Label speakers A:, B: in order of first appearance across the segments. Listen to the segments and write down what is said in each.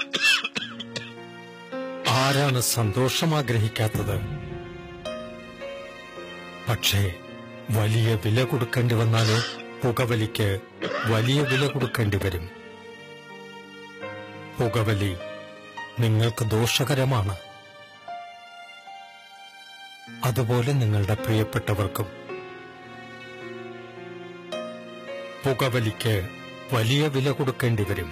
A: ആരാണ് സന്തോഷം ആഗ്രഹിക്കാത്തത് പക്ഷേ വലിയ വില കൊടുക്കേണ്ടി വന്നാലോ പുകവലിക്ക് വലിയ വില കൊടുക്കേണ്ടി വരും പുകവലി നിങ്ങൾക്ക് ദോഷകരമാണ് അതുപോലെ നിങ്ങളുടെ പ്രിയപ്പെട്ടവർക്കും പുകവലിക്ക് വലിയ വില കൊടുക്കേണ്ടി വരും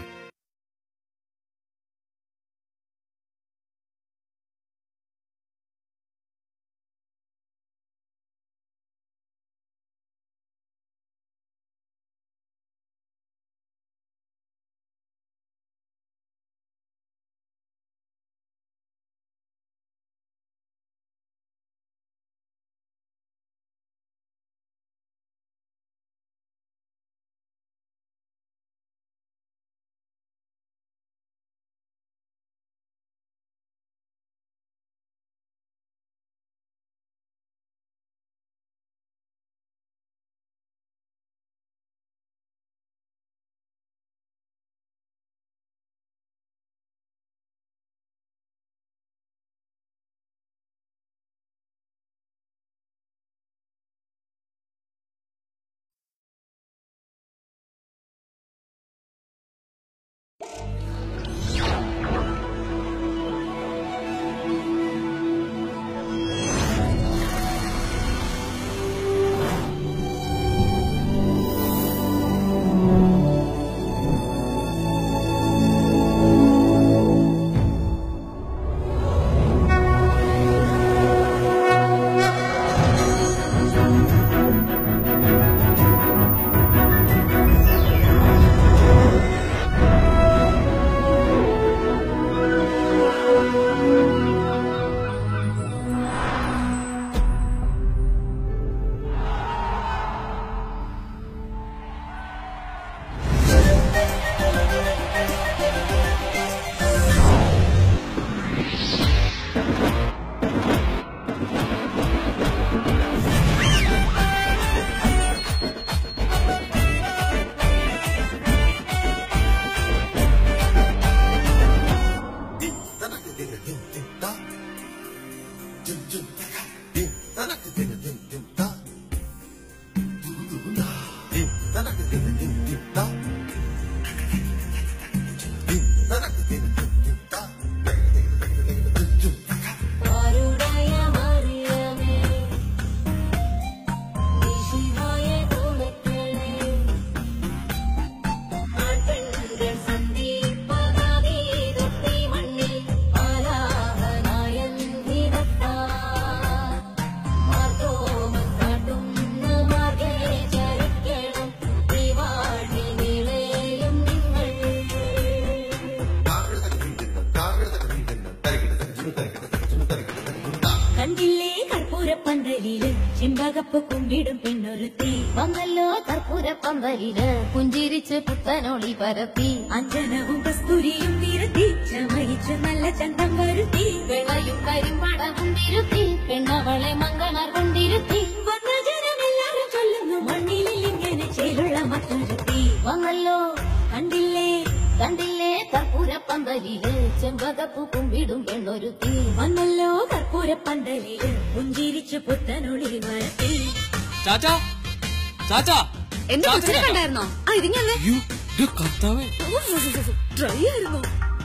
B: ആരുടയ മറിയമേ ഈശോയെ തുണയ്ക്കണേ ആട്ടിൻകൾ സന്ദീപനാദി തൊട്ടി മണ്ണിൽ ആലാപനായൻ വിതത്താ മാർത്തോമം കാട്ടുന്ന മാർഗേ ചരിക്കണം ഈ വാഴ്വിൽ നീളെയും നിങ്ങൾ കണ്ടില്ലേ കർപ്പൂരപ്പന്തലില് ചെമ്പകപ്പ് കുമ്പിടും പെണ്ണൊരുത്തി വന്നല്ലോ കർപ്പൂരപ്പന്തലില് പുഞ്ചിരിച്ച് പുത്തനൊളി പരത്തി അഞ്ജനവും കസ്തൂരിയും നിരത്തി ചമയിച്ച് നല്ല ചന്തം വരുത്തി വെള്ളയും കരിമ്പടവും തിരുത്തി പെണ്ണവളെ മംഗളർ കൊണ്ടിരുത്തി വന്ന ജനമെല്ലാരും ചൊല്ലുന്നു മണ്ണിലിൽ ഇങ്ങനെ ചേലുള്ള മറ്റൊരുത്തി വന്നല്ലോ കണ്ടില്ലേ കണ്ടില്ലേ കർപ്പൂരപ്പന്തലില് ചെമ്പകപ്പൂ കുമ്പിടും പെണ്ണൊരുത്തി വന്നല്ലോ കർപ്പൂരപ്പന്തലില് പുഞ്ചിരിച്ച് പുത്തനൊളി വരത്തി
C: ചാച്ചാ ചാച്ചാ
B: എന്റെ
C: ചാച്ചാ,
B: കൊച്ചിനെ
C: ചാച്ചാ.
B: കണ്ടായിരുന്നോ ആ ഇതിങ്ങനെ
C: അയ്യോ, ഇത് കർത്താവേ
B: ട്രൈ ആയിരുന്നു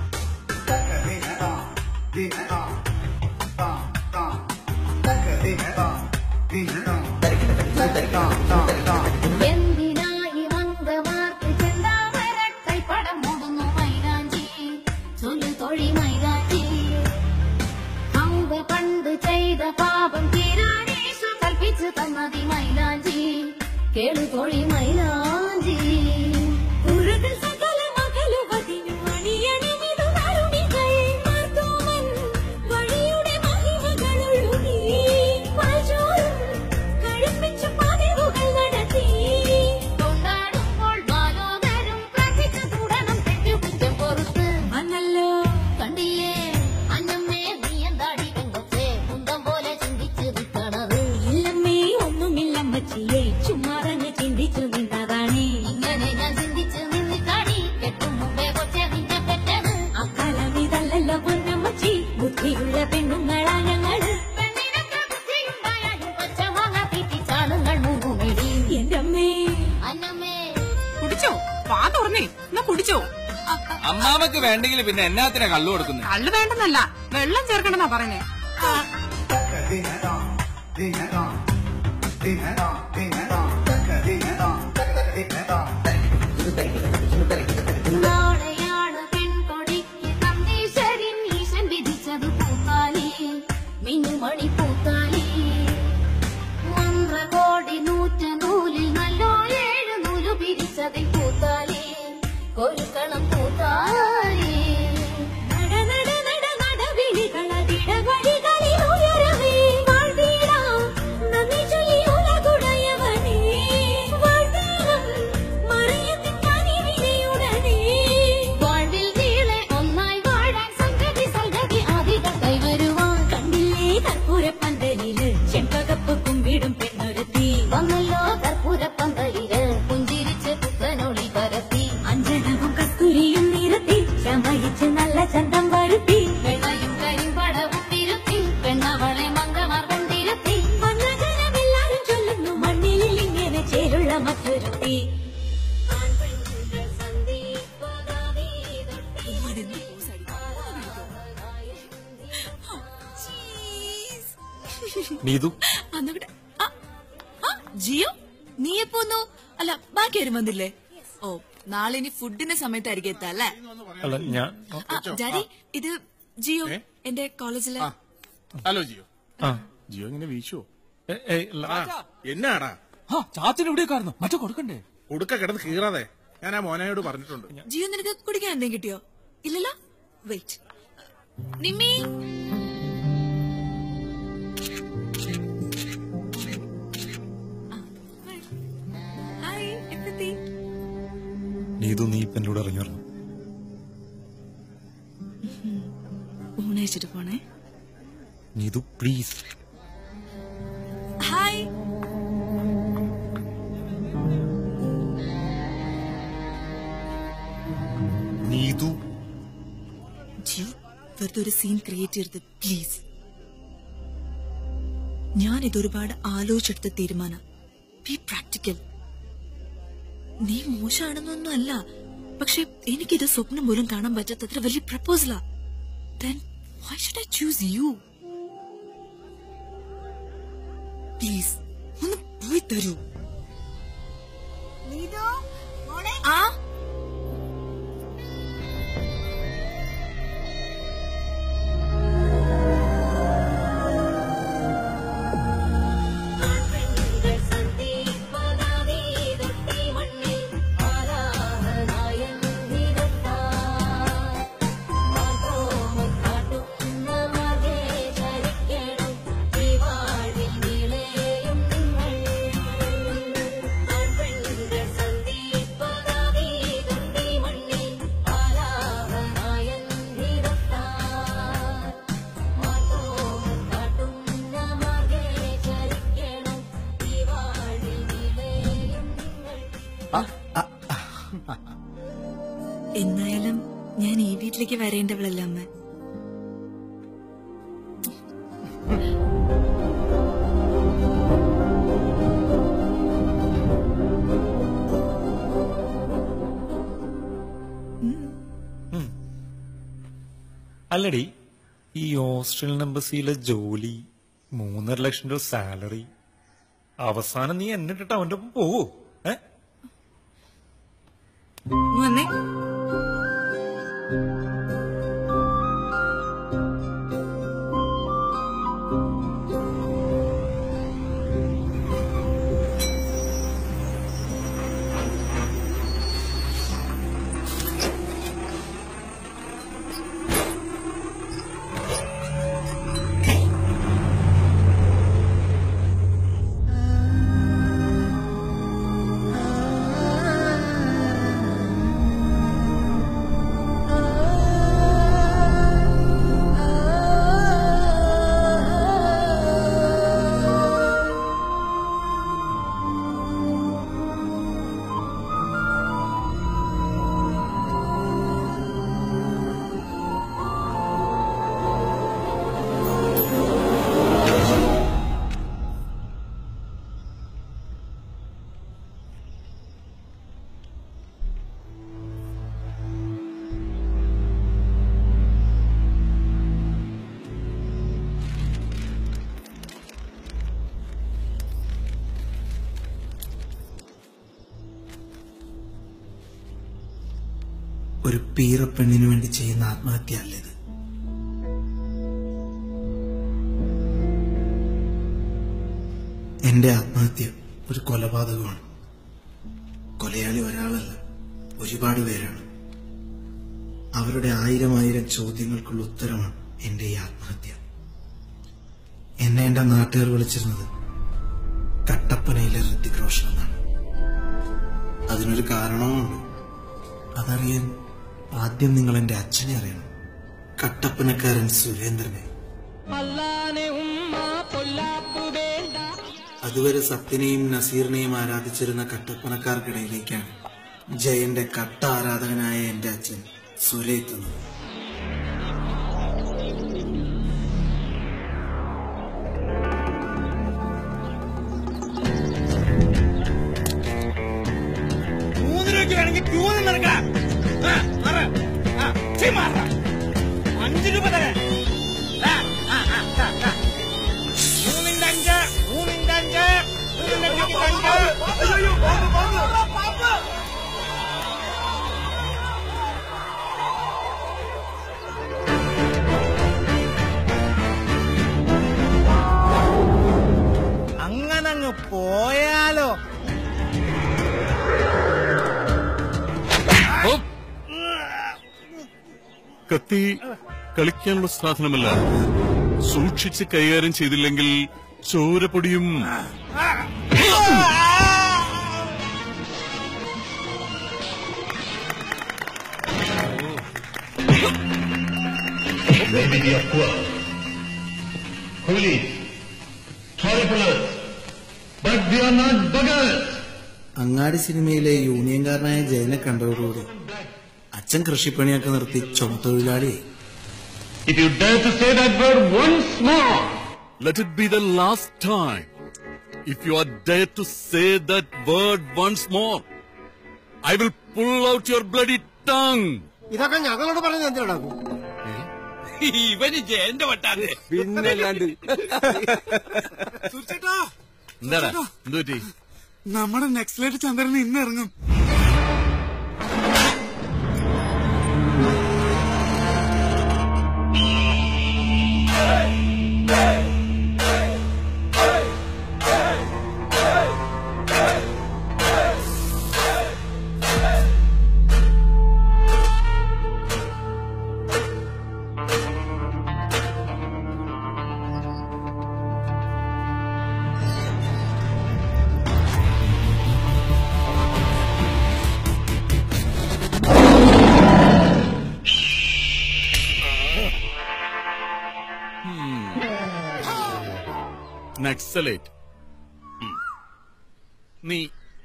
B: എന്തിനായി മന്ദമാർക്ക് ചെന്താമരക്കൈ പടം മൂടുന്നു മൈലാഞ്ചി ചൊല്ലു തൊഴി മൈലാഞ്ചി ഹൗവ പണ്ട് ചെയ്ത പാപം തീരാനീശു കൽപ്പിച്ചു തന്നതി മൈലാഞ്ചി കേളു തൊഴി മൈലാഞ്ചി ഉരുകൾ സകല മകളുവതിനു അണിയണമിതു നറുണികയെ മാർത്തോമൻ വഴിയുടെ മഹിമകളുള്ളി പാൽച്ചോറും കഴിപ്പിച്ചു പതിവുകൾ നടത്തി കൊണ്ടാടുമ്പോൾ ബാലോകരും പ്രാർത്ഥിച്ചു തുടരണം തെറ്റുകുറ്റം പൊറുത്ത് വന്നല്ലോ കണ്ടില്ലേ അന്നമ്മേ നീ എന്താടി പെങ്കൊച്ചേ കുന്തം പോലെ ചിന്തിച്ച് നിൽക്കണത് ഇല്ലമ്മേ ഒന്നുമില്ലമ്മച്ചിയെ ചുമ്മാ തന്നെ ചിന്തിച്ചു
C: നിനക്ക് വേണ്ടെങ്കിൽ പിന്നെ എന്നാത്തിനാ കള്ളു കൊടുക്കുന്നത്
D: കള്ളു വേണ്ടെന്നല്ല വെള്ളം ചേർക്കണമെന്നാ പറയുന്നേ
B: നാളെയാണ് പെൺകൊടിക്ക് കന്തീശ്വരൻ ഈശൻ വിധിച്ചത് പൂത്താലി മിന്നുമണി പൂത്താലി മന്ത്രകോടി നൂറ്റ നൂലിൽ നല്ലോ ഏഴ് നൂല് പിരിച്ചതിൽ പൂത്താലി കൊരുക്കളം പൂത്താലി നട നട നട നടവിളികളതിടവഴികളിൽ ഉയരവേ വാഴ്വീടാം നന്ദി ചൊല്ലി ഉലകുടയവനേ വാഴ്വീടും മറിയത്തിൻ കനിവിനെയുടനേ വാഴ്വിൽ നീളെ ഒന്നായി വാഴാൻ സംഗതി സംഗതി ആദികൾ കൈവരുവാൻ കണ്ടില്ലേ കർപ്പൂരപ്പന്തലില് ചെമ്പകപ്പ് കുമ്പിടും പെണ്ണൊരുത്തി വന്നല്ലോ കർപ്പൂരപ്പന്തലില് പുഞ്ചിരിച്ച് പുത്തനൊളി പരത്തി അഞ്ജനവും കസ്തൂരിയും നിരത്തി ചമയിച്ച് നല്ല ചന്തം വരുത്തി വെള്ളയും കരിമ്പടവും തിരുത്തി പെണ്ണവളെ മങ്കമാർ കൊണ്ടിരുത്തി വന്നജനമെല്ലാരും ചൊല്ലുന്നു മണ്ണിൽ ഇങ്ങനെ ചേരുള്ള മറ്റൊരുത്തി ആൺപെൺകുട്ടികൾ സന്ദീപനാദി തൊട്ടി
A: നീതു
E: അന്നവിടെ ആ, ആ, ജിയോ നീ എപ്പോന്നു അല്ല ബാക്കി ആരും വന്നില്ലേ ഓ നാളെ ഇനി ഫുഡിന്റെ സമയത്തായിരിക്കും എത്താ അല്ലേ
A: അല്ല ഞാൻ
E: ആ ഡാഡി ഇത് ജിയോ എന്റെ കോളേജിലെ
F: ഹലോ ജിയോ
A: ആ
F: ജിയോ ഇങ്ങനെ വീശുവോ
A: ഏ, ഏയ്, അല്ല,
F: ആ എന്നാടാ
C: ആ ചാച്ചൻ എവിടെയൊക്കെയായിരുന്നു മറ്റേ കൊടുക്കണ്ടേ
F: ഉടുക്ക കിടന്ന് കീറാതെ ഞാൻ ആ മോനയോട് പറഞ്ഞിട്ടുണ്ട്
E: ജിയോ നിനക്ക് കുടിക്കാൻ എന്തെങ്കിലും കിട്ടിയോ ഇല്ലല്ലോ വെയിറ്റ് നിമ്മി ഹായ് എത്തി
A: നീതു നീ ഇപ്പൊ എന്നോട് ഇറങ്ങി വരണം
E: ഊണയച്ചിട്ട് പോണേ
A: നീതു പ്ലീസ്
E: ഹായ്
A: നീതു
E: ജിയോ വെറുതെ ഒരു സീൻ ക്രിയേറ്റ് ചെയ്യരുത് പ്ലീസ് ഞാൻ ഇതൊരുപാട് ആലോചിച്ചെടുത്ത തീരുമാനം ബി പ്രാക്ടിക്കൽ നീ മോശമാണെന്നൊന്നും അല്ല പക്ഷെ എനിക്കിത് സ്വപ്നം പോലും കാണാൻ പറ്റാത്തത്ര വലിയ പ്രപ്പോസലാ then why should I choose you? Please ഒന്ന് പോയി തരൂ ആ
B: ആൺപെൺകുട്ടികൾ സന്ദീപനാദി തൊട്ടി മണ്ണിൽ ആരാധനായം നിരത്താൻ മാതോമം കാട്ടുന്ന മാർഗേ ചരിക്കണം ഈ വാഴ്വിൽ നീളെയും നിങ്ങൾ ആൺപെൺകുട്ടികൾ സന്ദീപനാദി തൊട്ടി മണ്ണിൽ ആരാധനായം നിരത്താൻ മാതോമം കാട്ടുന്ന മാർഗേ ചരിക്കണം ഈ വാഴ്വിൽ നീളെയും നിങ്ങൾ
E: എന്നായാലും ഞാൻ ഈ വീട്ടിലേക്ക് വരേണ്ടവളല്ല അമ്മ
A: അല്ലടി ഈ ഓസ്ട്രേലിയൻ എംബസിയിലെ ജോലി മൂന്നര ലക്ഷം രൂപ സാലറി അവസാനം നീ എന്നെ ഇട്ടിട്ട് അവന്റെ ഒപ്പം പോവോ ഏ
E: വന്നേ
B: ആ
G: ഒരു പീറപ്പെണ്ണിനു വേണ്ടി ചെയ്യുന്ന ആത്മഹത്യ അല്ല ഇത് എന്റെ ആത്മഹത്യ ഒരു കൊലപാതകമാണ് കൊലയാളി ഒരാളല്ല ഒരുപാട് പേരാണ് അവരുടെ ആയിരം ആയിരം ചോദ്യങ്ങൾക്കുള്ള ഉത്തരമാണ് എന്റെ ഈ ആത്മഹത്യ എന്നെ എന്റെ നാട്ടുകാർ വിളിച്ചിരുന്നത് കട്ടപ്പനയിലെ ഋത്തിക് റോഷൻ എന്നാണ് അതിനൊരു കാരണവുമുണ്ട് അതറിയാൻ ആദ്യം നിങ്ങൾ എന്റെ അച്ഛനെ അറിയണം കട്ടപ്പനക്കാരൻ സുരേന്ദ്രനെ അതുവരെ സത്യനെയും നസീറിനെയും ആരാധിച്ചിരുന്ന കട്ടപ്പനക്കാർക്കിടയിലേക്കാണ് ജയന്റെ കട്ട ആരാധകനായ എന്റെ അച്ഛൻ സുര എത്തുന്നത്
H: മൂന്ന് രൂപയ്ക്ക് വേണമെങ്കിൽ ക്യൂ നിന്നെടുക്കാം അഞ്ച് രൂപ തരാം ആ, ആ, ആ, ആ, ആ. മൂന്നിന്റെ അഞ്ച് മൂന്നിന്റെ അഞ്ച് മൂന്നിന്റെ അഞ്ചിക്ക് അഞ്ച് അങ്ങനെ അങ്ങ് പോയാലോ
I: കത്തി കളിക്കാനുള്ള സാധനമല്ല സൂക്ഷിച്ച് കൈകാര്യം ചെയ്തില്ലെങ്കിൽ ചോരപ്പൊടിയും
J: Maybe we are poor. Coolies, toy pullers, but we are not beggars.
G: അങ്ങാടി സിനിമയിലെ യൂണിയൻകാരനായ ജയനെ കണ്ടതോടുകൂടി അച്ഛൻ കൃഷിപ്പണിയൊക്കെ നിർത്തി ചുമത്തൊഴിലാളിയായി
J: If you dare to say that word once more,
I: let it be the last time. If you are dare to say that word once more, I will pull out your bloody tongue.
H: ഇതൊക്കെ ഞങ്ങളോട് പറഞ്ഞത് എന്തിനാണ്
C: ഇവന് ജയന്റെ വട്ടാതെ
H: പിന്നല്ലാണ്ട്
I: എന്താടാ എന്തു പറ്റി
H: നമ്മുടെ നെക്സ്റ്റ് ചന്ദ്രൻ ഇന്ന് ഇറങ്ങും
I: നക്സലേറ്റ് നീ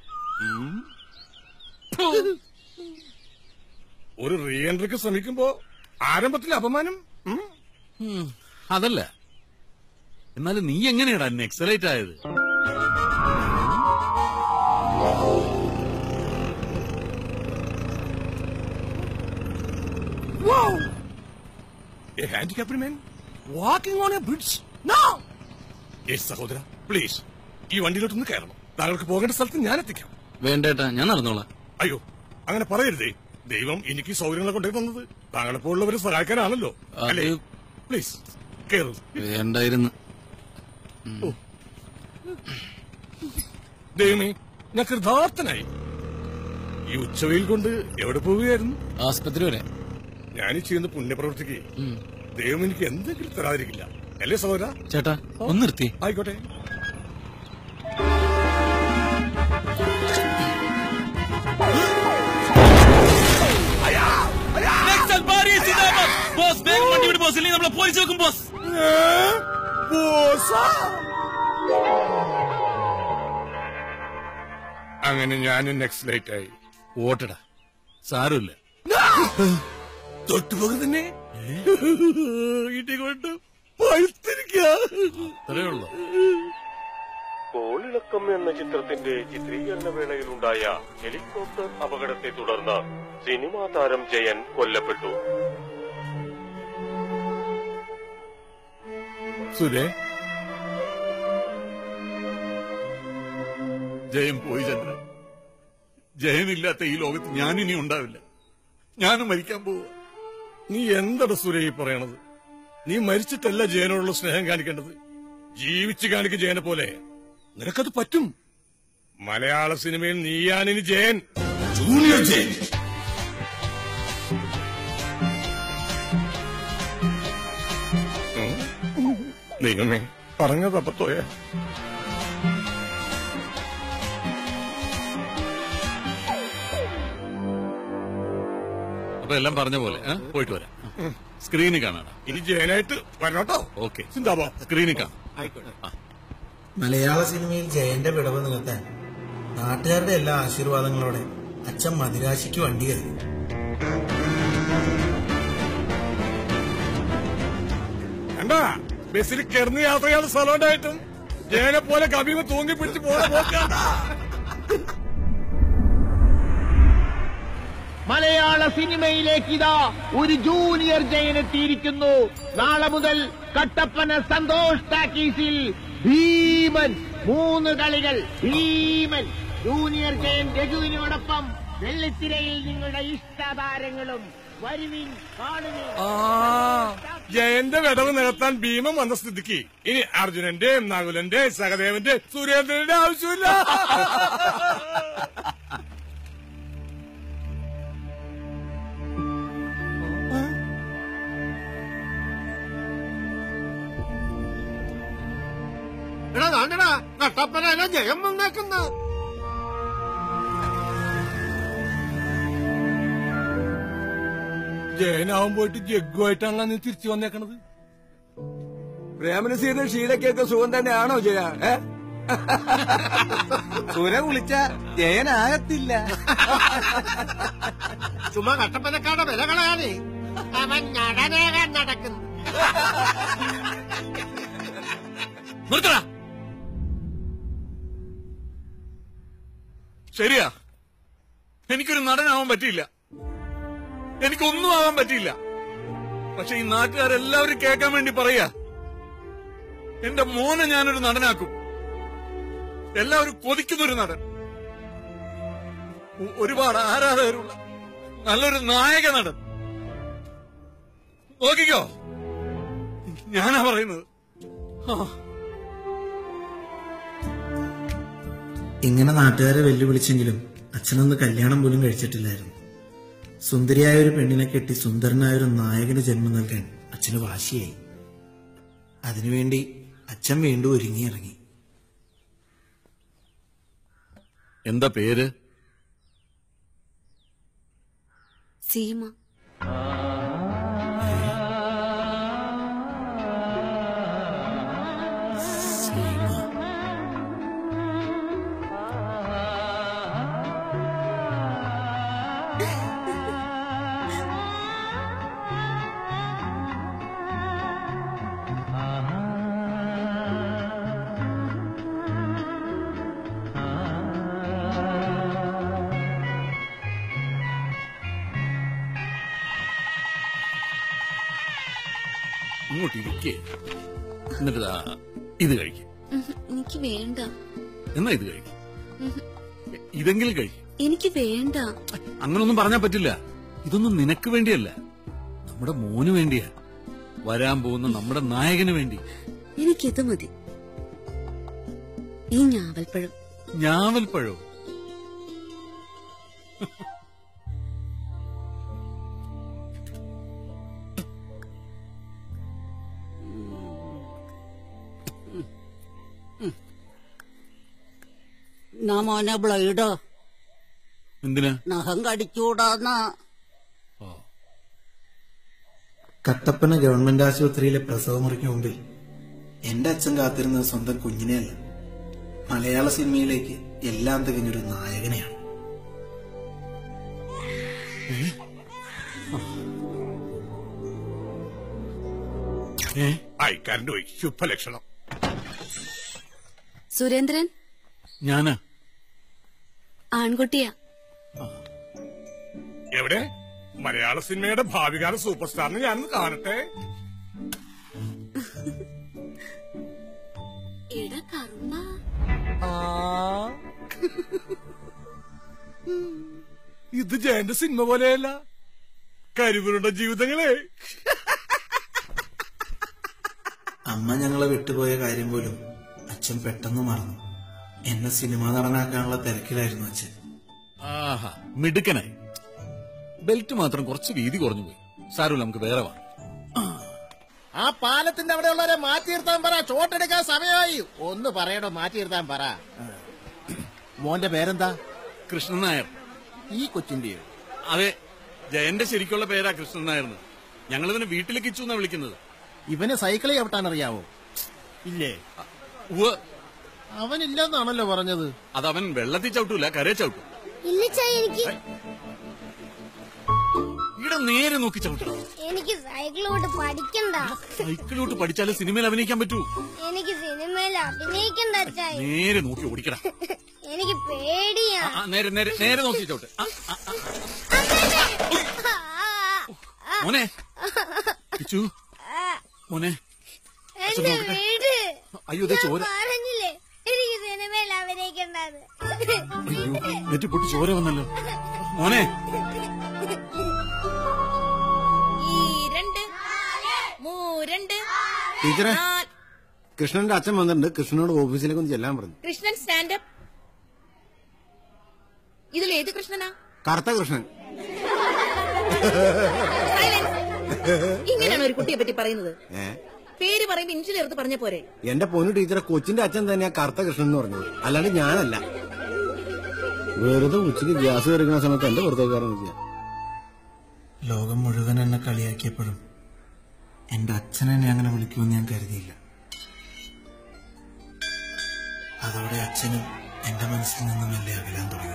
F: ഒരു റീ എൻട്രിക്ക് ശ്രമിക്കുമ്പോ ആരംഭത്തിൽ അപമാനം ഉം?
I: ഉം, അതല്ല എന്നാലും നീ എങ്ങനെയാടാ നെക്സലൈറ്റ് ആയത്
F: A handicapped man walking on a bridge. No! Yes, സഹോദര പ്ലീസ് ഈ വണ്ടിയിലോട്ടൊന്ന് കയറണം താങ്കൾക്ക് പോകേണ്ട സ്ഥലത്ത് ഞാൻ എത്തിക്കാം
I: വേണ്ടേട്ടാ ഞാൻ നടന്നോളാം
F: അയ്യോ അങ്ങനെ പറയരുതേ ദൈവം എനിക്ക് ഈ സൗകര്യങ്ങളെ കൊണ്ടേ തന്നത് താങ്കളെപ്പോലുള്ളവരെ സഹായിക്കാനാണല്ലോ അല്ലേ
I: അത്
F: പ്ലീസ് കയറൂ
I: വേണ്ടായിരുന്നു
F: ദൈവമേ ഞാൻ കൃതാർത്ഥനായി ഈ ഉച്ചവെയിൽ കൊണ്ട് എവിടെ പോവുകയായിരുന്നു
C: ആസ്പത്രി വരെ
F: ഞാൻ ഈ ചെയ്യുന്ന പുണ്യപ്രവൃത്തിക്ക് ദൈവം എനിക്ക് എന്തെങ്കിലും തരാതിരിക്കില്ല അല്ലേ സഹോദര
C: ചേട്ടാ ഒന്ന് നിർത്തി
F: ആയിക്കോട്ടെ
C: ബോസ് വേഗം വണ്ടി വിട് ബോസ് ഇല്ലെങ്കിൽ നമ്മളെ പോലീസ് വെക്കും ബോസ്
F: അങ്ങനെ ഞാൻ നെക്സ്റ്റ് ലൈറ്റ് ആയി
I: ഓട്ടടാ സാരമില്ല
F: തൊട്ടുപോക തന്നെ ഇടികൊണ്ട് പഴുത്തിരിക്കുക
I: അത്രേ ഉള്ളൂ
K: കോളിളക്കം എന്ന ചിത്രത്തിന്റെ ചിത്രീകരണ വേളയിലുണ്ടായ ഹെലികോപ്റ്റർ അപകടത്തെ തുടർന്ന് സിനിമാ താരം ജയൻ കൊല്ലപ്പെട്ടു
F: സുരേ
I: ജയം പോയി ചന്ദ്രൻ ജയനില്ലാത്ത ഈ ലോകത്ത് ഞാനിനി ഉണ്ടാവില്ല ഞാനും മരിക്കാൻ പോവുക
F: നീ എന്താണ് സുരേ ഈ പറയണത് നീ മരിച്ചിട്ടല്ല ജയനോടുള്ള സ്നേഹം കാണിക്കേണ്ടത് ജീവിച്ച് കാണിക്കും ജയനെ പോലെ നിനക്കത് പറ്റും മലയാള സിനിമയിൽ നീയാനിനി ജയൻ ജൂനിയർ ജയൻ ഉം. ദൈവമേ പറഞ്ഞത് അപ്പത്തോയ
I: അപ്പൊ എല്ലാം പറഞ്ഞ പോലെ ഏ? പോയിട്ട് വരാം സ്ക്രീനിൽ കാണാം
F: ഇനി ജയനായിട്ട് വരണോട്ടോ
I: ഓക്കെ
F: ചിന്താബോ
I: സ്ക്രീനിൽ കാണാം
G: മലയാള സിനിമയിൽ ജയന്റെ വിടവ് നികത്താൻ നാട്ടുകാരുടെ എല്ലാ ആശീർവാദങ്ങളോടെ അച്ഛൻ മദിരാശിക്ക് വണ്ടി കയറി
F: കണ്ടാ ബസ്സിൽ കിടന്ന് യാത്രയാണ് സ്ഥലമുണ്ടായിട്ടും ജയനെ പോലെ കവിമ തൂങ്ങി പിടിച്ച് പോകാൻ നോക്കണ്ട
L: മലയാള സിനിമയിലേക്ക് ഇതാ ഒരു ജൂനിയർ ജയൻ എത്തിയിരിക്കുന്നു നാളെ മുതൽ കട്ടപ്പന സന്തോഷ് ടാക്കീസിൽ ഭീമൻ മൂന്ന് കളികൾ ഭീമൻ ജൂനിയർ ജയൻ രഘുവിനോടൊപ്പം വെള്ളിത്തിരയിൽ നിങ്ങളുടെ ഇഷ്ടതാരങ്ങളും വരുവിൻ കാണുവിൻ
F: ജയന്റെ വിടവ് നികത്താൻ ഭീമം വന്ന സ്ഥിതിക്ക് ഇനി അർജുനന്റെ നകുലന്റെ സഹദേവന്റെ സുരേന്ദ്രന്റെ ആവശ്യമില്ല
H: എടാ താണ്ടടാ കട്ടപ്പന ജയം വന്നേക്കുന്ന
F: ജയനാവും പോയിട്ട് ജഗ്ഗുമായിട്ടാണല്ലോ നീ തിരിച്ചു വന്നേക്കണത്
H: പ്രേമനസീറിന് ഷീലക്കൊക്കെ സുഖം തന്നെയാണോ ജയ ഏ? സുര വിളിച്ച ജയനാകത്തില്ല ചുമ്മാ കട്ടപ്പനക്കാരുടെ വില കളയാനേ അവൻ നടനേകാൻ നടക്കുന്നു
I: നിർത്തടാ ശരിയാ എനിക്കൊരു നടനാവാൻ പറ്റിയില്ല എനിക്കൊന്നും ആവാൻ പറ്റിയില്ല പക്ഷെ ഈ നാട്ടുകാരെല്ലാവരും കേൾക്കാൻ വേണ്ടി പറയാ എന്റെ മോനെ ഞാനൊരു നടനാക്കും എല്ലാവരും കൊതിക്കുന്നൊരു നടൻ ഒ- ഒരുപാട് ആരാധകരുള്ള നല്ലൊരു നായക നടൻ നോക്കിക്കോ ഞാനാ പറയുന്നത് ആ
G: ഇങ്ങനെ നാട്ടുകാരെ വെല്ലുവിളിച്ചെങ്കിലും അച്ഛനൊന്ന് കല്യാണം പോലും കഴിച്ചിട്ടില്ലായിരുന്നു സുന്ദരിയായ ഒരു പെണ്ണിനെ കെട്ടി സുന്ദരനായ ഒരു നായകന് ജന്മം നൽകാൻ അച്ഛന് വാശിയായി അതിനുവേണ്ടി അച്ഛൻ വീണ്ടും ഒരുങ്ങിയിറങ്ങി
I: എന്താ പേര്
E: സീമ
I: ഇങ്ങോട്ട് ഇരിക്കേ എന്നിട്ട് ദാ ഇത് കഴിക്കും
E: എനിക്ക് വേണ്ട
I: എന്നാ ഇത് കഴിക്കും ഇതെങ്കിലും കഴിക്കും
E: എനിക്ക് വേണ്ട
I: അങ്ങനൊന്നും പറഞ്ഞാൽ പറ്റില്ല ഇതൊന്നും നിനക്ക് വേണ്ടിയല്ല നമ്മുടെ മോന് വേണ്ടിയാ വരാൻ പോകുന്ന നമ്മുടെ നായകന് വേണ്ടി
E: എനിക്കിത് മതി ഈ ഞാവൽപ്പഴം
I: ഞാവൽപ്പഴോ
M: നാ മോനെ ബ്ലൈഡ്
I: എന്തിനാ
M: നഖം കടിച്ചൂടാന്നാ
G: കട്ടപ്പന ഗവൺമെന്റ് ആശുപത്രിയിലെ പ്രസവമുറിക്ക് മുമ്പിൽ എന്റെ അച്ഛൻ കാത്തിരുന്നത് സ്വന്തം കുഞ്ഞിനെയല്ല മലയാള സിനിമയിലേക്ക് എല്ലാം തികഞ്ഞൊരു നായകനെയാണ്
F: ആയി കരണ്ട് പോയി ശുഭലക്ഷണം
E: സുരേന്ദ്രൻ
I: ഞാനാ
E: ആൺകുട്ടിയാ
F: എവിടെ മലയാള സിനിമയുടെ ഭാവികാല സൂപ്പർ സ്റ്റാറിനെ ഞാനൊന്ന് കാണട്ടെ
E: എട കർമ്മ
F: ഇത് ജയന്റെ സിനിമ പോലെയല്ല കരിവുരുണ്ട ജീവിതങ്ങളെ
G: അമ്മ ഞങ്ങളെ വിട്ടുപോയ കാര്യം പോലും അച്ഛൻ പെട്ടെന്ന് മറന്നു എന്നെ സിനിമാ നടനാക്കാനുള്ള തിരക്കിലായിരുന്നു അച്ഛൻ
I: ആഹാ മിടുക്കനായി ബെൽറ്റ് മാത്രം കുറച്ച് വീതി കുറഞ്ഞു പോയി സാരമില്ല നമുക്ക് വേറെ വാ
H: ആ പാലത്തിന്റെ അവിടെ ഉള്ളവരെ മാറ്റി നിർത്താൻ പറ ചോട്ടെടുക്കാൻ സമയമായി ഒന്ന് പറയടോ മാറ്റി നിർത്താൻ പറ മോന്റെ പേരെന്താ
I: കൃഷ്ണൻ നായർ
H: ഈ കൊച്ചിന്റെയോ
I: അതെ ജയന്റെ ശരിക്കുള്ള പേരാ കൃഷ്ണൻ നായർന്ന് ഞങ്ങൾ ഇവനെ വീട്ടിലേക്ക് ഇച്ചു എന്നാ വിളിക്കുന്നത്
H: ഇവന് സൈക്കിൾ ചവിട്ടാൻ അറിയാവോ ഇല്ലേ
I: ഉവ്വ്
H: അവനില്ലെന്നാണല്ലോ പറഞ്ഞത്
I: അതവൻ വെള്ളത്തിൽ ചവിട്ടൂല കരയെ ചവിട്ടും
N: ഇല്ല ചായ എനിക്ക്
I: ഇവിടെ നേരെ നോക്കി ചവിട്ടണം
N: എനിക്ക് സൈക്കിൾ കൊണ്ട് പഠിക്കണ്ട
I: സൈക്കിളോട്ട് പഠിച്ചാലേ സിനിമയിൽ അഭിനയിക്കാൻ പറ്റൂ
N: എനിക്ക് സിനിമയിൽ അഭിനയിക്കണ്ട ചായ
I: നേരെ നോക്കി ഓടിക്കടാ
N: എനിക്ക് പേടിയാ
I: ആ, നേരെ നേരെ നേരെ നോക്കി ചവിട്ട് ആ, ആ, ആ. മോനെ കിച്ചു മോനെ അച്ഛൻ
N: എന്റെ
I: നോക്കട്ടെ.
N: വീട്
I: അയ്യോ, ദേ
N: ഞാൻ
I: ചോര.
N: പറഞ്ഞില്ലേ എനിക്ക് സിനിമയിൽ അഭിനയിക്കണ്ടത്
I: അയ്യോ നെറ്റി പൊട്ടി ചോര വന്നല്ലോ മോനെ
O: രണ്ട് മൂരണ്ട്
P: ടീച്ചറെ കൃഷ്ണന്റെ അച്ഛൻ വന്നിട്ടുണ്ട് കൃഷ്ണനോട് ഓഫീസിലേക്ക് ഒന്ന് ചെല്ലാൻ പറഞ്ഞു
O: കൃഷ്ണൻ സ്റ്റാൻഡപ്പ് ഇതിൽ ഏത് കൃഷ്ണനാ
P: കറുത്ത കൃഷ്ണൻ
O: ഇങ്ങനെയാണ് ഒരു കുട്ടിയെ പറ്റി പറയുന്നത്
P: ഏ
O: പേര് പറയുമ്പോ ഇഞ്ചിൽ എടുത്ത് പറഞ്ഞ പോരെ
P: എന്റെ പൊന്നു ടീച്ചറെ കൊച്ചിന്റെ അച്ഛൻ തന്നെയാ കറുത്ത കൃഷ്ണൻ എന്ന് പറഞ്ഞത് അല്ലാണ്ട് ഞാനല്ല വെറുതെ ഉച്ചയ്ക്ക് ഗ്യാസ് കയറിക്കുന്ന സമയത്ത് എന്റെ പുറത്തേക്കാരൻ ചെയ്യാം
G: ലോകം മുഴുവൻ എന്നെ കളിയാക്കിയപ്പോഴും എന്റെ അച്ഛനെന്നെ അങ്ങനെ വിളിക്കുമെന്ന് ഞാൻ കരുതിയില്ല അതോടെ അച്ഛനും എന്റെ മനസ്സിൽ നിന്നും മെല്ലെ അകലാൻ തുടങ്ങി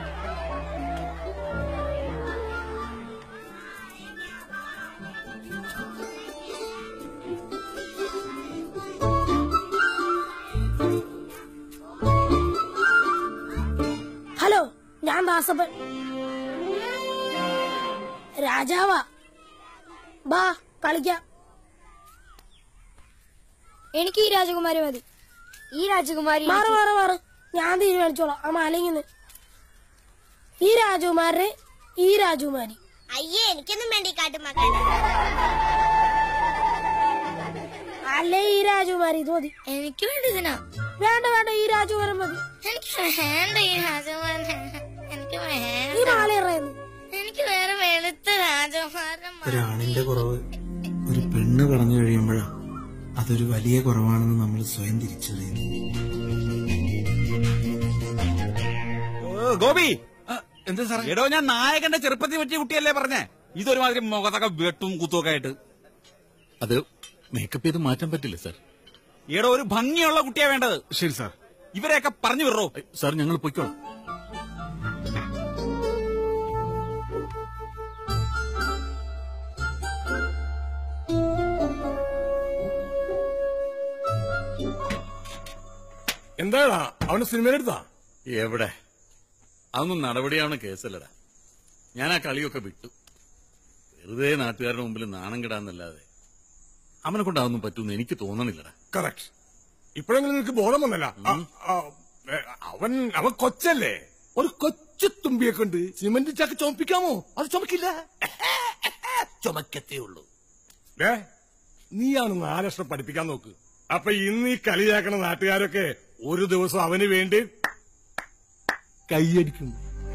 N: ഹലോ ഞാൻ ദാസപ്പൻ രാജാവാ ബാ കളിക്കാം എനിക്ക് ഈ രാജകുമാരി മതി ഈ രാജകുമാരി മാറ് മാറ് മാറ് ഞാൻ തീരുമാനിച്ചോളാം ആ മലങ്ങിന്ന് ഈ രാജകുമാരന് ഈ രാജകുമാരി
Q: അയ്യേ എനിക്കൊന്നും വേണ്ടി കാട്ടുമാക്കാൻ
N: അല്ലേ ഈ രാജകുമാരി ഇത് മതി
Q: എനിക്ക് വേണ്ടി ഇതിനാ
N: വേണ്ട വേണ്ട ഈ രാജകുമാരൻ മതി
Q: എനിക്ക് വേണ്ട ഈ രാജകുമാരൻ എനിക്ക്
N: ഈ
Q: വേണ്ട
N: മാല ഇറയുന്നു
Q: എനിക്ക് വേറെ വെളുത്ത രാജകുമാരൻ
G: ഒരാണിന്റെ കുറവ് ഒരു പെണ്ണ് പറഞ്ഞു കഴിയുമ്പോഴാ അതൊരു വലിയ കുറവാണെന്ന് നമ്മൾ സ്വയം തിരിച്ചറിയുന്നു
C: ഗോപി എന്താ സാർ എടോ ഞാൻ നായകന്റെ ചെറുപ്പത്തിൽ പറ്റിയ കുട്ടിയല്ലേ പറഞ്ഞേ ഇതൊരുമാതിരി മുഖത്തൊക്കെ വെട്ടും കുത്തുമൊക്കെ ആയിട്ട്
I: അത് മേക്കപ്പ് ചെയ്ത് മാറ്റാൻ പറ്റില്ല സാർ
C: എടോ ഒരു ഭംഗിയുള്ള കുട്ടിയാ വേണ്ടത്
I: ശരി സാർ
C: ഇവരെയൊക്കെ പറഞ്ഞു വിടറോ
I: സാർ ഞങ്ങൾ പൊയ്ക്കോളാം
F: എന്താടാ അവന് സിനിമയിലെടുത്താ
I: എവിടെ അതൊന്നും നടപടിയാണ് കേസല്ലടാ ഞാൻ ആ കളിയൊക്കെ വിട്ടു വെറുതെ നാട്ടുകാരുടെ മുമ്പിൽ നാണം കിടാന്നല്ലാതെ അവനെ കൊണ്ട് അതൊന്നും പറ്റൂന്ന് എനിക്ക് തോന്നണില്ലടാ
F: കറക്റ്റ് ഇപ്പോഴെങ്കിലും നിനക്ക് ബോധം വന്നല്ല ആ, ആ, ഏ, അവൻ അവൻ കൊച്ചല്ലേ ഒരു കൊച്ചു തുമ്പിയെ കൊണ്ട് സിമന്റ് ചാക്ക് ചുമപ്പിക്കാമോ അത് ചുമക്കില്ല ചുമക്കത്തേ ഉള്ളൂ ഏ നീയാണ് നാല് ലക്ഷം പഠിപ്പിക്കാൻ നോക്ക് അപ്പൊ ഇന്ന് ഈ കളിയാക്കണ നാട്ടുകാരൊക്കെ ഒരു ദിവസം അവന് വേണ്ടി കൈയടിക്കും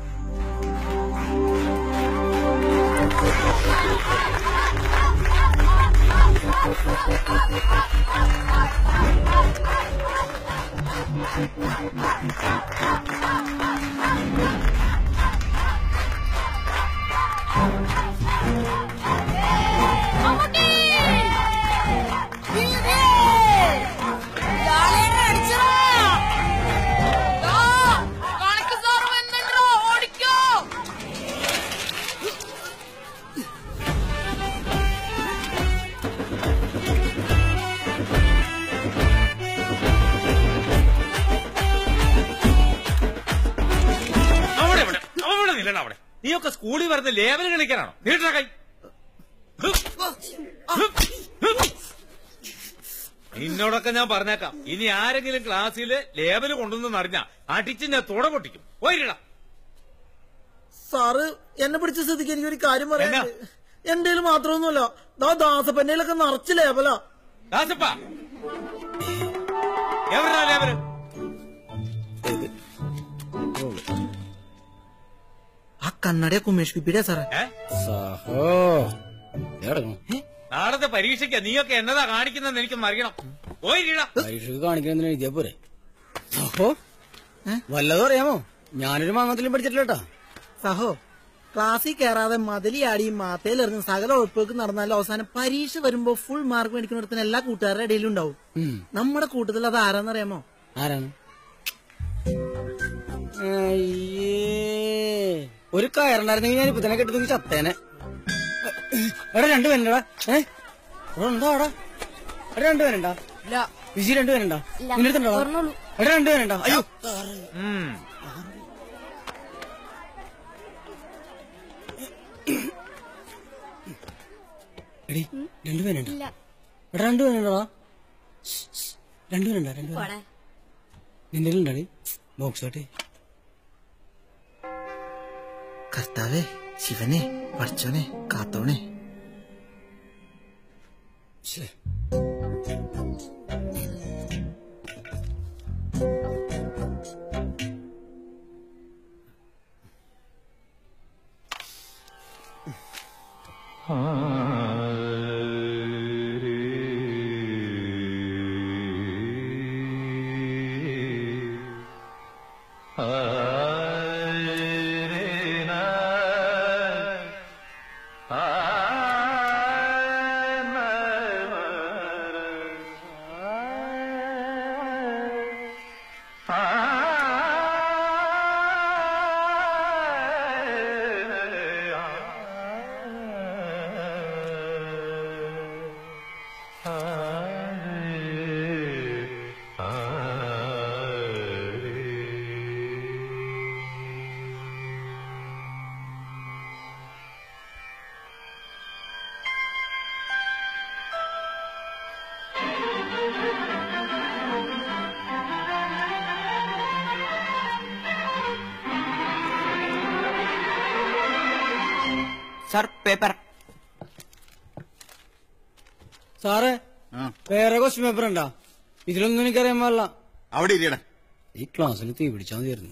A: അവിടെ ഇവിടെ അവിടെ നില്ലണ അവിടെ നീയൊക്കെ സ്കൂളിൽ വരുന്ന ലേവൽ കളിക്കാനാണോ നീട്ടാ കൈ നിന്നോടൊക്കെ ഞാൻ പറഞ്ഞേക്കാം ഇനി ആരെങ്കിലും ക്ലാസ്സിൽ ലേബൽ കൊണ്ടുവന്നെന്ന് അറിഞ്ഞാ അടിച്ച് ഞാൻ തുട പൊട്ടിക്കും പോയിരടാ
R: സാറ് എന്നെ പിടിച്ച സ്ഥിതിക്ക് എനിക്കൊരു കാര്യം പറയാനുണ്ട്
G: എന്റെ മാത്രമൊന്നുമല്ല ദാ ദാസപ്പന്നയിലൊക്കെ നിറച്ച് ലേബലാ
C: ദാസപ്പ എവരാ ലേബല്
G: ആ കണ്ണടയെ കുമേഷ് പിപ്പിടെ സാറേ
P: സഹോ
C: നാളത്തെ പരീക്ഷയ്ക്ക് നീയൊക്കെ എന്നതാ കാണിക്കുന്നതെന്ന് എനിക്കൊന്ന് അറിയണം പോയില്ല
P: പരീക്ഷക്ക് കാണിക്കണമെന്ന് എഴുതിയാ പോരെ സഹോ വല്ലതും അറിയാമോ ഞാനൊരു മാങ്ങത്തിലും പഠിച്ചിട്ടില്ല കേട്ടാ
G: സഹോ ക്ലാസ്സിൽ കയറാതെ മതിലിയാടി മാത്തയിലെറിഞ്ഞ് സകല ഉഴപ്പേക്ക് നടന്നാലും അവസാനം പരീക്ഷ വരുമ്പോ ഫുൾ മാർക്ക് മേടിക്കുന്നിടത്തിന് എല്ലാ കൂട്ടുകാരുടെ ഇടയിലും ഉണ്ടാവും നമ്മുടെ കൂട്ടത്തിൽ അത് ആരാന്നറിയാമോ
P: ആരാണ് അയ്യേ ഒരു കയറുണ്ടായിരുന്നെങ്കിൽ ഞാൻ ഇപ്പൊ തന്നെ കെട്ടി ചത്തേനെ എടാ രണ്ടുപേരുണ്ടടാ ഏ എടാ ഉണ്ടോ അവിടെ എടാ രണ്ടുപേരുണ്ടാ ഇല്ല വിജി രണ്ടുപേരുണ്ടാ
N: ഇല്ല.
P: നിന്റെ അടുത്തുണ്ടോ
N: ഒരെണ്ണുള്ളൂ.
P: എടാ രണ്ടുപേരുണ്ടാ അയ്യോ എടി രണ്ടുപേരുണ്ടോ
N: ഇല്ല
P: എടാ രണ്ടുപേരുണ്ടോ രണ്ടുപേരുണ്ടോ രണ്ടുപേരുണ്ടോ
N: പോടാ
P: നിന്റെ ഉണ്ടടി ബോക്സ് ആട്ടെ
G: കർത്താവേ ശിവനെ പഠിച്ചോനെ കാത്തോനെ
R: സാർ പേപ്പർ
P: സാറേ വേറെ ക്വസ്റ്റ്യൻ പേപ്പർ ഉണ്ടാ ഇതിലൊന്നും എനിക്കറിയാൻ പാടില്ല
S: അവിടെ ഇരിയടാ
P: ഈ ക്ലാസ്സിൽ തീ പിടിച്ചാൽ മതിയായിരുന്നു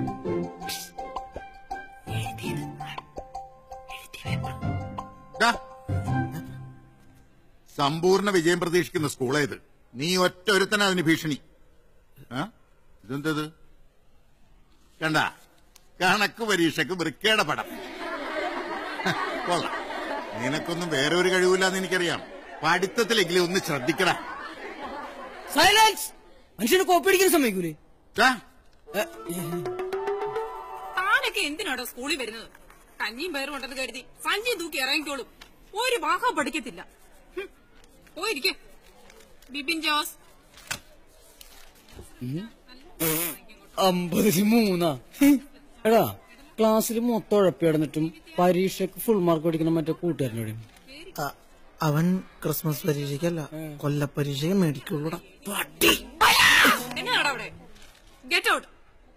S: ദാ. സമ്പൂർണ്ണ വിജയം പ്രതീക്ഷിക്കുന്ന സ്കൂളേത് നീ ഒറ്റ ഒരുത്തന അതിന് ഭീഷണി ആ? ഇതെന്തത് കണ്ട കണക്ക് പരീക്ഷക്ക് വൃക്കേട പടം ഹ, കൊള്ളാം നിനക്കൊന്നും വേറെ ഒരു കഴിവില്ലാന്ന് എനിക്കറിയാം പഠിത്തത്തിലെങ്കിലും ഒന്ന് ശ്രദ്ധിക്കടാ
P: സൈലൻസ് മനുഷ്യന് കോപ്പി അടിക്കാൻ സമ്മതിക്കൂലേ
D: താനൊക്കെ എന്തിനാടോ സ്കൂളിൽ വരുന്നത് കഞ്ഞിയും പയറും ഉണ്ടെന്ന് കരുതി സഞ്ചി തൂക്കി ഇറങ്ങിക്കോളും ഒരു വാഹം പഠിക്കത്തില്ല ഹും. പോയിരിക്കെ ബിബിൻ ജോസ്
P: അമ്പതിൽ മൂന്നാ എടാ ക്ലാസ്സിൽ മൊത്തം ഉഴപ്പി കിടന്നിട്ടും പരീക്ഷക്ക് ഫുൾ മാർക്ക് പഠിക്കുന്ന മറ്റേ കൂട്ടുകാരനോട്
G: അ- അവൻ ക്രിസ്മസ് പരീക്ഷയ്ക്കല്ല കൊല്ലപ്പരീക്ഷയ്ക്ക് മേടിക്കുള്ളൂടാ
D: എന്നാടാ അവിടെ ഗെറ്റ് ഔട്ട്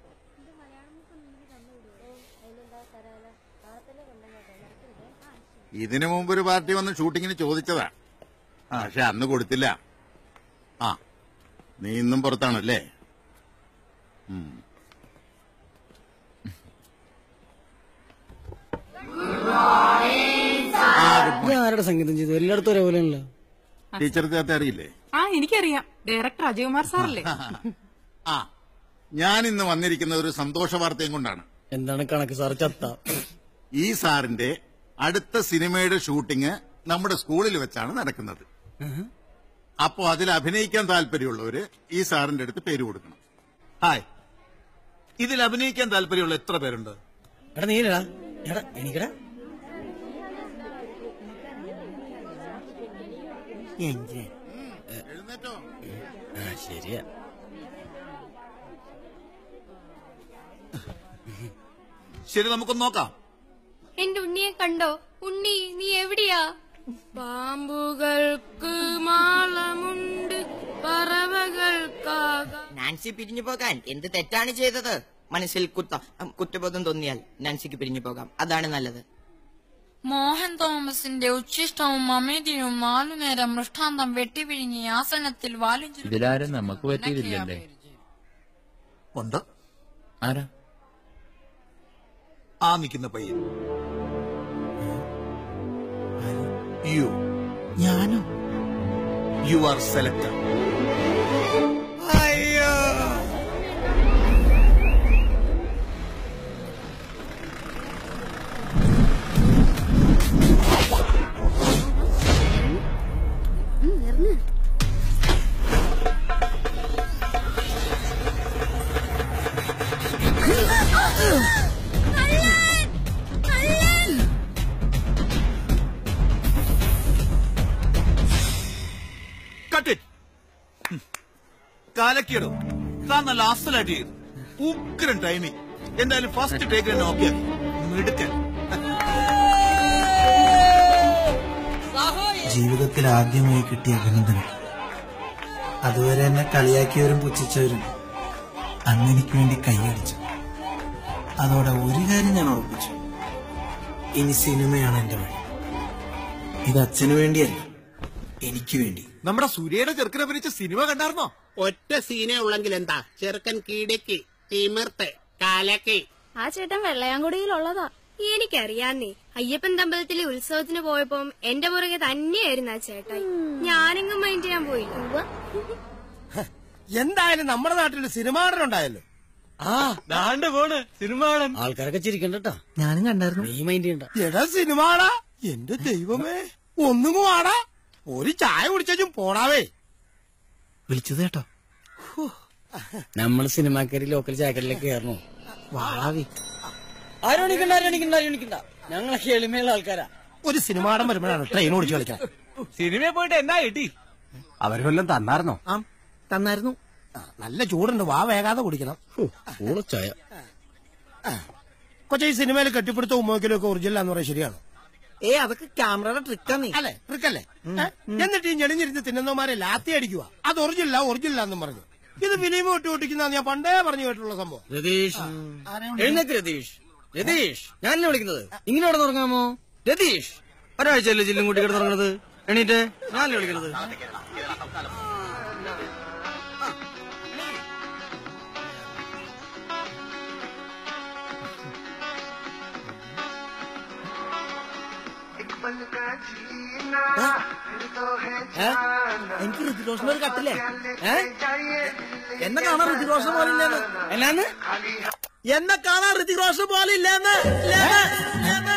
S: ഇതിനു മുമ്പ് ഒരു പാർട്ടി വന്ന് ഷൂട്ടിങ്ങിന് ചോദിച്ചതാ പക്ഷെ അന്ന് കൊടുത്തില്ല ആ നീ ഇന്നും പുറത്താണല്ലേ ഉം.
P: ഇത് ആരുടെ സംഗീതം ചെയ്തു എല്ലായിടത്തും ഒരേപോലെയാണല്ലോ
S: ടീച്ചർ ചേർത്ത് അറിയില്ലേ
D: ആ എനിക്കറിയാം ഡയറക്ടർ അജയകുമാർ സാറല്ലേ
S: ആ ഞാൻ ഇന്ന് വന്നിരിക്കുന്ന ഒരു സന്തോഷ വാർത്തയും കൊണ്ടാണ്
P: എന്താണ് കണക്ക് സാർ ചത്ത
S: ഈ സാറിന്റെ അടുത്ത സിനിമയുടെ ഷൂട്ടിംഗ് നമ്മുടെ സ്കൂളിൽ വെച്ചാണ് നടക്കുന്നത് അപ്പോ അതിൽ അഭിനയിക്കാൻ താല്പര്യമുള്ളവര് ഈ സാറിന്റെ അടുത്ത് പേര് കൊടുക്കണം ഹായ് ഇതിൽ അഭിനയിക്കാൻ താല്പര്യമുള്ള എത്ര പേരുണ്ട്
P: എടാ നീലടാ എടാ എനിക്കടാ
S: എഴുന്നേറ്റോ
P: ആ ശരിയാ
S: ശരി നമുക്കൊന്ന് നോക്കാം
N: എന്റെ ഉണ്ണിയെ കണ്ടോ ഉണ്ണി നീ എവിടെയാ പാമ്പുകൾക്ക് മാളമുണ്ട് പറവകൾക്കാക
R: നാൻസി പിരിഞ്ഞു പോകാൻ എന്ത് തെറ്റാണ് ചെയ്തത് മനസ്സിൽ കുത്ത കുറ്റബോധം തോന്നിയാൽ നാൻസിക്ക് പിരിഞ്ഞു പോകാം അതാണ് നല്ലത്
T: മോഹൻ തോമസിന്റെ ഉച്ഛിഷ്ടവും അമിതിയും നാലുനേരം മൃഷ്ടാന്തം വെട്ടിവിഴുങ്ങി ആസനത്തിൽ വാലും ചുരുട്ടി
U: ഇതിലാരും നമുക്ക് പറ്റിയതില്ലല്ലേ
V: ഉണ്ട്
U: ആരാ
V: ആ നിൽക്കുന്ന പയ്യൻ യു
G: ഞാനോ
V: യു ആർ സെലക്ടഡ്
G: അയ്യോ
V: കട്ട് ഇറ്റ് കാലക്കിയിടും താൻ നല്ല അസലായിട്ട് ചെയ്തു ഉഗ്രൻ ടൈമിങ് എന്തായാലും ഫസ്റ്റ് ടേക്ക് നോക്കിയാൽ മിടുക്കൻ
G: ജീവിതത്തിൽ ആദ്യമായി കിട്ടിയ അഭിനന്ദനം അതുവരെ എന്നെ കളിയാക്കിയവരും പുച്ഛിച്ചവരും അന്ന് എനിക്ക് വേണ്ടി കൈയടിച്ചു അതോടെ ഒരു കാര്യം ഞാൻ ഉറപ്പിച്ചു ഇനി സിനിമയാണ് എന്റെ വഴി ഇത് അച്ഛനു വേണ്ടിയല്ല എനിക്ക് വേണ്ടി
V: നമ്മുടെ സൂര്യയുടെ ചെറുക്കനെ അഭിനയിച്ച സിനിമ കണ്ടായിരുന്നോ
H: ഒറ്റ സീനേ ഉള്ളെങ്കിൽ എന്താ ചെറുക്കൻ കീടക്ക് തിമിർത്ത് കാലക്ക്
N: ആ ചേട്ടൻ വെള്ളയാങ്കുടിയിലുള്ളതാ എനിക്കറിയാന്നേ അയ്യപ്പൻ തമ്പലത്തിലെ ഉത്സവത്തിന് പോയപ്പം എന്റെ പുറകെ തന്നെയായിരുന്നു ആ ചേട്ടായി ഞാനെങ്ങും മൈൻഡ് ചെയ്യാൻ പോയില്ല
H: എന്തായാലും നമ്മുടെ നാട്ടിൽ സിനിമാടൻ ഉണ്ടായല്ലോ
P: ആ ദാണ്ട് പോണ് സിനിമാടൻ ആൾക്കാരൊക്കെ ചിരിക്കണ്ടട്ടാ
G: ഞാനും കണ്ടായിരുന്നു
P: നീ മൈൻഡ് ചെയ്യണ്ട
H: എടാ സിനിമാടാ എന്റെ ദൈവമേ ഒന്നും വാടാ ഒരു ചായ കുടിച്ചും പോടാവേ
G: വിളിച്ചത് കേട്ടോ
P: നമ്മൾ സിനിമാക്കാരി ലോക്കൽ ചാക്കലിലേക്ക് കയറണോ
G: വാവി
P: ആരും എണിക്കണ്ട ആരും എണിക്കണ്ട ആരും എണിക്കണ്ട ഞങ്ങളൊക്കെ എളിമയുള്ള ആൾക്കാരാ
H: ഒരു സിനിമാടൻ വരുമ്പോഴാണ് ട്രെയിൻ ഓടിച്ചു കളിക്കാൻ
C: സിനിമയിൽ പോയിട്ട് എന്നാ കിട്ടി
H: അവര് വല്ലതും തന്നായിരുന്നോ ആ തന്നായിരുന്നു ആ, നല്ല ചൂടുണ്ട് വാ വേഗാതെ കുടിക്കണം
P: ചായ
H: കൊച്ചി ഈ സിനിമയിൽ കെട്ടിപ്പിടുത്ത ഉമ്മോക്കലും ഒക്കെ ഒറിജിനൽ എന്ന് പറയാൻ ശരിയാണോ
G: ഏ അതൊക്കെ ക്യാമറയുടെ ട്രിക്കാന്നേ
H: അല്ലേ ട്രിക്കല്ലേ ഏ? എന്നിട്ട് ഈ ഞെളിഞ്ഞിരുന്ന് തിന്നുന്നവന്മാരെ ലാത്തി അടിക്കുക അത് ഒറിജിനല്ല ഒറിജിനൽ എന്നും പറഞ്ഞു ഇത് ഫിലിം ഒട്ടി ഒട്ടിക്കുന്ന ഞാൻ പണ്ടേ പറഞ്ഞു കേട്ടുള്ള സംഭവം
P: രതീഷ് എഴുന്നേക്ക് രതീഷ് രതീഷ് ഞാനല്ലേ വിളിക്കുന്നത് ഇങ്ങനെ ഇവിടെ തുടങ്ങാമോ രതീഷ് ഒരാഴ്ചയല്ലേ ചില്ലും കൂട്ടി കിടന്ന് തുടങ്ങുന്നത് എണീറ്റ് ഞാനല്ലേ വിളിക്കുന്നത്
G: എനിക്ക് ഋതിരോഷന് ഒരു കട്ടില്ലേ ഏ? എന്നെ കാണാൻ ഋതിരോഷം പോലെ ഇല്ലെന്ന്
P: എന്നാന്ന്
G: എന്നെ കാണാൻ ഋതിരോഷം പോലെ ഇല്ലെന്ന് ഇല്ലെന്ന്, ഇല്ലെന്ന്.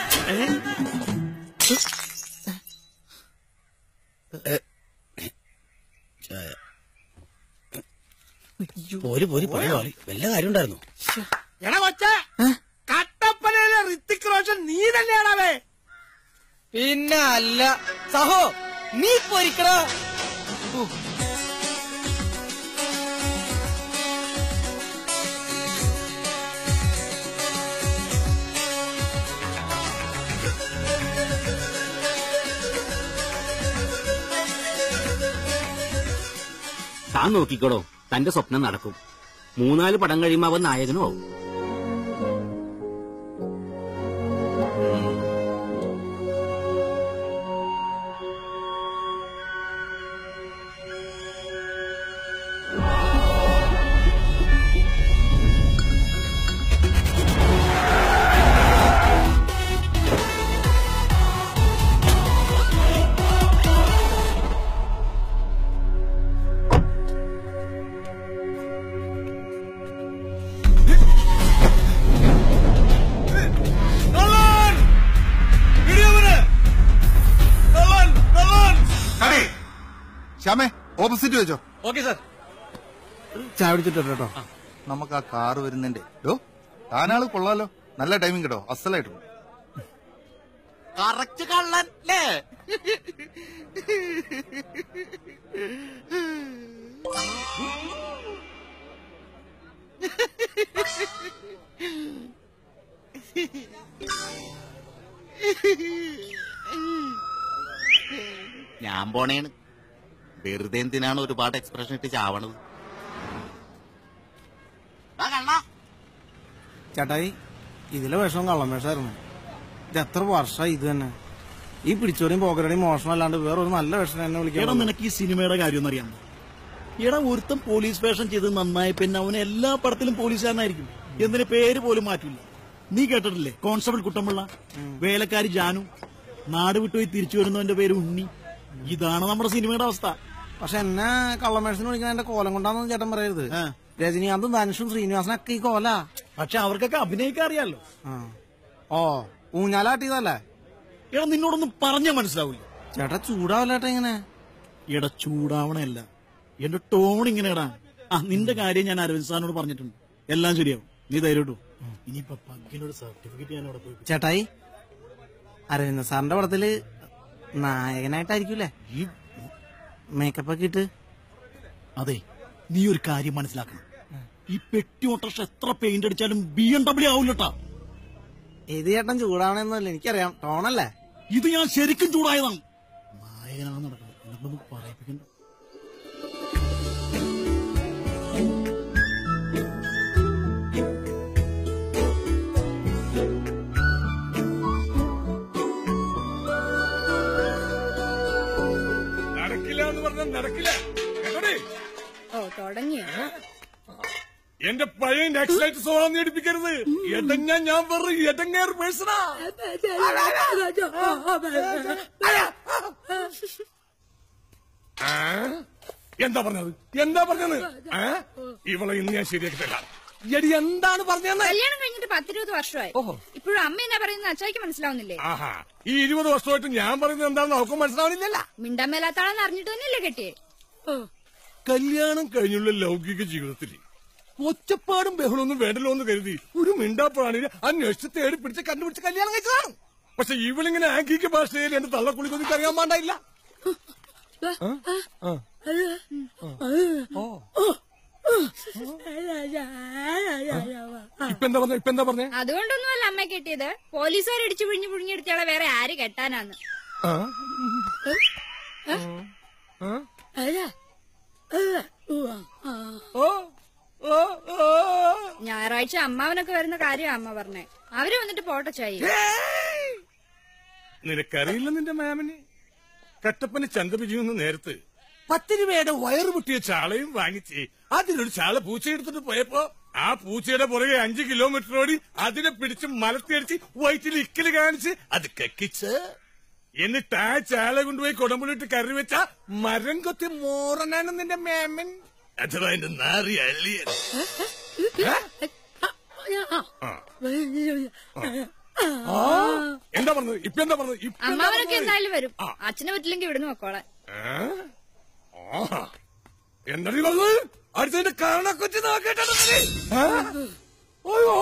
P: ചായ പോര് പോര് പോയ വല്ല കാര്യം ഉണ്ടായിരുന്നു
H: എടാ കൊച്ച കട്ടപ്പനയിലെ ഋത്തിക് റോഷൻ നീ തന്നെയാണവേ
P: പിന്നെ അല്ല സഹോ നീ പൊരിക്കടാ
W: താൻ നോക്കിക്കോടോ തന്റെ സ്വപ്നം നടക്കും മൂന്നാല് പടം കഴിയുമ്പോ അവൻ നായകനും ആവും
S: ശ്യാമേ ഓപ്പോസിറ്റ് വെച്ചോ
P: ഓക്കെ സാർ
V: ചായ കുടിച്ചിട്ടോ കേട്ടോ
S: നമുക്ക് ആ കാറ് വരുന്നുണ്ട് ഡോ താനാള് കൊള്ളാലോ നല്ല ടൈമിംഗ് കേട്ടോ അസലായിട്ട്
H: കറക്റ്റ് കള്ളൻ അല്ലേ
V: ഞാൻ പോണേണ് വെറുതെ എന്തിനാണ് ഒരുപാട് എക്സ്പ്രഷൻ ഇട്ട് ചാവണത്
H: ചേട്ടായി ഇതിലെ വിഷം കള്ളം വിഷമായിരുന്നു ഇത് എത്ര വർഷമായി ഇത് തന്നെ
G: ഈ പിടിച്ചോടെയും പോക്കരുടെയും മോഷണം അല്ലാണ്ട് വേറെ ഒരു നല്ല വേഷം എന്നെ
B: എടാ
G: വിളിക്കണം
B: നിനക്ക് ഈ സിനിമയുടെ കാര്യം അറിയാമോ എടാ ഒരുത്തൻ പോലീസ് വേഷം ചെയ്ത് നന്നായി പിന്നെ അവന് എല്ലാ പടത്തിലും പോലീസുകാരനായിരിക്കും എന്തിന് പേര് പോലും മാറ്റില്ല നീ കേട്ടിട്ടില്ലേ കോൺസ്റ്റബിൾ കുട്ടമ്പിള്ള വേലക്കാരി ജാനു നാട് വിട്ടുപോയി തിരിച്ചു വരുന്നവന്റെ പേര് ഉണ്ണി ഇതാണ് നമ്മുടെ സിനിമയുടെ അവസ്ഥ
G: പക്ഷെ എന്നെ കള്ളമേഷന് വിളിക്കുന്ന എന്റെ കോലം കൊണ്ടാന്ന് ചേട്ടൻ പറയരുത് രജനീകാന്തും ധനുഷും ശ്രീനിവാസനൊക്കെ ഈ കോല
B: പക്ഷെ അവർക്കൊക്കെ അഭിനയിക്കാൻ അറിയാലോ
G: ഓ ഊഞ്ഞാലാട്ടിയതല്ലേ
B: എടാ നിന്നോടൊന്നും പറഞ്ഞാൽ മനസ്സിലാവില്ല
G: ചേട്ടാ ചൂടാവല്ലേട്ടാ ഇങ്ങനെ
B: എടാ ചൂടാവണല്ല എന്റെ ടോൺ ഇങ്ങനെടാ ആ നിന്റെ കാര്യം ഞാൻ അരവിന്ദ് സാറിനോട് പറഞ്ഞിട്ടുണ്ട് എല്ലാം ശരിയാവും നീ ധൈര്യട്ടു ഇനിയിപ്പൊ പങ്കിനൊരു സർട്ടിഫിക്കറ്റ് ഞാൻ അവിടെ പോയി
G: ചേട്ടായി അരവിന്ദ സാറിന്റെ പടത്തില് നായകനായിട്ടായിരിക്കൂലേ മേക്കപ്പ് ഒക്കെ ഇട്ട്
B: അതെ നീ ഒരു കാര്യം മനസ്സിലാക്കണം ഈ പെട്ടി ഓട്ടർഷ എത്ര പെയിന്റ് അടിച്ചാലും ബി എം ഡബ്ല്യൂ ആവില്ലട്ടാ
G: ഏത് ചേട്ടൻ ചൂടാവണെന്നല്ല എനിക്കറിയാം ടോണല്ലേ
B: ഇത് ഞാൻ ശരിക്കും ചൂടായതാണ് നായകനാണ് നടക്കുന്നത് എന്നൊന്നും പറയിപ്പിക്കണ്ട
F: നടക്കില്ല എന്ന് പറഞ്ഞാൽ നടക്കില്ല കേട്ടോടി
J: ഓ തുടങ്ങിയോ
F: എന്റെ പഴയ നെക്സ്റ്റ് സ്വഭാവം നേടിപ്പിക്കരുത് എടങ്ങ ഞാൻ വെറും എടങ്ങേർ പേഴ്സണാ ആ? എന്താ പറഞ്ഞത് എന്താ പറഞ്ഞത് ആ? ഇവളെ ഇന്ന് ഞാൻ ശരിയാക്കി തരാം എടി എന്താണ് പറഞ്ഞതെന്ന്
J: കല്യാണം കഴിഞ്ഞിട്ട് പത്തിരുപത് വർഷമായി ഇപ്പോഴും അമ്മ എന്നാ പറയുന്നത് അച്ചായിക്ക് മനസ്സിലാവുന്നില്ലേ
F: ആഹാ ഈ ഇരുപത് വർഷമായിട്ട് ഞാൻ പറയുന്നത് എന്താണെന്ന് അവർക്ക് മനസ്സിലാവണില്ലല്ല
J: മിണ്ടാൻ മേലാത്താളെന്ന് അറിഞ്ഞിട്ട് തന്നെയല്ലേ കെട്ടിയേ
F: കല്യാണം കഴിഞ്ഞുള്ള ലൗകിക ജീവിതത്തിൽ ഒച്ചപ്പാടും ബഹളമൊന്നും വേണ്ടല്ലോ എന്ന് കരുതി ഒരു മിണ്ടാപ്പാണിന് അന്വേഷിച്ച് തേടി പിടിച്ച് കണ്ടുപിടിച്ച് കല്യാണം കഴിച്ചതാണ് പക്ഷെ ഇവളിങ്ങനെ ആംഗിക ഭാഷയിൽ എന്റെ തള്ളക്കുളിക്കൊന്നും അറിയാൻ പാണ്ടായില്ല ഇപ്പൊ എന്താ പറഞ്ഞ ഇപ്പൊ എന്താ പറഞ്ഞേ
J: അതുകൊണ്ടൊന്നുമല്ല അമ്മ കെട്ടിയത് പോലീസുകാർ ഇടിച്ചു പിഴിഞ്ഞു പുഴുങ്ങിയെടുത്തയാളെ വേറെ ആര് കെട്ടാനാന്ന്
F: ആ?
J: ഞായറാഴ്ച അമ്മാവനൊക്കെ വരുന്ന കാര്യം അമ്മ പറഞ്ഞേ അവര് വന്നിട്ട് പോട്ടെ ചായി
F: നിനക്കറിയില്ല നിന്റെ മാമന് കട്ടപ്പന ചന്തപിരിയുന്ന നേരത്ത് പത്ത് രൂപയുടെ വയറ് പൊട്ടിയ ചാളയും വാങ്ങിച്ച് അതിലൊരു ചാള പൂച്ചയെടുത്തിട്ട് പോയപ്പോ ആ പൂച്ചയുടെ പുറകെ അഞ്ച് കിലോമീറ്റർ ഓടി അതിനെ പിടിച്ച് മലത്തിയടിച്ച് വയറ്റിൽ ഇക്കല് കാണിച്ച് അത് കക്കിച്ച് എന്നിട്ട് ആ ചാള കൊണ്ടുപോയി കൊടമ്പുളിട്ട് കറി വെച്ച മരം കൊത്തി മോറനാണ് നിന്റെ മേമൻ അഥവാ എന്റെ നാറി അള്ളിയൻ ആ, എന്താ പറഞ്ഞത് ഇപ്പൊ എന്താ പറഞ്ഞത് ഇപ്പൊ എന്താ
J: അമ്മാവനൊക്കെ
F: പറഞ്ഞത്?
J: എന്തായാലും വരും അച്ഛനെ പറ്റില്ലെങ്കിൽ ഇവിടുന്ന് വെക്കോളാൻ
F: ഏ? ആഹാ. എന്താ നീ പറഞ്ഞത് അടുത്തതിന്റെ കരണക്കൊച്ചി നോക്കിയിട്ടാണ് അയ്യോ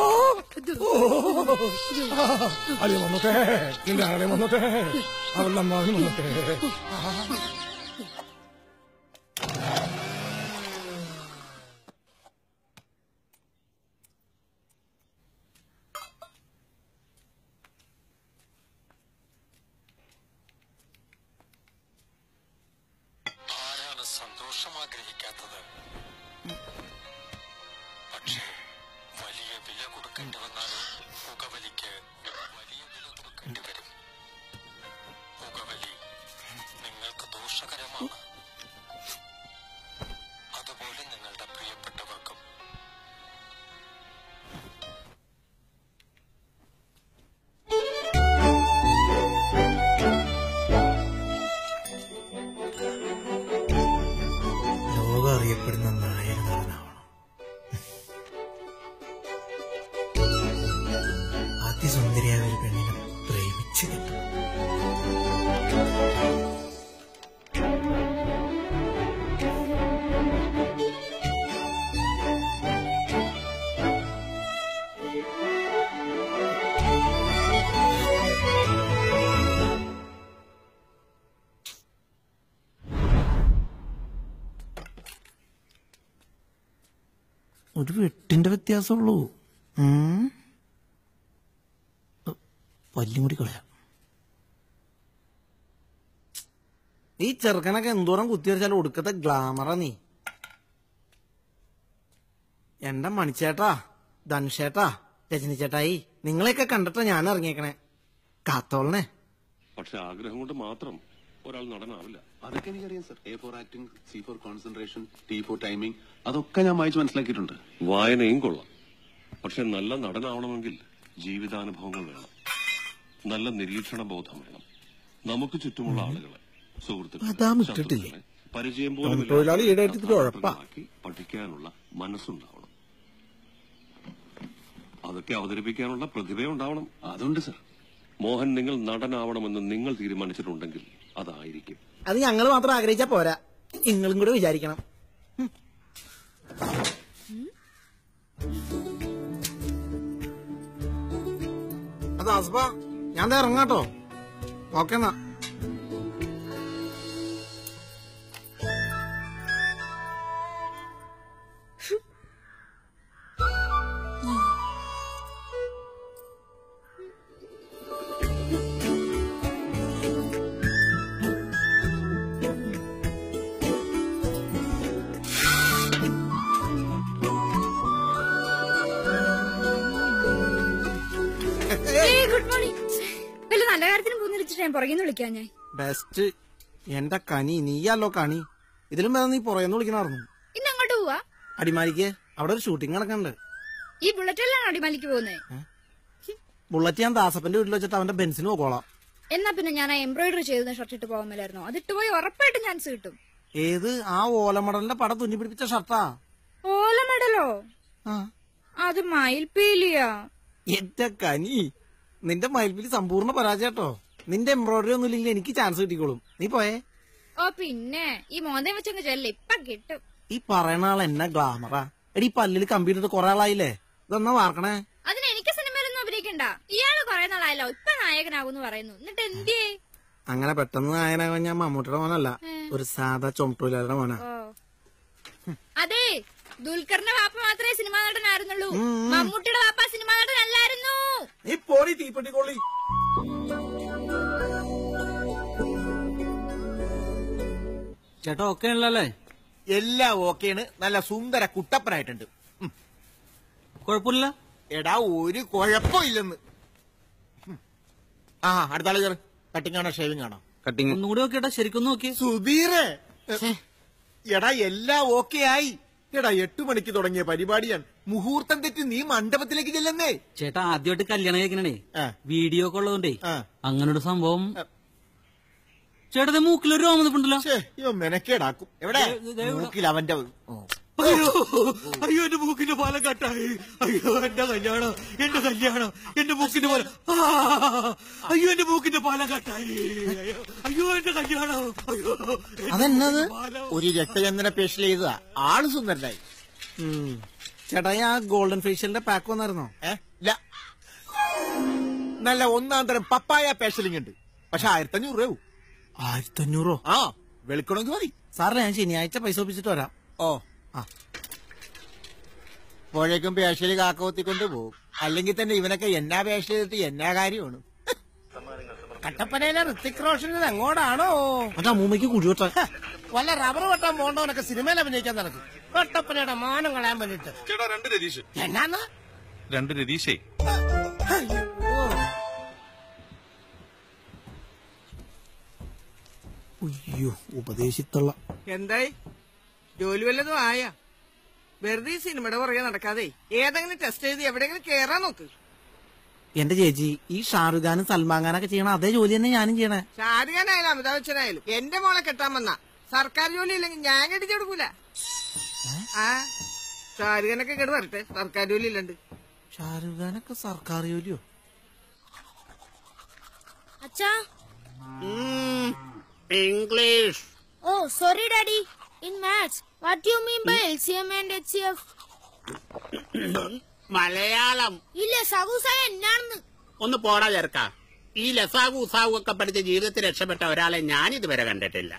F: അല്ലേ വന്നോട്ടെ നിന്റെ ആളെ വന്നോട്ടെ അവളുടെ അമ്മാവൻ വന്നോട്ടെ
K: ആരാണ് സന്തോഷം ആഗ്രഹിക്കാത്തത് പക്ഷേ വലിയ വില കൊടുക്കേണ്ടി വന്നാൽ പുകവലിക്ക് വലിയ വില കൊടുക്കേണ്ടി വരും പുകവലി നിങ്ങൾക്ക് ദോഷകരമാണ് അതുപോലെ നിങ്ങളുടെ പ്രിയപ്പെട്ടവർക്കും
G: ലോകം അറിയപ്പെടുന്ന നായക നടനാവണം അതിസുന്ദരിയായ ഒരു പെണ്ണിനെ പ്രേമിച്ചു കിട്ടും ഒരു വെട്ടിന്റെ വ്യത്യാസമുള്ളൂ ഉം. പല്ലും കൂടി കളയാം ഈ ചെറുക്കനൊക്കെ എന്തോരം കുത്തിവരച്ചാലും ഒടുക്കത്തെ ഗ്ലാമറാ നീ എന്റെ മണിച്ചേട്ടാ ധനുഷേട്ടാ രജനി ചേട്ടായി നിങ്ങളെയൊക്കെ കണ്ടിട്ടാ ഞാൻ ഇറങ്ങിയേക്കണേ കാത്തോളനെ
E: പക്ഷെ ആഗ്രഹം കൊണ്ട് മാത്രം ഒരാൾ നടനാവില്ല
L: അതൊക്കെ എനിക്കറിയാം sir A for acting C for concentration T for timing അതൊക്കെ ഞാൻ വായിച്ച് മനസ്സിലാക്കിയിട്ടുണ്ട്
E: വായനയും കൊള്ളാം പക്ഷെ നല്ല നടനാവണമെങ്കിൽ ജീവിതാനുഭവങ്ങൾ വേണം നല്ല നിരീക്ഷണ ബോധം വേണം നമുക്ക് ചുറ്റുമുള്ള ആളുകളെ സുഹൃത്തുക്കളെ
G: അതാ വിട്ടിട്ടില്ലേ?
E: ശത്രുക്കളെ, പരിചയം
G: ടൗൺ തൊഴിലാളി ഈടായിട്ട് ഇത്തിരി ഉഴപ്പാ.
E: പോലും പഠിക്കാനുള്ള മനസ്സുണ്ടാവണം അതൊക്കെ അവതരിപ്പിക്കാനുള്ള പ്രതിഭയുണ്ടാവണം
L: അതുണ്ട് സർ
E: മോഹൻ നിങ്ങൾ നടനാവണമെന്ന് നിങ്ങൾ തീരുമാനിച്ചിട്ടുണ്ടെങ്കിൽ അതായിരിക്കും
G: അത് ഞങ്ങൾ മാത്രം ആഗ്രഹിച്ചാ പോരാ നിങ്ങളും കൂടെ വിചാരിക്കണം അത് അസ്ബ ഞാൻ ദേ ഇറങ്ങാട്ടോ ഓക്കെ എന്നാ
J: ഗുഡ് മോർണിംഗ് വല്ല നല്ല കാര്യത്തിന് പോകുന്ന വിളിച്ചിട്ട് ഞാൻ പുറകിന്ന് വിളിക്കാൻ ഞാൻ
G: ബെസ്റ്റ് എന്റെ കനി നീയല്ലോ കണി ഇതിലും വേറെ നീ പുറയെന്ന് വിളിക്കണമായിരുന്നു
J: ഇന്ന് അങ്ങോട്ട് പോവാ
G: അടിമാലിക്ക് അവിടെ ഒരു ഷൂട്ടിംഗ് നടക്കണ്ട്
J: ഈ ബുള്ളറ്റിലാണ് അടിമാലിക്ക് പോകുന്നത്
G: ബുള്ളറ്റ് ഞാൻ ദാസപ്പന്റെ വീട്ടിൽ വെച്ചിട്ട് അവന്റെ ബെൻസിന് പോകോളാം
J: എന്നാ പിന്നെ ഞാൻ ആ എംബ്രോയിഡറി ചെയ്ത ഷർട്ട് ഇട്ട് പോകാൻ മേലായിരുന്നു അതിട്ട് പോയി ഉറപ്പായിട്ടും ചാൻസ് കിട്ടും
G: ഏത് ആ ഓലമടലിന്റെ പടം തുന്നി പിടിപ്പിച്ച ഷർട്ടാ
J: ഓല മെഡലോ അത് മയിൽപീലിയാ
G: എന്റെ കനി നിന്റെ മയിൽപ്പിൽ സമ്പൂർണ്ണ പരാജയട്ടോ നിന്റെ എംബ്രോയിഡറി ഒന്നും ഇല്ലെങ്കിൽ എനിക്ക് ചാൻസ് കിട്ടിക്കോളും നീ പോയേ
J: ഓ പിന്നെ ഈ മോന്തയും വെച്ചങ്ങ് ചെല്ല ഇപ്പൊ കിട്ടും
G: ഈ പറയണ ആൾ എന്നെ ഗ്ലാമറാ എടി ഈ പല്ലിൽ കമ്പ്യൂട്ടർ കുറെ ആളായില്ലേ ഇതൊന്നാ വാർക്കണേ
J: അതിന് എനിക്ക് സിനിമയിലൊന്നും അഭിനയിക്കണ്ട ഇയാള് കുറെ നാളായല്ലോ ഇപ്പൊ നായകനാകുന്നു പറയുന്നു എന്നിട്ട് എന്തിയേ
G: അങ്ങനെ പെട്ടെന്ന് നായനാകാൻ ഞാൻ മമ്മൂട്ടിയുടെ മോനല്ല ഒരു സാധാ ചുമട്ടൂലാരുടെ മോനാ
J: ഓ അതെ ദുൽഖറിന്റെ വാപ്പ മാത്രമേ സിനിമാ നടനായിരുന്നുള്ളൂ മമ്മൂട്ടിയുടെ വാപ്പ സിനിമാ നടനല്ലായിരുന്നു
G: നീ പോടി തീപ്പെട്ടിക്കൊള്ളി
P: ചേട്ടാ ഓക്കെ ഉള്ളല്ലേ
H: എല്ലാം ഓക്കെയാണ് നല്ല സുന്ദര കുട്ടപ്പനായിട്ടുണ്ട് ഉം.
P: കുഴപ്പമില്ല
H: എടാ ഒരു കുഴപ്പമില്ലെന്ന് ഉം. ആ അടുത്ത ആള് കയറി കട്ടിംഗ് ആണോ ഷേവിംഗ് ആണോ
P: കട്ടിങ് ഒന്നും കൂടി നോക്കിയേട്ടാ ശരിക്കും നോക്കി
H: സുധീറേ എടാ എല്ലാം ഓക്കെ ആയി എടാ എട്ടു മണിക്ക് തുടങ്ങിയ പരിപാടിയാണ് മുഹൂർത്തം തെറ്റി നീ മണ്ഡപത്തിലേക്ക് ചെല്ലുന്നേ
P: ചേട്ടാ ആദ്യമായിട്ട് കല്യാണം കഴിക്കണേ വീഡിയോ ഒക്കെ ഉള്ളതുകൊണ്ടേ അങ്ങനെ ഒരു സംഭവം ചേട്ടത്തെ മൂക്കിലൊരു രോമം നിൽപ്പുണ്ടല്ലോ
H: ഇവ മെനക്കേടാക്കും എവിടെ മൂക്കിൽ അവന്റെ ഓ.
A: അയ്യോ അയ്യോ എന്റെ മൂക്കിന്റെ പാലം കട്ടായി അയ്യോ എന്റെ കല്യാണം എന്റെ കല്യാണം എന്റെ മൂക്കിന്റെ പാലം ആ, അയ്യോ എന്റെ മൂക്കിന്റെ പാലം കട്ടായി അയ്യോ, അയ്യോ എന്റെ കല്യാണം അയ്യോ
H: അതെന്നത് ഒരു രക്തചന്ദന പേഷ്യൽ ചെയ്തതാ ആള് സുന്ദരനായി
G: ഉം. ചേട്ടാ ഈ ആ ഗോൾഡൻ ഫേഷ്യലിന്റെ പാക്ക് വന്നായിരുന്നോ
H: ഏ ഇല്ല നല്ല ഒന്നാം തരം പപ്പായ പേഷ്യലിംഗ് ഉണ്ട് പക്ഷെ ആയിരത്തി അഞ്ഞൂറ് രൂപ
G: ആയിരത്തി അഞ്ഞൂറോ
H: ആ വെളുക്കണമെങ്കിൽ മതി
G: സാറിന് ഞാൻ ശനിയാഴ്ച പൈസ ഒപ്പിച്ചിട്ട് വരാം
H: ഓ
G: ആ
H: പോഴേക്കും പേഷ്യല് കാക്കവത്തിക്കൊണ്ട് പോകും അല്ലെങ്കിൽ തന്നെ ഇവനൊക്കെ എന്നാ പേഷ്യൽ ചെയ്തിട്ട് എന്നാ കാര്യമാണ് കട്ടപ്പനയിലെ ഋത്തിക് റോഷൻ ഇത് എങ്ങോട്ടാണോ
G: മറ്റേ അമ്മൂമ്മയ്ക്ക് കുഴിവട്ട
H: വല്ല റബ്ബർ വെട്ടാൻ പോകണ്ടവനൊക്കെ സിനിമയിൽ അഭിനയിക്കാൻ നടക്കും കട്ടപ്പനയുടെ മാനം കളയാൻ വേണ്ടിട്ട്
V: ചേട്ടാ രണ്ട് രതീഷ്
H: എന്നാന്ന്
V: രണ്ട് രതീഷേ
G: അയ്യോ ഉപദേശിത്തുള്ള
M: എന്തായി ജോലി വല്ലതും ആയ വെറുതെ ഈ സിനിമയുടെ പുറകെ നടക്കാതെ ഏതെങ്കിലും ടെസ്റ്റ് ചെയ്ത് എവിടെയെങ്കിലും കേറാൻ നോക്ക്
G: എന്റെ ചേച്ചി ഈ ഷാറുഖ് ഖാനും സൽമാൻ ഖാനൊക്കെ ചെയ്യണ അതേ ജോലി തന്നെ ഞാനും ചെയ്യണേ
M: ഷാരുഖാനായാലും അമിതാഭ് ബച്ചനായാലും എന്റെ മോളെ കെട്ടാൻ വന്ന സർക്കാർ ജോലി ഇല്ലെങ്കിൽ ഞാൻ കെട്ടിച്ചു കൊടുക്കൂല ആ ഷാരുഖാനൊക്കെ കേട്ട് വരട്ടെ സർക്കാർ ജോലി ഇല്ലണ്ട്
G: ഷാറുഖ് ഖാനൊക്കെ സർക്കാർ ജോലിയോ
N: അച്ഛാ
H: English
N: oh sorry daddy in maths what you mean by LCM and H C F
H: Malayalam
N: ഇല്ല സഹൂസായ എന്നാണെന്ന്
X: ഒന്ന് പോടാ ചേർക്ക ഈ ലസാഗു ഉസാഗു ഒക്കെ പഠിച്ച് ജീവിതത്തിൽ രക്ഷപ്പെട്ട ഒരാളെ ഞാൻ ഇതുവരെ കണ്ടിട്ടില്ല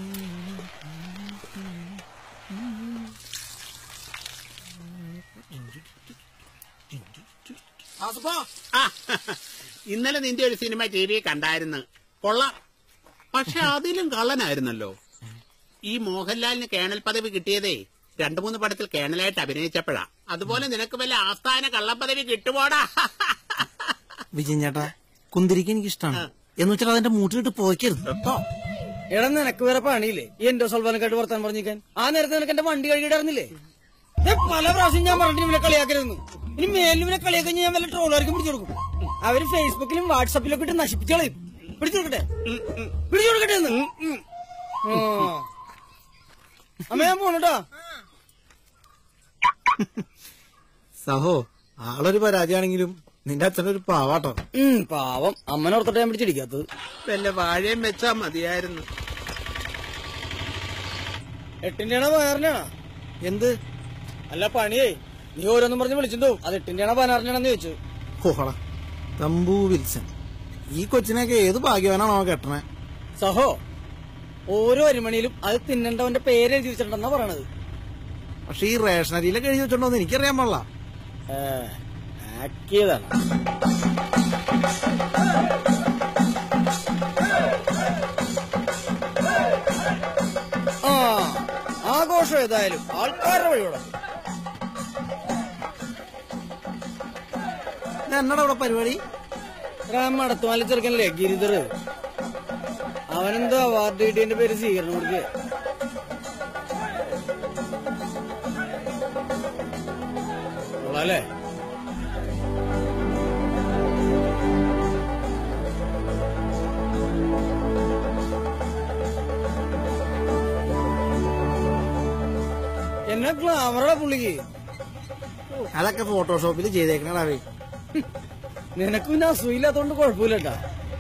X: ആ, ഇന്നലെ നിന്റെ ഒരു സിനിമ ടി വി കണ്ടായിരുന്നു കൊള്ളാം പക്ഷെ അതിലും കള്ളനായിരുന്നല്ലോ ഈ മോഹൻലാലിന് കേണൽ പദവി കിട്ടിയതേ രണ്ടു മൂന്ന് പടത്തിൽ കേണലായിട്ട് അഭിനയിച്ചപ്പോഴാ അതുപോലെ നിനക്ക് വല്ല ആസ്ഥാന കള്ളപ്പദവി കിട്ടുമോടാ
G: വിജയൻ ചേട്ടാ കുന്തിരിക്ക് എനിക്ക് ഇഷ്ടമാണ് എന്ന് വെച്ചാൽ അതിന്റെ മൂട്ടിലിട്ട് പോയിക്കരുത് കേട്ടോ
P: എടാ നിനക്ക് വേറെ പണിയില്ലേ ഈ എന്റെ സൽവാനക്കായിട്ട് വർത്താൻ പറഞ്ഞിരിക്കാൻ ആ നേരത്തെ നിനക്ക് എന്റെ വണ്ടി കഴുകിയിടായിരുന്നില്ലേ ദേ പല പ്രാവശ്യം ഞാൻ പറഞ്ഞിട്ട് ഇവനെ കളിയാക്കരുതെന്ന് ഇനി മേലിൽ ഇവനെ കളിയാക്കി ഞാൻ വല്ല ട്രോളുകാർക്കും പിടിച്ചു കൊടുക്കും അവര് ഫേസ്ബുക്കിലും വാട്സാപ്പിലും ഒക്കെ ഇട്ട് നശിപ്പിച്ചു കളയും പിടിച്ചു കൊടുക്കട്ടെ പിടിച്ചു കൊടുക്കട്ടെ എന്ന് ആ. അമ്മ ഞാൻ പോണുട്ടോ
G: സഹോ ആളൊരു പരാജയാണെങ്കിലും നിന്റെ അച്ഛനൊരു പാവാട്ടോ
P: ഉം, പാവം അമ്മനോർത്തോട്ടെ ഞാൻ പിടിച്ചിടിക്കാത്തത്
X: വല്ല വാഴയും വെച്ചാ മതിയായിരുന്നു
P: എട്ടിന്റെയാണോ പതിനാറിന്റെയാണോ എന്ത് അല്ല പണിയേ നീ ഓരോന്നും പറഞ്ഞ് വിളിച്ചിട്ടുണ്ടാവും അത് എട്ടിന്റെയാണോ പതിനാറിന്റെയാണെന്ന് ചോദിച്ചു
G: കോഹള തമ്പു വിൽസൺ ഈ കൊച്ചിനൊക്കെ ഏത് ഭാഗ്യവാനാണോ കെട്ടണേ
P: സഹോ ഓരോ അരിമണിയിലും അത് തിന്നണ്ടവന്റെ പേര് എഴുതി വെച്ചിട്ടുണ്ടെന്നാ പറയണത്
G: പക്ഷെ ഈ റേഷനരിയിലൊക്കെ എഴുതി വെച്ചിട്ടുണ്ടോന്ന് എനിക്കറിയാൻ പാടില്ല
P: ആക്കിയതാണ് ആ ആഘോഷം ഏതായാലും ആൾക്കാരുടെ വഴിയോടെ
G: എന്നടാ ഇവിടെ പരിപാടി
P: മടത്തുമാല ചെറുക്കനല്ലേ ഗിരിധർ അവനെന്തോ അവാർഡ് കിട്ടിയതിന്റെ പേര് സ്വീകരണം കൊടുക്കുക കൊള്ളാല്ലേ എന്നാ ഗ്ലാമറാ പുള്ളിക്ക്
G: അതൊക്കെ ഫോട്ടോഷോപ്പിൽ ചെയ്തേക്കണടാവേ
P: നിനക്ക് പിന്നെ അസൂയില്ലാത്തോണ്ട് കുഴപ്പമില്ലട്ടാ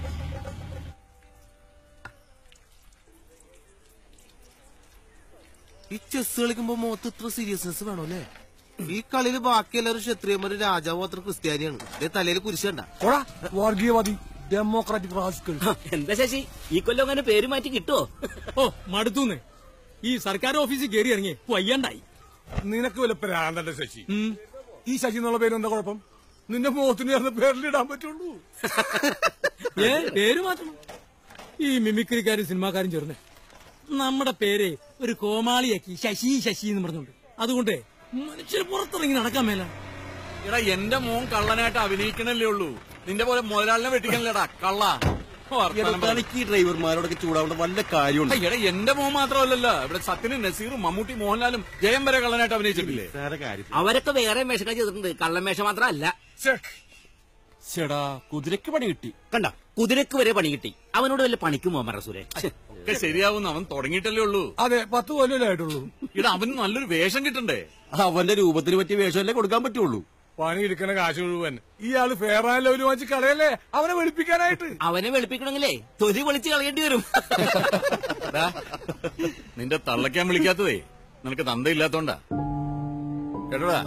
H: ഈ ചെസ് കളിക്കുമ്പോ മുഖത്ത് ഇത്ര സീരിയസ്നെസ് വേണോ അല്ലേ ഈ കളിയിൽ ബാക്കി എല്ലാവരും ക്ഷത്രിയന്മാരും രാജാവും അത്ര ക്രിസ്ത്യാനിയാണ് ഇതേ തലയിൽ കുരിശണ്ട
A: വർഗീയവാദി ഡെമോക്രാറ്റിക് റാസ്കൾ
W: എന്താ ശശി ഈ കൊല്ലം അങ്ങനെ പേര് മാറ്റി കിട്ടുമോ
A: ഓ മടുത്തൂന്ന് ഈ സർക്കാർ ഓഫീസിൽ കയറി ഇറങ്ങി വയ്യാണ്ടായി
F: നിനക്ക് വല്ല പ്രാന്തന്റെ ശശി ഈ ശശി എന്നുള്ള പേര് എന്താ കുഴപ്പം നിന്റെ മുഖത്തിന് ചേർന്ന പേരിലിടാൻ പറ്റുള്ളൂ
A: ഏ പേര് മാറ്റണം ഈ മിമിക്രിക്കാരും സിനിമാക്കാരും ചേർന്ന് നമ്മുടെ പേര് ഒരു കോമാളിയാക്കി ശശി ശശി എന്ന് പറഞ്ഞുണ്ട് അതുകൊണ്ട് മനുഷ്യർ പുറത്തിറങ്ങി നടക്കാൻ മേല
C: എടാ എന്റെ മോൻ കള്ളനായിട്ട് അഭിനയിക്കണല്ലേ ഉള്ളൂ നിന്റെ പോലെ മുതലാളിനെ വെട്ടിക്കണല്ലേടാ കള്ള
H: തനിക്ക് ഈ ഡ്രൈവർമാരോടൊക്കെ ചൂടാവേണ്ട വല്ല കാര്യമുണ്ട്
C: എടാ എന്റെ മോൻ മാത്രമല്ലല്ലോ ഇവിടെ സത്യനും നസീറും മമ്മൂട്ടി മോഹൻലാലും ജയം വരെ കള്ളനായിട്ട് അഭിനയിച്ചിട്ടില്ലേ
W: അവരൊക്കെ വേറെ വേഷങ്ങൾ ചെയ്തിട്ടുണ്ട് കള്ളമേഷം മാത്രമല്ല
C: ചേടാ കുതിരക്ക് പണി കിട്ടി
W: കണ്ട കുതിരക്ക് വരെ പണി കിട്ടി അവനോട് വല്ല പണിക്കും പോകാൻ പറ സുരേ
C: ഒക്കെ ശരിയാവുന്ന അവൻ തുടങ്ങിയിട്ടല്ലേ ഉള്ളൂ
F: അതെ പത്ത് കൊല്ലമല്ലേ ആയിട്ടുള്ളൂ
C: ഇടാ അവന് നല്ലൊരു വേഷം കിട്ടണ്ടേ
H: അവന്റെ രൂപത്തിന് പറ്റിയ വേഷമല്ലേ കൊടുക്കാൻ പറ്റുള്ളൂ
F: പണി എടുക്കണ കാശ് മുഴുവൻ ഇയാള് ഫെയറായ ലെവല് വാങ്ങിച്ച് കളയല്ലേ അവനെ വെളുപ്പിക്കാനായിട്ട്
W: അവനെ വെളുപ്പിക്കണമെങ്കിലേ തൊലി പൊളിച്ച് കളയേണ്ടി വരും
C: എടാ, നിന്റെ തള്ളക്കാൻ വിളിക്കാത്തതേ നിനക്ക് തന്തയില്ലാത്തോണ്ടാ കേട്ടോടാ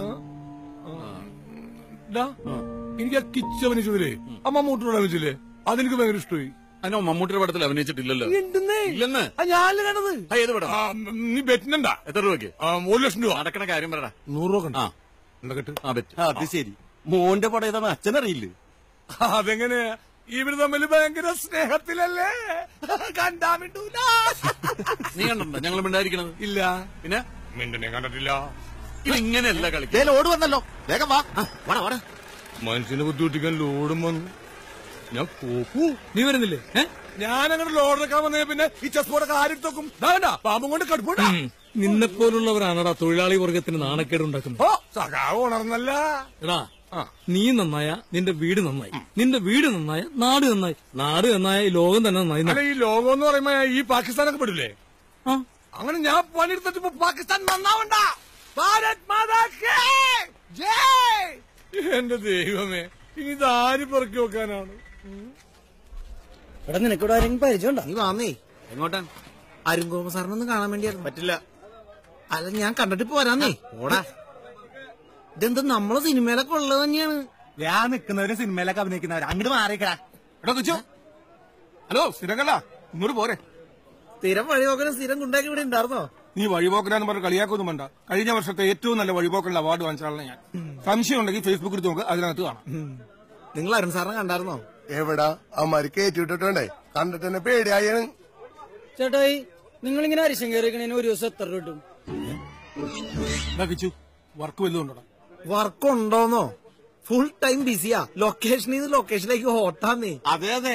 F: ഡാ, എനിക്ക് ആ കിച്ച് അഭിനയിച്ചതില്ലേ അമ്മ മൂട്ടോട് അഭിനയിച്ചില്ലേ അതെനിക്ക് ഭയങ്കര ഇഷ്ടമായി
C: അതിനോ മമ്മൂട്ടിയുടെ പടത്തിൽ അഭിനയിച്ചിട്ടില്ലല്ലോ ഇല്ലെന്ന്
F: ഞാനില്ല കണ്ടത്
C: ആ, ഏത് പടം
F: നീ ബെറ്റിനുണ്ടാ
C: എത്ര രൂപയ്ക്ക്
F: ഒരു ലക്ഷം രൂപ
C: നടക്കണ കാര്യം പറയടാ
F: നൂറ് രൂപ
C: ആ
F: എന്താ കിട്ടും
C: ആ ബെറ്റ്
H: അത് ശരി മോന്റെ പടം ഏതാണ് അച്ഛനറിയില്ലേ
F: അതെങ്ങനെ ഇവര് തമ്മിൽ ഭയങ്കര സ്നേഹത്തിലല്ലേ കണ്ടാ വിട്ടൂല
C: നീ കണ്ടോ ഞങ്ങൾ മിണ്ടായിരിക്കണത്
F: ഇല്ല
C: പിന്നെ
F: മിണ്ടനെ കണ്ടിട്ടില്ല
C: ഇതിങ്ങനെയല്ല കളിക്കുക
H: ലോഡ് വന്നല്ലോ വേഗം വാ
W: വാടാ വാടാ
F: മനുഷ്യനെ ബുദ്ധിമുട്ടിക്കാൻ ലോഡും വന്നു ഞാൻ പോക്കൂ
A: നീ വരുന്നില്ലേ ഏ?
F: ഞാൻ അങ്ങനെ ലോഡ് എടുക്കാൻ വന്നേ പിന്നെ ഈ ചെസ് ബോർഡൊക്കെ ആരെടുത്തോക്കും വേണ്ട പാമ്പും കൊണ്ട് കടുപ്പൂടാ
A: നിന്നെപ്പോലുള്ളവരാണടാ തൊഴിലാളി വർഗത്തിന് നാണക്കേട് ഉണ്ടാക്കുന്നത്
F: ഓ സഖാവ് ഉണർന്നല്ല
A: എടാ നീ നന്നായ നിന്റെ വീട് നന്നായി നിന്റെ വീട് നന്നായ നാട് നന്നായി നാട് നന്നായ ഈ ലോകം തന്നെ നന്നായി
F: അല്ല ഈ ലോകം എന്ന് പറയുമ്പോ ഈ പാകിസ്ഥാനൊക്കെ പെടില്ലേ അങ്ങനെ ഞാൻ പണിയെടുത്തിട്ട് ഇപ്പൊ പാകിസ്ഥാൻ നന്നാവണ്ട ഭാരത് മാതാ കേ ജയ് എന്റെ ദൈവമേ ഇനി ഇതാര് പെറുക്കി വെക്കാനാണ്
P: എടാ നിനക്കിവിടെ ആരെങ്കിലും പരിചയമുണ്ടോ
G: നീ വാന്നേ
C: എങ്ങോട്ടാ
G: അരുൺകുമാർ സാറിനൊന്ന് കാണാൻ വേണ്ടിയായിരുന്നു
H: പറ്റില്ല
G: അല്ല ഞാൻ കണ്ടിട്ട് പോരാന്നേ ഓടാ ഇതെന്താ നമ്മളെ സിനിമയിലൊക്കെ ഉള്ളത് തന്നെയാണ്
V: ഞാൻ നിൽക്കുന്നവരും സിനിമയിലൊക്കെ അഭിനയിക്കുന്നവരും അങ്ങോട്ട് മാറിക്കടാ
F: എടാ കിച്ചു ഹലോ സ്ഥിരങ്കല്ല ഇങ്ങോട്ട് പോരെ
G: സ്ഥിരം വഴിപോക്കനും സ്ഥിരം കുണ്ടാക്കി ഇവിടെ ഉണ്ടായിരുന്നോ
F: നീ വഴിപോക്കനാന്ന് പറഞ്ഞ് കളിയാക്കൊന്നും വേണ്ട കഴിഞ്ഞ വർഷത്തെ ഏറ്റവും നല്ല വഴിപോക്കലിന്റെ അവാർഡ് വാങ്ങിച്ച ആളാണ് ഞാൻ സംശയം ഉണ്ടെങ്കിൽ ഫേസ്ബുക്കിൽ എടുത്ത് നോക്ക് അതിനകത്ത് കാണാം
G: നിങ്ങൾ അരുൺ സാറിനെ കണ്ടായിരുന്നോ
D: എവിടാ അമ്മാര് കയറ്റിവിട്ടിട്ടുണ്ടേ കണ്ടിട്ട് തന്നെ പേടിയായാണ്
P: ചേട്ടായി നിങ്ങൾ ഇങ്ങനെ അരിശം കയറിക്കണേന് ഒരു ദിവസം എത്ര രൂപ കിട്ടും
F: കിച്ചു വർക്ക് വല്ലതും ഉണ്ടോ
G: വർക്ക് ഉണ്ടോന്നോ ഫുൾ ടൈം ബിസിയാ ലൊക്കേഷനിൽ നിന്ന് ലൊക്കേഷനിലേക്ക് ഹോട്ടാന്നേ
H: അതെ അതെ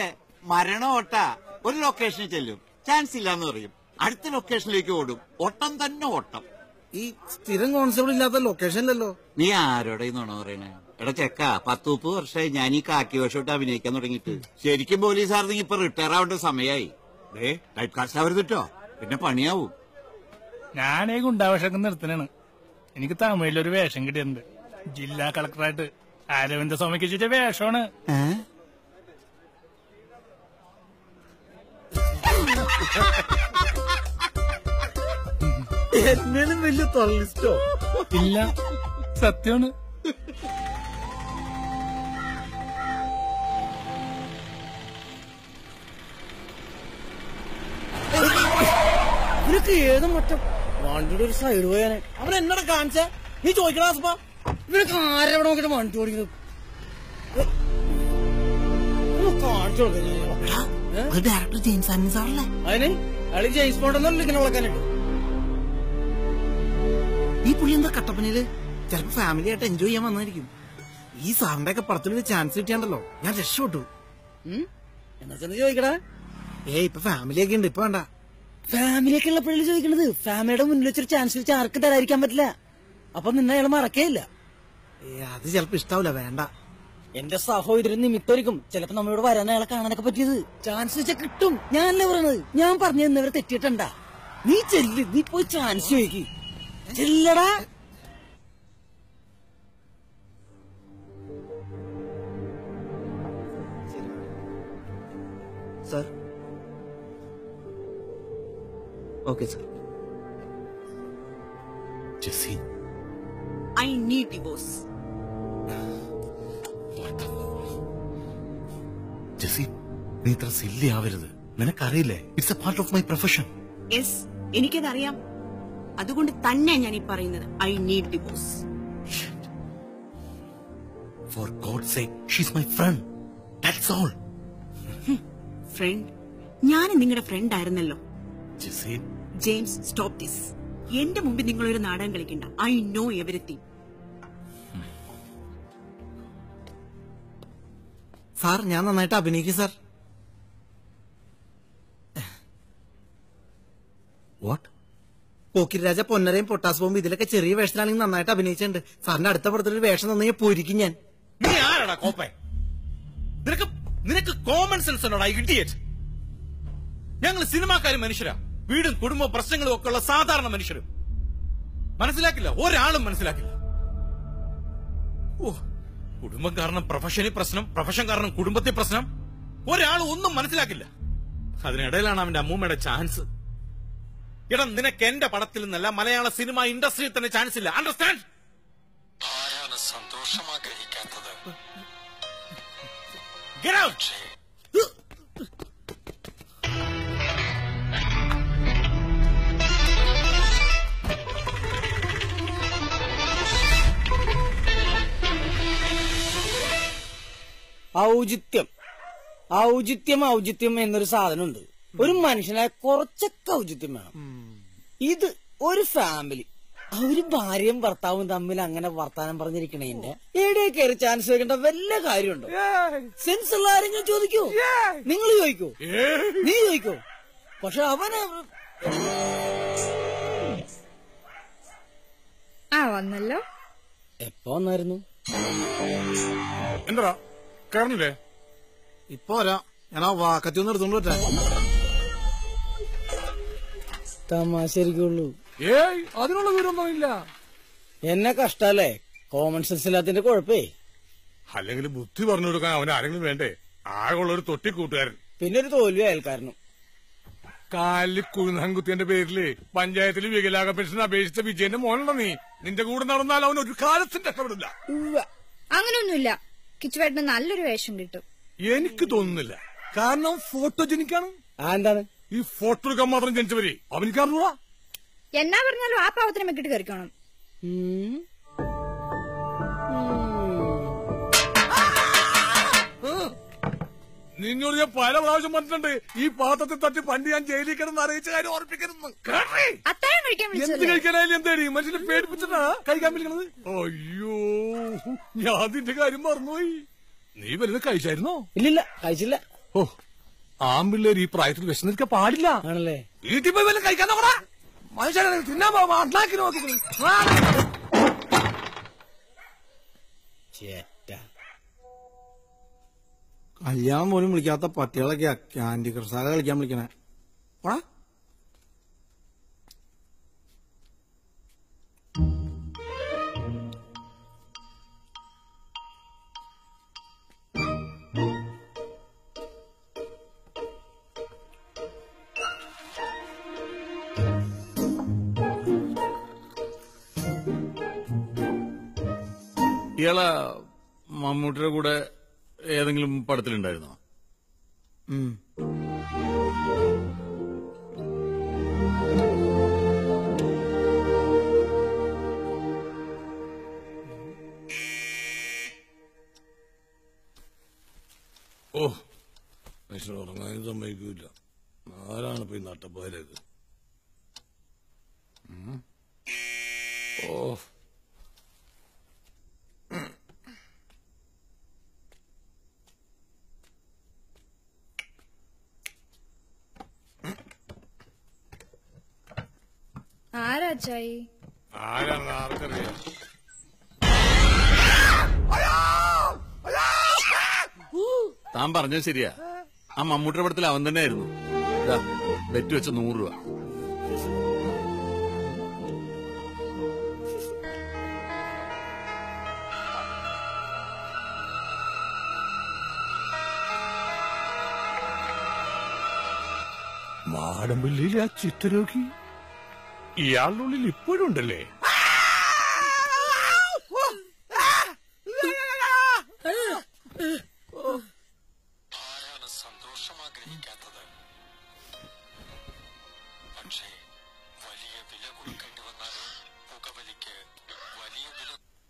V: മരണ ഓട്ട ഒരു ലൊക്കേഷനിൽ ചെല്ലും ചാൻസ് ഇല്ലാന്ന് പറയും അടുത്ത ലൊക്കേഷനിലേക്ക് ഓടും ഓട്ടം തന്നെ ഓട്ടം
P: ഈ സ്ഥിരം കോൺസെപ്റ്റ് ഇല്ലാത്ത ലൊക്കേഷനിലല്ലോ
V: നീ ആരോടെ ഈ നുണ പറയണേ എടാ ചെക്ക പത്ത് മുപ്പത് വർഷമായി ഞാൻ ഈ കാക്കി വേഷോട്ട് അഭിനയിക്കാൻ തുടങ്ങിയിട്ട് ശരിക്കും പോലീസാർന്നെങ്കിൽ ഇപ്പൊ റിട്ടയർ ആവേണ്ട സമയമായി ദേ ടൈപ്പ് കാസ്റ്റ് ആവരുത് കേട്ടോ പിന്നെ പണിയാവും
I: ഞാനേ ഗുണ്ടാവേഷമൊക്കെ നിർത്തനാണ് എനിക്ക് തമിഴിലൊരു വേഷം കിട്ടിയിട്ടുണ്ട് ജില്ലാ കളക്ടറായിട്ട് അരവിന്ദ സ്വാമിക്ക് വെച്ചിട്ട് വേഷമാണ്
P: എന്നേലും വലിയ തള്ളിസ്റ്റോ
I: ഇല്ല സത്യമാണ്
P: ഇവരൊക്കെ ഏത് മറ്റം വണ്ടിയുടെ ഒരു സൈഡ് പോയാനെ അവൻ എന്നോട് കാണിച്ച നീ ചോദിക്കണ ആസപ്പ ഇവരൊക്കെ ആരെവിടെ നോക്കിട്ട് വണ്ടി ഓടിക്കുന്നത് കാണിച്ചു
G: ഡയറക്ടർ ജെയിംസ് ആൻഡ് സാറല്ലേ
P: അതിന് അയാൾ ജെയിംസ് ബോണ്ടെന്നല്ല ഇങ്ങനെ വിളക്കാനായിട്ട്
G: ഈ പുള്ളി എന്താ കട്ടപ്പനയില് ചിലപ്പോ ഫാമിലി ആയിട്ട് എൻജോയ് ചെയ്യാൻ വന്നായിരിക്കും ഈ സാറിന്റെ ഒക്കെ പടത്തിലൊരു ചാൻസ് കിട്ടിയാണ്ടല്ലോ ഞാൻ രക്ഷപ്പെട്ടു
P: എന്നാ ചെന്ന് ചോദിക്കടാ
G: ഏ ഇപ്പൊ ഫാമിലി ഒക്കെ ഉണ്ട് ഇപ്പൊ വേണ്ട
P: ഫാമിലിയൊക്കെ ഉള്ളപ്പോഴല്ലേ ചോദിക്കണത് ഫാമിലിയുടെ മുന്നിൽ വെച്ചൊരു ചാൻസ് വെച്ച് ആർക്കും തരാതിരിക്കാൻ പറ്റില്ല അപ്പൊ നിന്നെ അയാൾ മറക്കേയില്ല
G: ഏ അത് ചിലപ്പോ ഇഷ്ടാവില്ല വേണ്ട
P: എന്റെ സഹോദരൻ നിമിത്തൊരിക്കും ചിലപ്പോ നമ്മളിവിടെ വരാൻ അയാളെ കാണാനൊക്കെ പറ്റിയത് ചാൻസ് വെച്ചാൽ കിട്ടും ഞാനല്ലേ പറയണത് ഞാൻ പറഞ്ഞു തന്നവരെ തെറ്റിയിട്ടുണ്ടാ നീ ചെല്ല് നീ പോയി ചാൻസ് ചോദിക്ക് ചെല്ലടാ
G: sir okay sir
O: Jessy
Q: I need divorce
O: Jessy നീ ഇത്ര സില്ലി ആവരുത് നിനക്കറിയില്ലേ it's a part of my profession
Q: yes എനിക്കതറിയാം അതുകൊണ്ട് തന്നെ ഞാൻ ഈ പറയുന്നത് I need divorce
O: for God sake she's my friend that's all
Q: friend ഞാൻ നിങ്ങളുടെ ഫ്രണ്ട് ആയിരുന്നല്ലോ
O: ജെസ്സി
Q: ജെയിംസ് സ്റ്റോപ്പ് ദിസ് എന്റെ മുമ്പിൽ നിങ്ങൾ ഒരു നാടകം കളിക്കണ്ട ഐ നോ എവറിത്തിങ്
G: സാർ ഞാൻ നന്നായിട്ട് അഭിനയിക്കും സാർ
O: വാട്ട്
G: പോക്കിരി രാജ പൊന്നരയും പൊട്ടാസ് ബോംബ് ഇതിലൊക്കെ ചെറിയ വേഷത്തിലാണെങ്കിൽ നന്നായിട്ട് അഭിനയിച്ചിട്ടുണ്ട് സാറിന്റെ അടുത്ത പടത്തിലൊരു വേഷം തന്നെ പൊരിക്കും ഞാൻ
A: നീ ആരാടാ കോപ്പേ നിനക്ക് നിനക്ക് കോമൺ സെൻസ് ഉണ്ടോടാ ഇഡിയറ്റ് ഞങ്ങൾ സിനിമാക്കാരും മനുഷ്യരാ വീടും കുടുംബവും പ്രശ്നങ്ങളും ഒക്കെ ഉള്ള സാധാരണ മനുഷ്യരും മനസ്സിലാക്കില്ല ഒരാളും മനസ്സിലാക്കില്ല ഓ കുടുംബം കാരണം പ്രൊഫഷനിൽ പ്രശ്നം പ്രൊഫഷൻ കാരണം കുടുംബത്തിൽ പ്രശ്നം ഒരാളും ഒന്നും മനസ്സിലാക്കില്ല അതിനിടയിലാണ് അവന്റെ അമ്മൂമ്മയുടെ ചാൻസ് എടാ നിനക്ക് എന്റെ പടത്തിൽ നിന്നല്ല മലയാള സിനിമ ഇൻഡസ്ട്രിയിൽ തന്നെ ചാൻസ് ഇല്ല അണ്ടർസ്റ്റാൻഡ്
K: ആരാണ് സന്തോഷം ആഗ്രഹിക്കാത്തത്
A: Get out!
P: ഔചിത്യം ഔചിത്യം ഔചിത്യം എന്നൊരു സാധനമുണ്ട് ഒരു മനുഷ്യനായ കുറച്ചൊക്കെ ഔചിത്യം വേണം ഇത് ഒരു ഫാമിലി അവര് ഭാര്യയും ഭർത്താവും തമ്മിൽ അങ്ങനെ വർത്താനം പറഞ്ഞിരിക്കണേന്റെ എവിടെ കയറി ചാൻസ് വെക്കേണ്ട വല്ല കാര്യമുണ്ടോ സെൻസ് ഉള്ള ആരെങ്കിലും ചോദിക്കോ നിങ്ങൾ ചോദിക്കോ നീ ചോദിക്കോ പക്ഷെ അവന്
J: ആ വന്നല്ലോ
P: എപ്പോ വന്നായിരുന്നു
F: എന്താ കയറണില്ലേ
G: ഇപ്പൊ വരാം ഞാൻ ആ വാക്കത്തി ഒന്ന് എടുത്തോണ്ട് പറ്റാ
P: തമാശരിക്കുള്ളൂ
F: ഏയ് അതിനുള്ള വിവരമൊന്നും ഇല്ല
P: എന്നെ കഷ്ടല്ലേ കോമൺ സെൻസ് ഇല്ലാത്തതിന്റെ കുഴപ്പേ
F: അല്ലെങ്കിൽ ബുദ്ധി പറഞ്ഞു കൊടുക്കാൻ അവൻ ആരെങ്കിലും വേണ്ടേ ആകെയുള്ള ഒരു തൊട്ടി കൂട്ടുകാരൻ
P: പിന്നെ ഒരു തോൽവി അയൽക്കാരനും
F: കാലിൽ കുഴുന്നാൻകുത്തിയന്റെ പേരില് പഞ്ചായത്തിൽ വികലാംഗ പെൻഷൻ അപേക്ഷിച്ച വിജയന്റെ മോനുള്ള നീ നിന്റെ കൂടെ നടന്നാൽ അവൻ ഒരു കാലത്തും രക്ഷപ്പെടില്ല
J: അങ്ങനെയൊന്നുമില്ല കിച്ചുവേട്ടന് നല്ലൊരു വേഷം കിട്ടും
F: എനിക്ക് തോന്നുന്നില്ല കാരണം ഫോട്ടോജനിക്കാണ്
P: എന്താണ്
F: ഈ ഫോട്ടോ എടുക്കാൻ മാത്രം ജനിച്ചവരെ അവനിക്കാറുള്ള
J: എന്നാ പറഞ്ഞാലും ആ പാവത്തിനെ മെക്കിട്ട് കയറിക്കണം
F: നിന്നോട് ഞാൻ പല പ്രാവശ്യം പറഞ്ഞിട്ടുണ്ട് ഈ പാത്രത്തിൽ തട്ടി പണ്ട് ഞാൻ ജയിലിൽ കിടന്ന് അറിയിച്ച കാര്യം ഓർപ്പിക്കരുത് കേട്ടേ?
J: അത്താഴം കഴിക്കാൻ
F: എന്ത്
J: വിളിച്ചതല്ലേ?
F: കഴിക്കാനായാലും എന്തേടി മനുഷ്യനെ പേടിപ്പിച്ചിട്ടാ കഴിക്കാൻ വിളിക്കണത് അയ്യോ ഞാൻ നിന്റെ കാര്യം മറന്നുപോയി നീ വലുത് കഴിച്ചായിരുന്നോ
P: ഇല്ലില്ല കഴിച്ചില്ല
F: ഓ ആമ്പിള്ളേർ ഈ പ്രായത്തിൽ വിശന്നിരിക്കാൻ പാടില്ല
P: ആണല്ലേ
F: വീട്ടിൽ പോയി വല്ല കഴിക്കാൻ നോക്കടാ മനുഷ്യനെ തിന്നാൻ പോകുമ്പോ അണ്ണാക്കി നോക്കി
G: കല്യാണം പോലും വിളിക്കാത്ത പട്ടികളൊക്കെയാ ക്യാൻഡി ക്രസാല കളിക്കാൻ വിളിക്കണേ ഓടാ
B: ഇയാളെ മമ്മൂട്ടിയുടെ കൂടെ ഏതെങ്കിലും പടത്തിലുണ്ടായിരുന്നോ
G: ഉം.
F: ഓ മനുഷ്യൻ ഉറങ്ങാൻ സമ്മതിക്കൂല ആരാണ് ഇപ്പൊ ഈ നട്ടപ്പാരൊക്കെ ഓ
J: ആരാ അച്ചായി
F: ആരാണ് ആർക്കറിയാം
B: താൻ പറഞ്ഞത് ശരിയാ ആ മമ്മൂട്ടിയുടെ പടത്തിൽ അവൻ തന്നെ ആയിരുന്നു ഇതാ, ബെറ്റ് വെച്ച നൂറ് രൂപ
F: മാടമ്പള്ളിയിലെ ആ ചിത്തരോഗി ഇയാളുടെ ഉള്ളിൽ ഇപ്പോഴും ഉണ്ടല്ലേ
K: ആരാണ് സന്തോഷം ആഗ്രഹിക്കാത്തത് പക്ഷേ വലിയ വില കൊടുക്കേണ്ടി വന്നാലും പുകവലിക്ക് വലിയ വില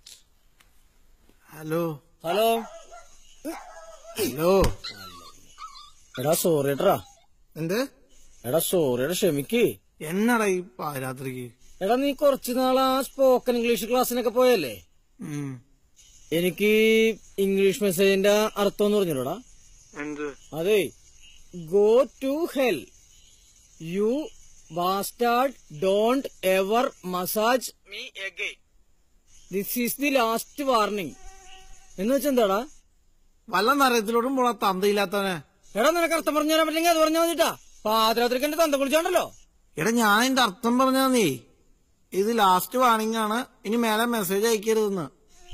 G: ഹലോ
P: ഹലോ
G: ഹലോ
P: എടാ സോറി ഏട്ടാ
G: എന്ത്
P: എടാ സോറി എടാ ക്ഷമിക്ക്
G: എന്നടാ ഈ പാരാത്രിക്ക്
P: എടാ നീ കുറച്ചു നാൾ ആ സ്പോക്കൺ ഇംഗ്ലീഷ് ക്ലാസ്സിനൊക്കെ പോയല്ലേ
G: ഉം.
P: എനിക്ക് ഇംഗ്ലീഷ് മെസ്സേജിന്റെ അർത്ഥം എന്ന് പറഞ്ഞില്ലടാ
G: എന്ത്
P: അതെ go to hell you bastard don't ever massage me again this is the last warning എന്ന് വെച്ചെന്താടാ
G: വല്ല നരയത്തിലോട്ടും പോണ തന്തയില്ലാത്തവനെ
P: എടാ നിനക്ക് അർത്ഥം പറഞ്ഞു തരാൻ പറ്റില്ലെങ്കിൽ അത് പറഞ്ഞാൽ മതിട്ടാ പാതിരാത്രിക്ക് എന്റെ തന്ത കുളിച്ചോണ്ടല്ലോ
G: എടാ ഞാൻ ഇതിന്റെ അർത്ഥം പറഞ്ഞാ നീ ഇത് ലാസ്റ്റ് വാണിംഗ് ആണ് ഇനി മേലെ മെസ്സേജ് അയക്കരുതെന്ന്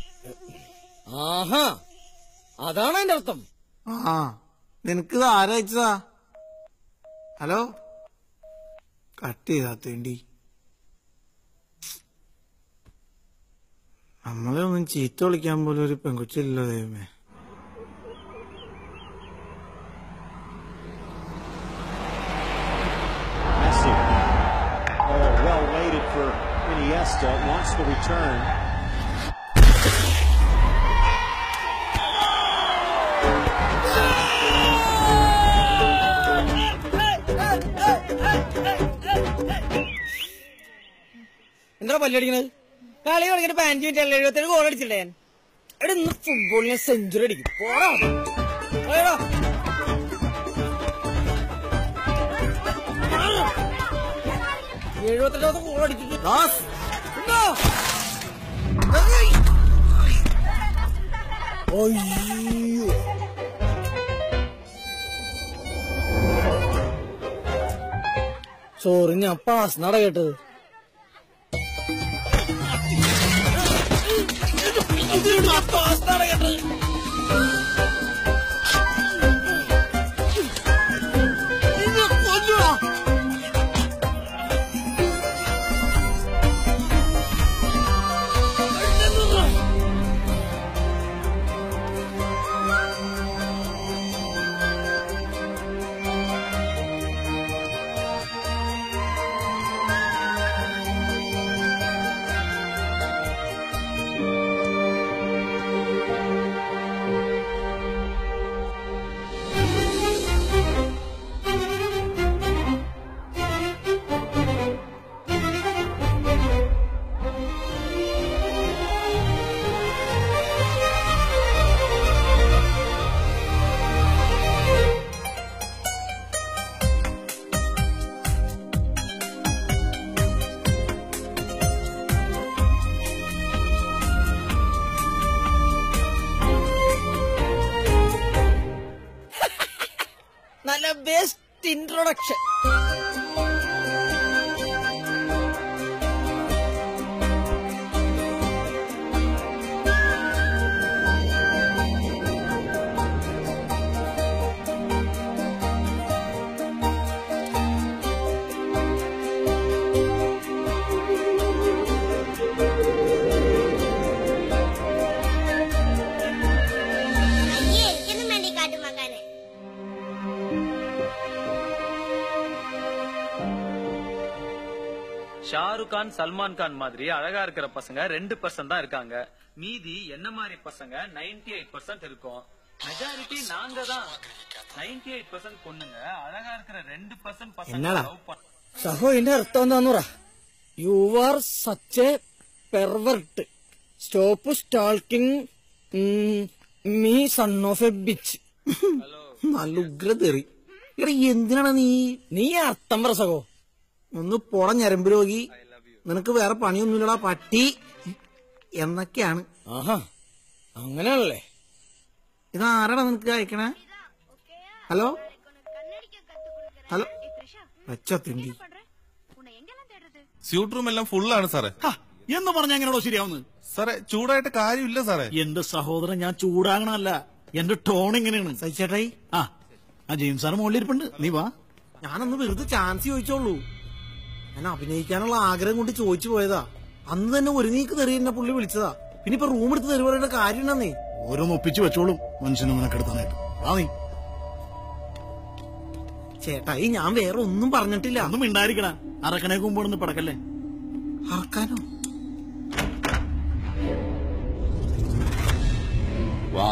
P: ആഹാ അതാണ് അതിന്റെ അർത്ഥം
G: ആ നിനക്ക് ഇത് ആരാ അയച്ചതാ ഹലോ കട്ട് ചെയ്താത്തേണ്ടി നമ്മളെ ഒന്നും ചീത്ത വിളിക്കാൻ പോലും ഒരു പെങ്കൊച്ചില്ലല്ലോ ദൈവമേ
R: Messi. Oh, well waited for Iniesta. Wants the return.
P: എന്താ പല്ലടിക്കണത് കളി കളിക്കുന്ന പതിനഞ്ച് മിനിറ്റ് അല്ല എഴുപത്തേഴ് ഗോൾ അടിച്ചില്ലേ ഞാൻ എടാ ഇന്ന് ഫുട്ബോളിന് സെഞ്ചുറി അടിക്കും പോടാ പോയടാ. എഴുപത്തെട്ടാമത്തെ ഗോൾ അടിച്ചിട്ട് ഉണ്ടോ? അയ്യോ സോറി ഞാൻ പാസ് നട കേട്ടത് ഇൻട്രൊഡക്ഷൻ
L: അയ്യേ എനിക്കൊന്നും വേണ്ടി കാട്ടുമാക്കാനെ
S: ஷாருக் கான் சல்மான் கான் மாதிரி அழகா இருக்கிற பசங்க ரெண்டு பர்சன்ட் தான் இருக்காங்க மீதி என்ன மாதிரி பசங்க 98% எயிட் பர்சன்ட் இருக்கும் மெஜாரிட்டி நாங்க தான் 98% எயிட் பர்சன்ட் பொண்ணுங்க அழகா இருக்கிற ரெண்டு பர்சன்ட் பசங்க
P: என்னடா?
S: love பண்ண
P: സഹോ ഇതിന്റെ അർത്ഥം എന്താന്ന് പറ you are such a pervert stop stalking me son of a bitch
G: നല്ല ഉഗ്രതെറി എടാ എന്തിനാണ് നീ
P: നീ അർത്ഥം പറ സഹോ
G: ഒന്ന് പോട ഞരമ്പ് രോഗി നിനക്ക് വേറെ പണിയൊന്നുമില്ലടാ പട്ടി എന്നൊക്കെയാണ്
P: ആഹാ അങ്ങനെയാണല്ലേ
G: ഇതാരാടാ നിനക്ക് അയക്കണേ ഹലോ ഹലോ വെച്ച തിണ്ടി
O: സ്യൂട്ട് റൂം എല്ലാം ഫുള്ളാണ് സാറേ
B: എന്ന് പറഞ്ഞ എങ്ങനെയാണോ ശരിയാവുന്നത്
O: സാറേ ചൂടായിട്ട് കാര്യമില്ല സാറേ
B: എന്റെ സഹോദരൻ ഞാൻ ചൂടാകണല്ല എന്റെ ടോൺ എങ്ങനെയാണ്
G: സഹിച്ചേട്ടായി
B: ആ ആ ജെയിംസ് സാറ് മുകളിലിരിപ്പുണ്ട് നീ വാ
G: ഞാനൊന്ന് വെറുതെ ചാൻസ് ചോദിച്ചോളൂ ഞാൻ അഭിനയിക്കാനുള്ള ആഗ്രഹം കൊണ്ട് ചോദിച്ചു പോയതാ അന്ന് തന്നെ ഒരു നീക്ക് തെറി എന്നെ പുള്ളി വിളിച്ചതാ പിന്നെ ഇപ്പൊ റൂം എടുത്ത് തെറി പറയേണ്ട കാര്യം ഉണ്ടെന്നേ
B: ഓരോന്ന് ഒപ്പിച്ചു വെച്ചോളും മനുഷ്യനെ നിനക്കെടുത്താനായിട്ട് വാ നീ
G: ചേട്ടായി ഞാൻ വേറെ ഒന്നും പറഞ്ഞിട്ടില്ല
B: ഒന്നും മിണ്ടായിരിക്കണ അറക്കനെ കുമ്പോടൊന്ന് പടക്കല്ലേ
G: അറക്കാനോ
O: വാ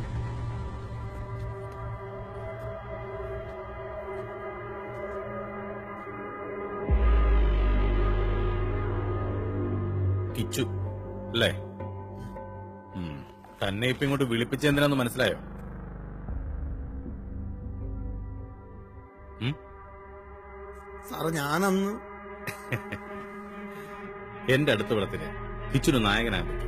O: കിച്ചു അല്ലേ ഉം. തന്നെ ഇപ്പൊ ഇങ്ങോട്ട് വിളിപ്പിച്ചെന്തിനാന്ന് മനസ്സിലായോ
G: സാറ് ഞാനന്ന്
O: എന്റെ അടുത്ത വിളത്തിന് കിച്ചുന് നായകനാകാൻ പറ്റും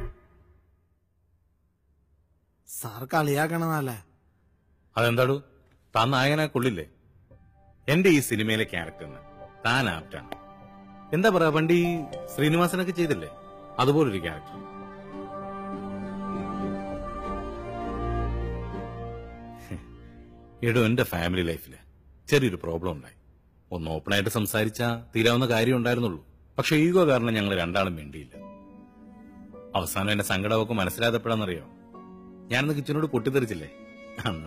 G: സാർ കളിയാക്കണതല്ലേ
O: അതെന്താടു താൻ നായകനാ കൊള്ളില്ലേ എന്റെ ഈ സിനിമയിലെ ക്യാരക്ടറിന് താൻ ആപ്റ്റാണ് എന്താ പറയാ പണ്ട് ഈ ശ്രീനിവാസനൊക്കെ ചെയ്തില്ലേ അതുപോലൊരു ക്യാരക്ടർ എടോ എന്റെ ഫാമിലി ലൈഫില് ചെറിയൊരു പ്രോബ്ലം ഉണ്ടായി ഒന്ന് ഓപ്പണായിട്ട് സംസാരിച്ചാ തീരാവുന്ന കാര്യം ഉണ്ടായിരുന്നുള്ളൂ പക്ഷെ ഈഗോ കാരണം ഞങ്ങൾ രണ്ടാളും വേണ്ടിയില്ല അവസാനം എന്റെ സങ്കടമൊക്കെ മനസ്സിലായപ്പോഴാണെന്നറിയോ ഞാനന്ന് കിച്ചനോട് പൊട്ടിത്തെറിച്ചില്ലേ അന്ന്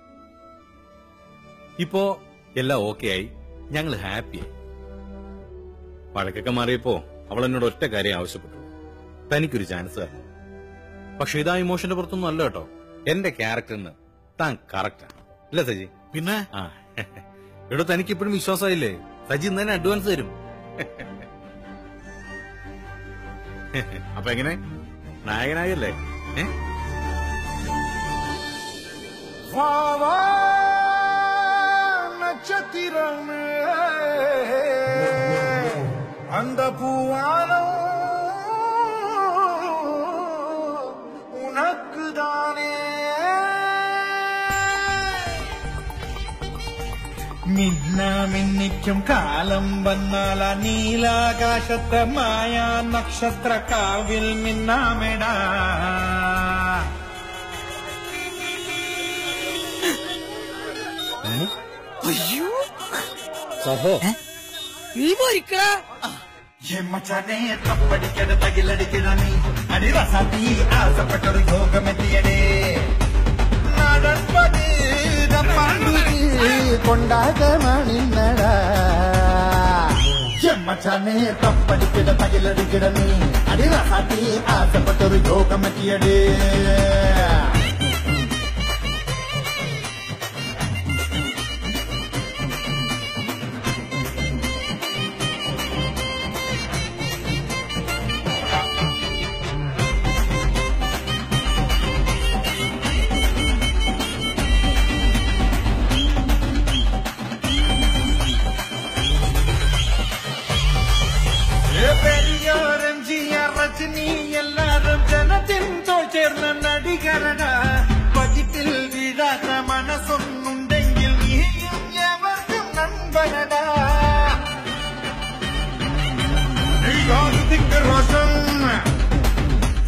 O: ഇപ്പോ എല്ലാം ഓക്കെ ആയി ഞങ്ങൾ ഹാപ്പിയായി വഴക്കൊക്കെ മാറിയപ്പോ അവൾ എന്നോട് ഒറ്റ കാര്യം ആവശ്യപ്പെട്ടു തനിക്കൊരു ചാൻസ് തരണം പക്ഷെ ഇതാ ഇമോഷന്റെ പുറത്തൊന്നും അല്ല കേട്ടോ എന്റെ ക്യാരക്ടറിന് താൻ കറക്റ്റാണ് ഇല്ല സജി
B: പിന്നെ
O: ആ എടോ തനിക്ക് ഇപ്പോഴും വിശ്വാസമായില്ലേ സജി ഇന്ന് തന്നെ അഡ്വാൻസ് തരും അപ്പൊ എങ്ങനെ നായകനായല്ലേ ഏ
T: நட்சத்திரமே அந்த பூவானம் உனக்குதானே മിന്നമിന്നിക്കും കാലം വന്നാൽ ആ നീലാകാശത്തെ മായാ നക്ഷത്ര കാവിൽ മിന്നാമിടാ
P: അയ്യോ സഹോ നീ മരിക്കടാ
T: മച്ചാനെ തപ്പടിക്കട തകിലടിക്കട നീ അടിവസാത്തി ആസപ്പെട്ടൊരു യോഗമെത്തിയടേ നടപ്പത് കൊണ്ടാകമണിന്നടാ മച്ചാനെ തപ്പടിക്കട തകിലടിക്കട നീ അടിവസാത്തി ആസപ്പെട്ടൊരു യോഗമെത്തിയടേ പെരിയോരഞ്ചിയ രജനി എല്ലാരും ജനത്തിൻ തോൾ ചേർന്ന നടികരട പതിറ്റിൽ വീഴാത്ത മനസ്സൊന്നുണ്ടെങ്കിൽ നീയും എവർക്കും നന്മ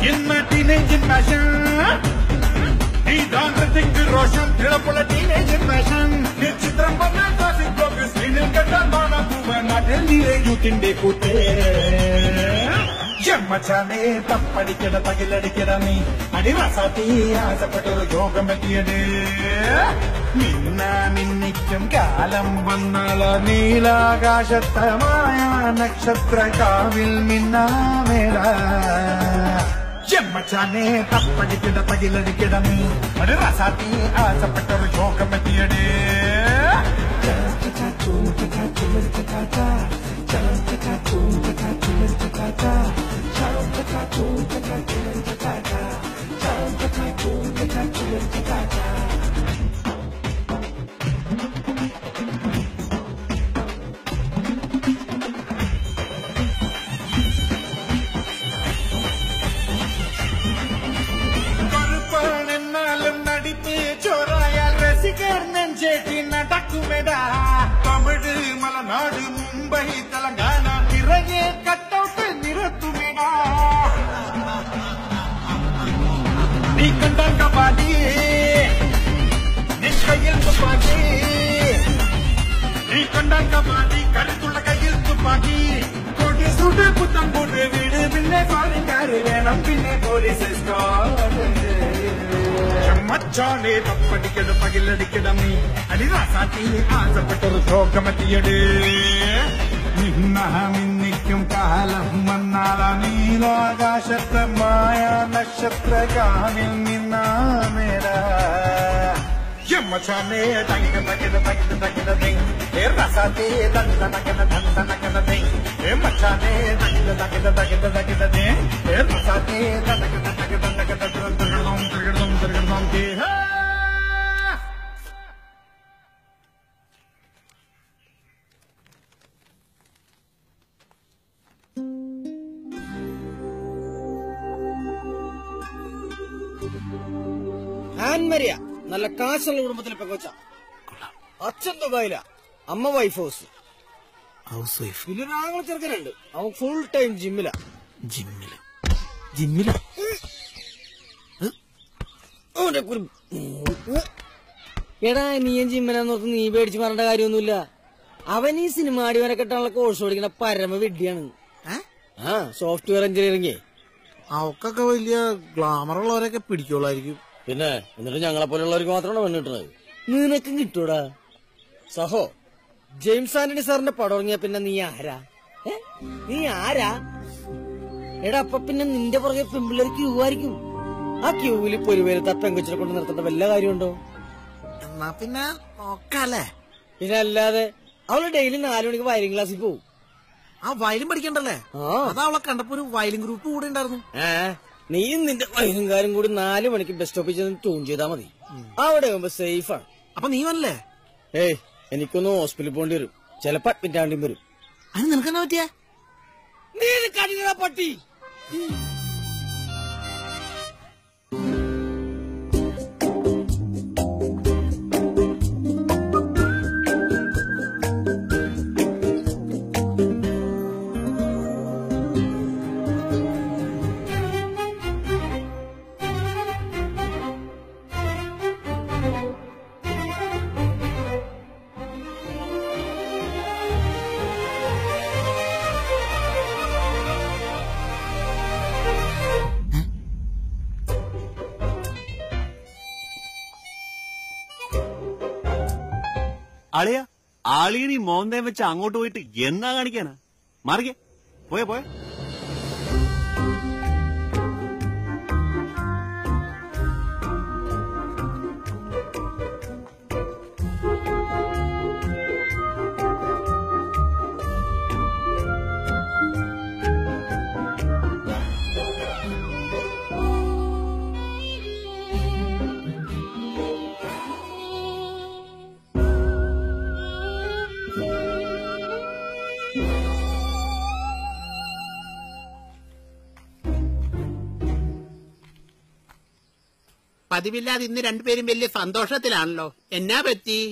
T: In my teenage passion. ഇതാണ് ഋതിക് റോഷൻ തിളപ്പുള്ള teenage passion. ഈ ചിത്രം പറഞ്ഞ classic block സ്ക്രീനിൽ കണ്ടാൽ മാറാൻ പോവാൻ നാട്ടിൽ നീലെ യൂത്തിന്റെ കൂട്ടേ ജന്മച്ചാലേ തപ്പടിക്കട തകിലടിക്കട നീ അടിവാസാത്തി ആശപ്പെട്ടൊരു യോഗം പറ്റിയത് മിന്ന മിന്നിക്കും കാലം വന്നാള നീലാകാശത്തമായ നക്ഷത്ര കാവിൽ മിന്നാമേട ജന്മച്ചാലേ തപ്പടിക്കട തകിലടിക്കട നീ അടിവാസാത്തി ആശപ്പെട്ടൊരു യോഗം പറ്റിയത് കറുപ്പാണെന്നാലും നടിപ്പ് ചോറായാൽ രസികർ നെഞ്ചേറ്റി നടക്കുമെടാ തമിഴ് മലനാട് മുംബൈ തെലങ്കാന നിറയെ കട്ടൗട്ട് നിരത്തുമെടാ നീ കണ്ടാൽ കപാലി നിഷ്കയിൽ തുപ്പാക്കി നീ കണ്ടാൽ കപാലി കരുത്തുള്ള കയ്യിൽ തുപ്പാക്കി കൊടി സുട് പുത്തം കൊണ്ട് വീട് പിന്നെ പാലിക്കാര് വേണം പിന്നെ പോലീസ് മച്ചാനെ തപ്പടിക്കട പകിലടിക്കട നീ അടിവാസാത്തി ആശപ്പെട്ടൊരു ശോകമെത്തിയട് മിന്നിക്കും കാലം വന്നാള നീലാകാശത്തെ മായ നക്ഷത്ര കാവിൽ നിന്നാമേട മച്ചാനെ തകിട തകിട തകിട തകിട ദേ ഏ റസാത്തെ ദണ്ട നകന ദണ്ട നകന ദേ ഏ മച്ചാനെ തകിട തകിട തകിട തകിട ദേ ഏ റസാത്തെ ദണ്ട നകന തകിട നകന തകിട തകിട തകിട ദേ ഹേ
P: ആൻമരിയ നല്ല കാശുള്ള കുടുംബത്തിലെ പെങ്കോച്ച അച്ഛൻ ദുബായില അമ്മ വൈഫ് ഹൗസ്
G: ഹൗസ് വൈഫ്
P: പിന്നെ ഒരു ആങ്ങളെ ചെറുക്കനുണ്ട് അവൻ ഫുൾ ടൈം ജിമ്മില
G: ജിമ്മില് ജിമ്മില
P: അവന്റെ കുരു എടാ നീയും ജിമ്മിലെന്ന് ഓർത്ത് നീ പേടിച്ച് പറഞ്ഞ കാര്യമൊന്നുമില്ല അവൻ ഈ സിനിമ അടിവരെ കെട്ടാനുള്ള കോഴ്സ് പഠിക്കണ പരമ വിഡ്ഢിയാണ് ആ സോഫ്റ്റ്വെയർ എഞ്ചിനീയറിംഗേ
G: അവക്കൊക്കെ വലിയ ഗ്ലാമർ ഉള്ളവരൊക്കെ പിടിക്കുള്ളായിരിക്കും
P: പിന്നെ എന്നിട്ട് ഞങ്ങളെ പോലുള്ളവർക്ക് മാത്രമാണ് പെണ്ണ് കിട്ടുന്നത് നിനക്കും കിട്ടൂടാ സഹോ ജെയിംസ് ആന്റണി സാറിന്റെ പടം ഇറങ്ങിയ പിന്നെ നീ ആരാ ഏ? നീ ആരാ എടാ അപ്പൊ പിന്നെ നിന്റെ പുറകെ പെമ്പിള്ളേർ ക്യൂ ആയിരിക്കും ആ ക്യൂവിൽ പൊരുവേരത്ത് ആ പെങ്കൊച്ചിനെ കൊണ്ട് നിർത്തേണ്ട വല്ല കാര്യമുണ്ടോ
G: എന്നാ പിന്നെ നോക്കാല്ലേ
P: പിന്നെ അല്ലാതെ അവള് ഡെയിലി നാലു മണിക്ക് വയലിംഗ് ക്ലാസ്സിൽ പോകും
G: ആ വയലും പഠിക്കണ്ടല്ലേ അതാ അവളെ കണ്ടപ്പോ ഒരു വയലിൻ ഗ്രൂപ്പ് കൂടെ ഉണ്ടായിരുന്നു
P: ഏ നീയും നിന്റെ വയലിംഗാരും കൂടി നാലു മണിക്ക് ബസ് സ്റ്റോപ്പിൽ ചെന്ന് ട്യൂൺ ചെയ്താൽ മതി അവിടെ ആകുമ്പോ സേഫ് ആണ്
G: അപ്പൊ നീ വന്നല്ലേ
P: ഏയ് എനിക്കൊന്ന് ഹോസ്പിറ്റലിൽ പോകേണ്ടി വരും ചിലപ്പോ അഡ്മിറ്റ് ആവേണ്ടിയും വരും
G: അതിന് നിനക്ക് എന്നാ പറ്റിയ
P: നീ കടിക്കണ പട്ടി
E: അളിയ ആളിയനി മോന്തേം വെച്ച് അങ്ങോട്ട് പോയിട്ട് എന്നാ കാണിക്കാനാ മാറിക്കേ പോയ പോയ
X: പതിവില്ലാതെ ഇന്ന് രണ്ടുപേരും വലിയ സന്തോഷത്തിലാണല്ലോ എന്നാ പറ്റി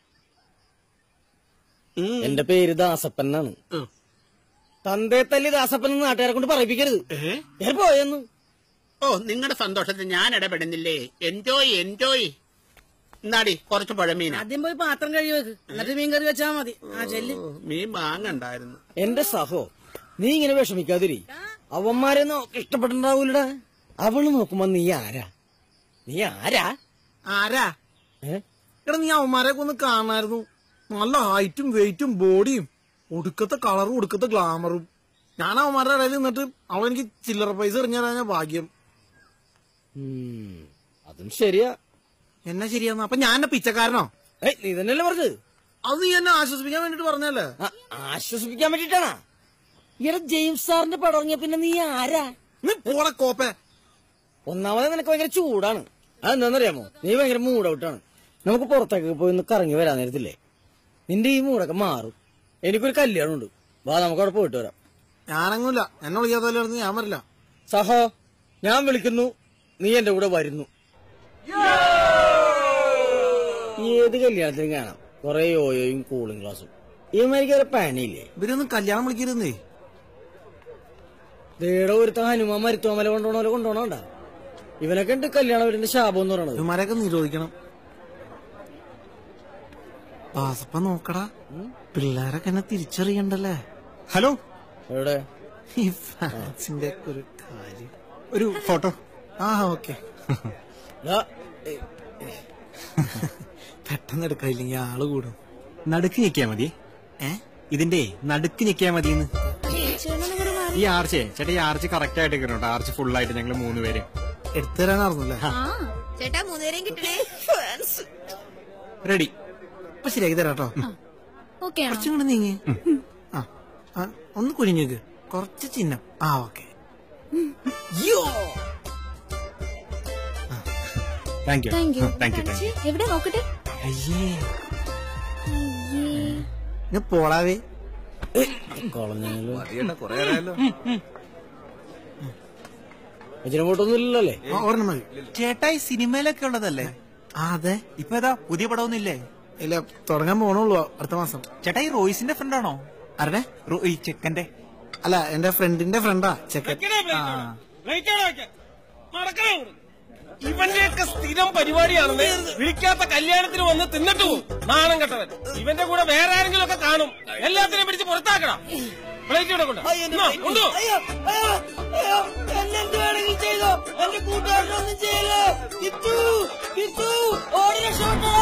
P: എന്റെ പേര് ദാസപ്പൻ എന്നാണ് തന്തേ തല്ലി ദാസപ്പൻ എന്ന് നാട്ടുകാരെ കൊണ്ട് പറയിപ്പിക്കരുത് ഞാൻ പോയെന്ന്
X: ഓ നിങ്ങളുടെ സന്തോഷത്തിൽ ഞാൻ ഇടപെടുന്നില്ലേ എൻജോയ് എൻജോയ് എന്നാടി കുറച്ച് പഴമീന
P: ആദ്യം പോയി പാത്രം കഴുകി വെക്ക് എന്നിട്ട് മീൻ കറി വെച്ചാ മതി ആ ചെല്ല്
X: മീൻ വാങ്ങണ്ടായിരുന്നു
P: എന്റെ സഹോ നീ ഇങ്ങനെ വിഷമിക്കാതിരി അവന്മാരെ നോക്ക് ഇഷ്ടപ്പെട്ടിട്ടുണ്ടാവൂലടാ അവള് നോക്കുമ്പോ നീ ആരാ നീ ആരാ
H: ആരാ എടാ നീ അവന്മാരെ ഒന്ന് കാണായിരുന്നു നല്ല ഹൈറ്റും വെയിറ്റും ബോഡിയും ഒടുക്കത്തെ കളറും ഒടുക്കത്തെ ഗ്ലാമറും ഞാൻ അവന്മാരുടെ ഇടയിൽ നിന്നിട്ട് അവൻ എനിക്ക് ചില്ലറ പൈസ എറിഞ്ഞാൽ ഭാഗ്യം
P: അതും ശരിയാ
H: എന്നാ ശരിയാന്ന് അപ്പൊ ഞാൻ എന്നെ പിച്ചക്കാരനോ
P: ഏയ് നീ തന്നെയല്ലേ പറഞ്ഞത്
H: അത് നീ എന്നെ ആശ്വസിപ്പിക്കാൻ വേണ്ടിട്ട് പറഞ്ഞല്ലേ
P: ആശ്വസിപ്പിക്കാൻ വേണ്ടിട്ടാണാ ഇവിടെ ജെയിംസ് സാറിന്റെ പടം ഇറങ്ങിയ പിന്നെ നീ ആരാ
H: നീ പോടെ കോപ്പേ
P: ഒന്നാമത് നിനക്ക് ഭയങ്കര ചൂടാണ് അതെന്താന്നറിയാമോ നീ ഭയങ്കര മൂഡ് ഔട്ടാണ് നമുക്ക് പുറത്തേക്ക് പോയി ഒന്ന് കറങ്ങി വരാൻ നേരത്തില്ലേ നിന്റെ ഈ മൂടൊക്കെ മാറും എനിക്കൊരു കല്യാണം ഉണ്ട് വാ നമുക്ക് അവിടെ പോയിട്ട് വരാം
H: ഞാനങ്ങൂല എന്നെ വിളിക്കാത്തല്ലേ ഞാൻ വരില്ല
P: സഹോ ഞാൻ വിളിക്കുന്നു നീ എന്റെ കൂടെ വരുന്നു ഏത് കല്യാണത്തിനും കാണാം കൊറേ യോയോയും കൂളിംഗ് ഗ്ലാസും ഈ മാതിരിക്ക് പണിയില്ലേ
H: ഇവരൊന്നും കല്യാണം വിളിക്കരുന്നേ
P: ദേടെ ഒരുത്ത ഹനുമാൻ മരുത്തോമല കൊണ്ടോണോലെ കൊണ്ടോണോണ്ട ഇവനൊക്കെ ഉണ്ട് കല്യാണം വരുന്ന ശാപം എന്ന് പറയണത്
H: ഇവന്മാരെയൊക്കെ നിരോധിക്കണം പാസപ്പ നോക്കടാ പിള്ളേരൊക്കെ എന്നെ തിരിച്ചറിയണ്ടല്ലേ
G: ഹലോ
P: എവിടെ
H: ഈ ഫാൻസിന്റെ ഒക്കെ ഒരു കാര്യം
G: ഒരു ഫോട്ടോ
H: ആ ഓക്കെ പെട്ടെന്ന് എടുക്കാനില്ലെങ്കിൽ ആള് കൂടും
G: നടുക്ക് ഞെക്കിയാ മതി
H: ഏ
G: ഇതിന്റെ നടുക്ക് ഞെക്കിയാ മതിയെന്ന് ഈ ആർച്ചേ ചേട്ടാ ഈ ആർച്ച് കറക്റ്റ് ആയിട്ട് കിട്ടണം ആർച്ച് ഫുൾ ആയിട്ട് ഞങ്ങൾ മൂന്ന് പേര്
H: എടുത്തു തരാനായിരുന്നല്ലേ
J: ആ ചേട്ടാ മൂന്നുപേരെയും കിട്ടണേ
G: റെഡി
H: അപ്പൊ ശരിയാക്കി തരാം കേട്ടോ
J: ഓക്കെ ആണോ
H: കുറച്ചും കൂടെ നീങ്ങി ആ ആ, ഒന്ന് കുനിഞ്ഞേക്ക് കുറച്ച് ചിഹ്നം ആ okay
G: thank you
J: thank you
G: thank you thank you
J: എവിടെ നോക്കട്ടെ
H: അയ്യേ
J: അയ്യേ.
H: ഇങ്ങ് പോളാവേ
P: ഫോട്ടൊന്നും ഇല്ലല്ലേ
H: ആ, ഒരെണ്ണം മതി
G: ചേട്ടാ ഈ സിനിമയിലൊക്കെ ഉള്ളതല്ലേ
H: ആ അതെ
G: ഇപ്പൊ ഏതാ പുതിയ പടമൊന്നും ഇല്ലേ
H: ഇല്ല തുടങ്ങാൻ പോണുള്ളൂ അടുത്ത മാസം
G: ചേട്ടാ ഈ റോയ്സിന്റെ ഫ്രണ്ടാണോ
H: ആരുടെ
G: ഈ ചെക്കന്റെ
H: അല്ല എന്റെ ഫ്രണ്ടിന്റെ ഫ്രണ്ടാ ചെക്കൻ
M: ഇവന്റെയൊക്കെ സ്ഥിരം പരിപാടിയാണെന്ന് വിളിക്കാത്ത കല്യാണത്തിന് വന്ന് തിന്നിട്ട് പോകും നാണം കെട്ടവൻ ഇവന്റെ കൂടെ വേറെ ആരെങ്കിലും ഒക്കെ കാണും എല്ലാത്തിനെയും പിടിച്ച് പുറത്താക്കണം പ്ലേറ്റ് ഇവിടെ കൊണ്ട് എന്നാ, കൊണ്ടു പോ.
P: എന്നെന്ത് വേണമെങ്കിൽ ചെയ്തോ എന്റെ കൂട്ടുകാരനൊന്നും ചെയ്യല്ലോ കിട്ടു കിട്ടു ഓടി രക്ഷപ്പെട്ടോ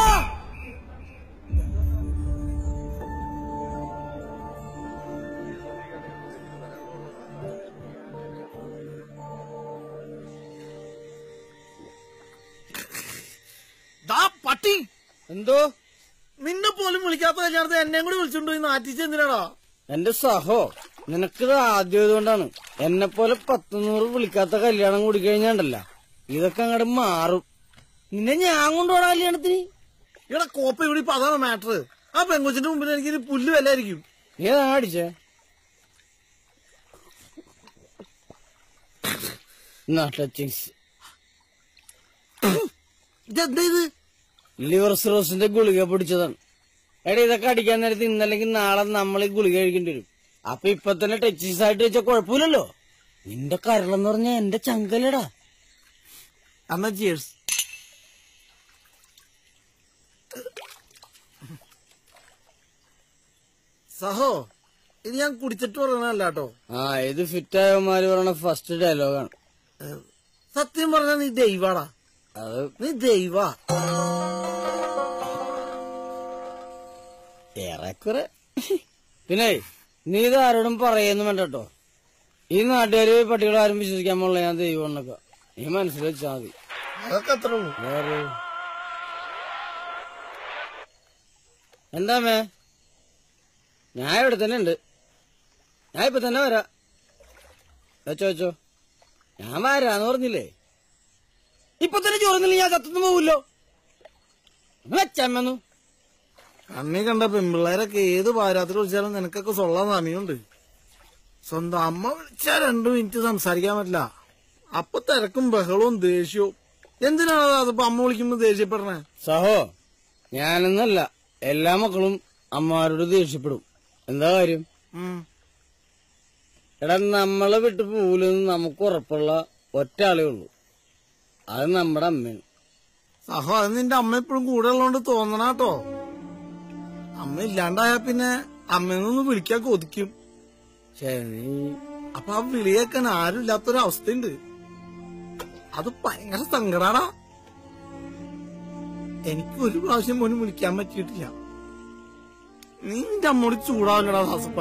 H: ദാ പട്ടി
P: എന്തോ
H: നിന്നെ പോലും വിളിക്കാത്ത കല്യാണത്തിന് എന്നെയും കൂടി വിളിച്ചോണ്ട് നാറ്റിച്ച് എന്തിനാടാ
P: എന്റെ സഹോ നിനക്കിത് ആദ്യമായതുകൊണ്ടാണ് എന്നെ പോലെ പത്തുനൂറ് വിളിക്കാത്ത കല്യാണം കൂടി കഴിഞ്ഞാണ്ടല്ല ഇതൊക്കെ അങ്ങോട്ട് മാറും നിന്നെ ഞാൻ കൊണ്ടുപോടാ കല്യാണത്തിന്
H: ഇവിടെ കോപ്പ ഇവിടെ ഇപ്പൊ അതാണ് മാറ്റർ ആ പെങ്കൊച്ചിന്റെ മുമ്പിൽ എനിക്ക് പുല്ല് വിലയായിരിക്കും
P: നീ ഏതാ അടിച്ചേ ടച്ചിങ്സ്
H: ഇതെന്താ ഇത്
P: ലിവർ സിറോസിന്റെ ഗുളിക പിടിച്ചതാണ് എടാ ഇതൊക്കെ അടിക്കാൻ നേരത്ത് ഇന്നല്ലെങ്കിൽ നാളെ നമ്മൾ ഈ ഗുളിക കഴിക്കേണ്ടി വരും അപ്പൊ ഇപ്പൊ തന്നെ ടച്ചിങ്സ് ആയിട്ട് വെച്ചാൽ കുഴപ്പമില്ലല്ലോ നിന്റെ കരളെന്ന് പറഞ്ഞാ എന്റെ ചങ്കലടാ
H: അമ്മ ജിയേഴ്സ് സഹോ ഇത് ഞാൻ കുടിച്ചിട്ട് പറയണല്ല കേട്ടോ
P: ആ ഇത് ഫിറ്റായവന്മാര് പറയണ ഫസ്റ്റ് ഡയലോഗാണ്
H: സത്യം പറഞ്ഞ നീ ദൈവാടാ
P: അത്
H: നീ ദൈവാ
P: ഏറെക്കുറെ പിന്നെ നീ ഇത് ആരോടും പറയുന്നു വേണ്ട കേട്ടോ ഈ നാട്ടുകാര് പട്ടികളെ ആരും വിശ്വസിക്കാൻ പോലുള്ള ഞാൻ ദൈവം എന്നൊക്കെ നീ മനസ്സിൽ വെച്ചാ മതി
H: അതൊക്കെ അത്ര ഉള്ളൂ
P: വേറെ എന്താ മേ ഞാൻ ഇവിടെ തന്നെ ഉണ്ട് ഞാൻ ഇപ്പൊ തന്നെ വരാ വെച്ചോ വെച്ചോ ഞാൻ വരാന്ന് പറഞ്ഞില്ലേ ഇപ്പൊ തന്നെ ചോറുന്നില്ല ഞാൻ കത്തുന്നു പോവില്ലോ വെച്ചമ്മന്നു
H: കണ്ണി കണ്ട പെൺപിള്ളേരൊക്കെ ഏത് പാരാത്തിൽ വിളിച്ചാലും നിനക്കൊക്കെ സൊള്ളാൻ സമയമുണ്ട് സ്വന്തം അമ്മ വിളിച്ചാൽ രണ്ടു മിനിറ്റ് സംസാരിക്കാൻ പറ്റില്ല അപ്പൊ തിരക്കും ബഹളവും ദേഷ്യവും എന്തിനാണ് അതിപ്പോ അമ്മ വിളിക്കുമ്പോ ദേഷ്യപ്പെടണേ
P: സഹോ ഞാനെന്നല്ല എല്ലാ മക്കളും അമ്മമാരോട് ദേഷ്യപ്പെടും എന്താ കാര്യം
H: ഉം.
P: എടാ നമ്മളെ വിട്ട് പോവില്ലെന്ന് നമുക്ക് ഉറപ്പുള്ള ഒറ്റ ആളേ ഉള്ളൂ അത് നമ്മുടെ അമ്മയാണ്
H: സഹോ അത് നിന്റെ അമ്മ എപ്പോഴും കൂടെ ഉള്ളതുകൊണ്ട് തോന്നണാട്ടോ അമ്മ ഇല്ലാണ്ടായ പിന്നെ അമ്മയൊന്ന് വിളിക്കാൻ കൊതിക്കും അപ്പൊ ആ വിളിയേക്കാൻ ആരും ഇല്ലാത്തൊരു അവസ്ഥയുണ്ട് അത് ഭയങ്കര സങ്കടാടാ എനിക്ക് ഒരു പ്രാവശ്യം പോലും വിളിക്കാൻ പറ്റിയിട്ടില്ല നീ നിന്റെ അമ്മോട് ചൂടാവില്ലടാ ദാസപ്പ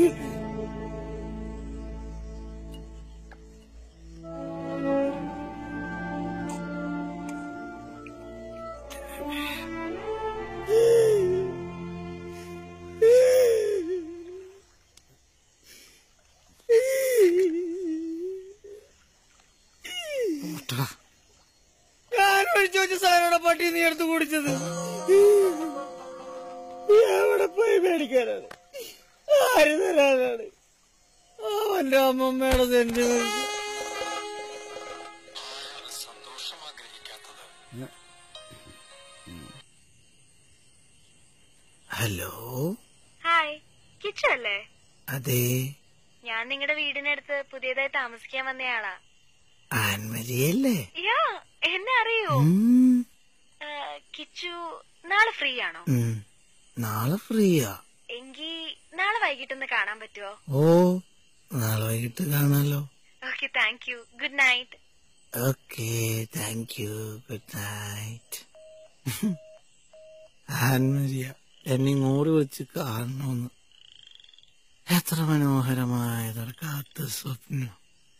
P: ഞാൻ ഒഴിച്ചു വെച്ച സാധനയുടെ പട്ടി നീ എടുത്ത് കുടിച്ചത് എവിടെ പോയി മേടിക്കാനാണ് ആര് തരാനാണ് അവന്റെ അമ്മമ്മയുടെ സെന്റിമെന്റ്
H: ഹലോ
C: ഹായ് കിച്ചു അല്ലേ
H: അതെ
C: ഞാൻ നിങ്ങളുടെ വീടിനടുത്ത് പുതിയതായി താമസിക്കാൻ വന്നയാളാ
H: ആൻമരിയല്ലേ
C: യാ എന്നെ അറിയോ
H: ഉം,
C: ആ, കിച്ചു നാളെ ഫ്രീ ആണോ
H: ഉം. നാളെ ഫ്രീയാ
C: എങ്കി നാളെ വൈകിട്ടൊന്ന് കാണാൻ പറ്റുമോ
H: ഓ നാളെ വൈകിട്ട് കാണാലോ
C: okay thank you good night
H: okay thank you good night Annmaria എന്നെ ഇങ്ങോട്ട് വിളിച്ച് കാണണമെന്ന് എത്ര മനോഹരമായതൊരു കാത്ത സ്വപ്നം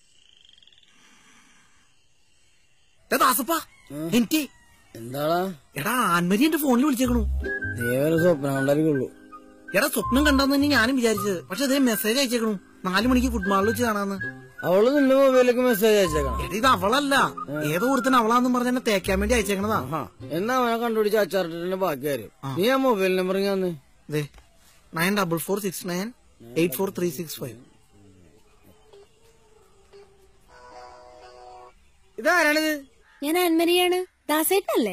H: ദാസപ്പ എനിക്ക്
P: എന്താടാ
H: എടാ ആൻമരി എന്റെ ഫോണിൽ വിളിച്ചേക്കണു
P: ദേവന സ്വപ്നം കണ്ടായിരിക്കുള്ളൂ
H: എടാ സ്വപ്നം കണ്ടെന്ന് തന്നെ ഞാനും വിചാരിച്ചത് പക്ഷെ അതേ മെസ്സേജ് അയച്ചേക്കണു നാലു മണിക്ക് ഫുഡ് മാളിൽ വെച്ച് കാണാന്ന്
P: അവള് നിന്റെ മൊബൈലിലേക്ക് മെസ്സേജ് അയച്ചേക്കണം
H: എടാ ഇത് അവളല്ല ഏതോ ഒരുത്തൻ അവളാന്നും പറഞ്ഞ എന്നെ തേക്കാൻ വേണ്ടി അയച്ചേക്കണതാ
P: എന്നാ അവനെ കണ്ടുപിടിച്ച് അച്ചാറിട്ടിന്റെ ബാക്കി കാര്യം നീ ആ മൊബൈൽ നമ്പർ ഞാൻ
H: nine double four six nine eight four three six five
P: ഇതാരാണിത്
C: ഞാൻ അൻമരിയാണ് ദാസേട്ടനല്ലേ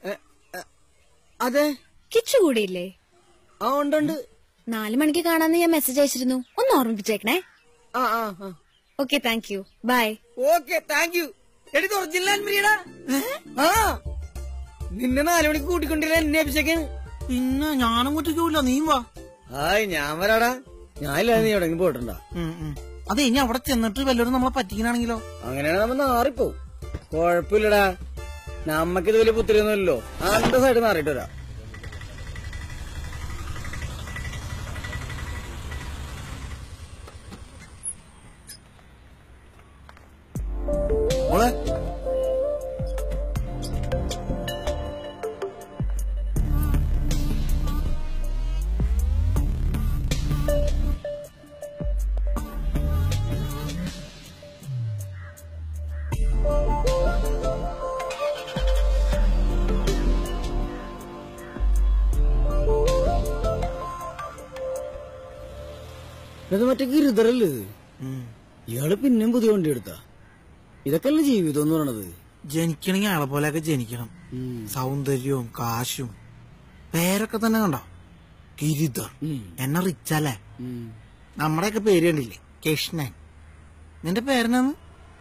P: അതെ
C: കിച്ചു കൂടിയില്ലേ
P: ആ ഉണ്ട്
C: നാലു മണിക്ക് കാണാന്ന് ഞാൻ മെസ്സേജ് അയച്ചിരുന്നു ഒന്ന് ഓർമ്മിപ്പിച്ചേക്കണേ
P: ആ ആ ആ
C: okay thank you bye
P: okay thank you എടി ഒറിജിനൽ അൻമരിയടാ ആ നിന്നെ നാലു മണിക്ക് കൂട്ടിക്കൊണ്ടില്ല എന്നെ അഭിഷേക്കാണ്
H: പിന്നെ ഞാനും കുറ്റിക്കൂല നീയും വാ
P: ഹായ് ഞാൻ വരാടാ ഞാനില്ലാതെ നീ എവിടെങ്കിലും പോയിട്ടുണ്ടാ
H: അതെ ഇനി അവിടെ ചെന്നിട്ട് വല്ലവരും നമ്മളെ പറ്റിക്കണാണെങ്കിലോ
P: അങ്ങനെയാണ് നമ്മ നാറിപ്പോവും കൊഴപ്പില്ലടാ നമ്മക്കിത് വലിയ പുത്തിരിയൊന്നുമില്ലല്ലോ അന്റെ സൈഡ് നാറിയിട്ട് വരാം
H: മോളെ
P: ഇത് മറ്റേ ഗിരിധറല്ലേ ഇത്? ഇയാള് പിന്നെയും പുതിയ വണ്ടി എടുത്താ ഇതൊക്കെ അല്ലേ ജീവിതം എന്ന് പറയണത്
H: ജനിക്കണമെങ്കിൽ അയാളെ പോലെയൊക്കെ ജനിക്കണം സൗന്ദര്യവും കാശും പേരൊക്കെ തന്നെ കണ്ടോ ഗിരിധർ എന്നെ റിച്ചല്ലേ നമ്മുടെയൊക്കെ പേര് കണ്ടില്ലേ കൃഷ്ണൻ നിന്റെ പേരെന്നാന്ന്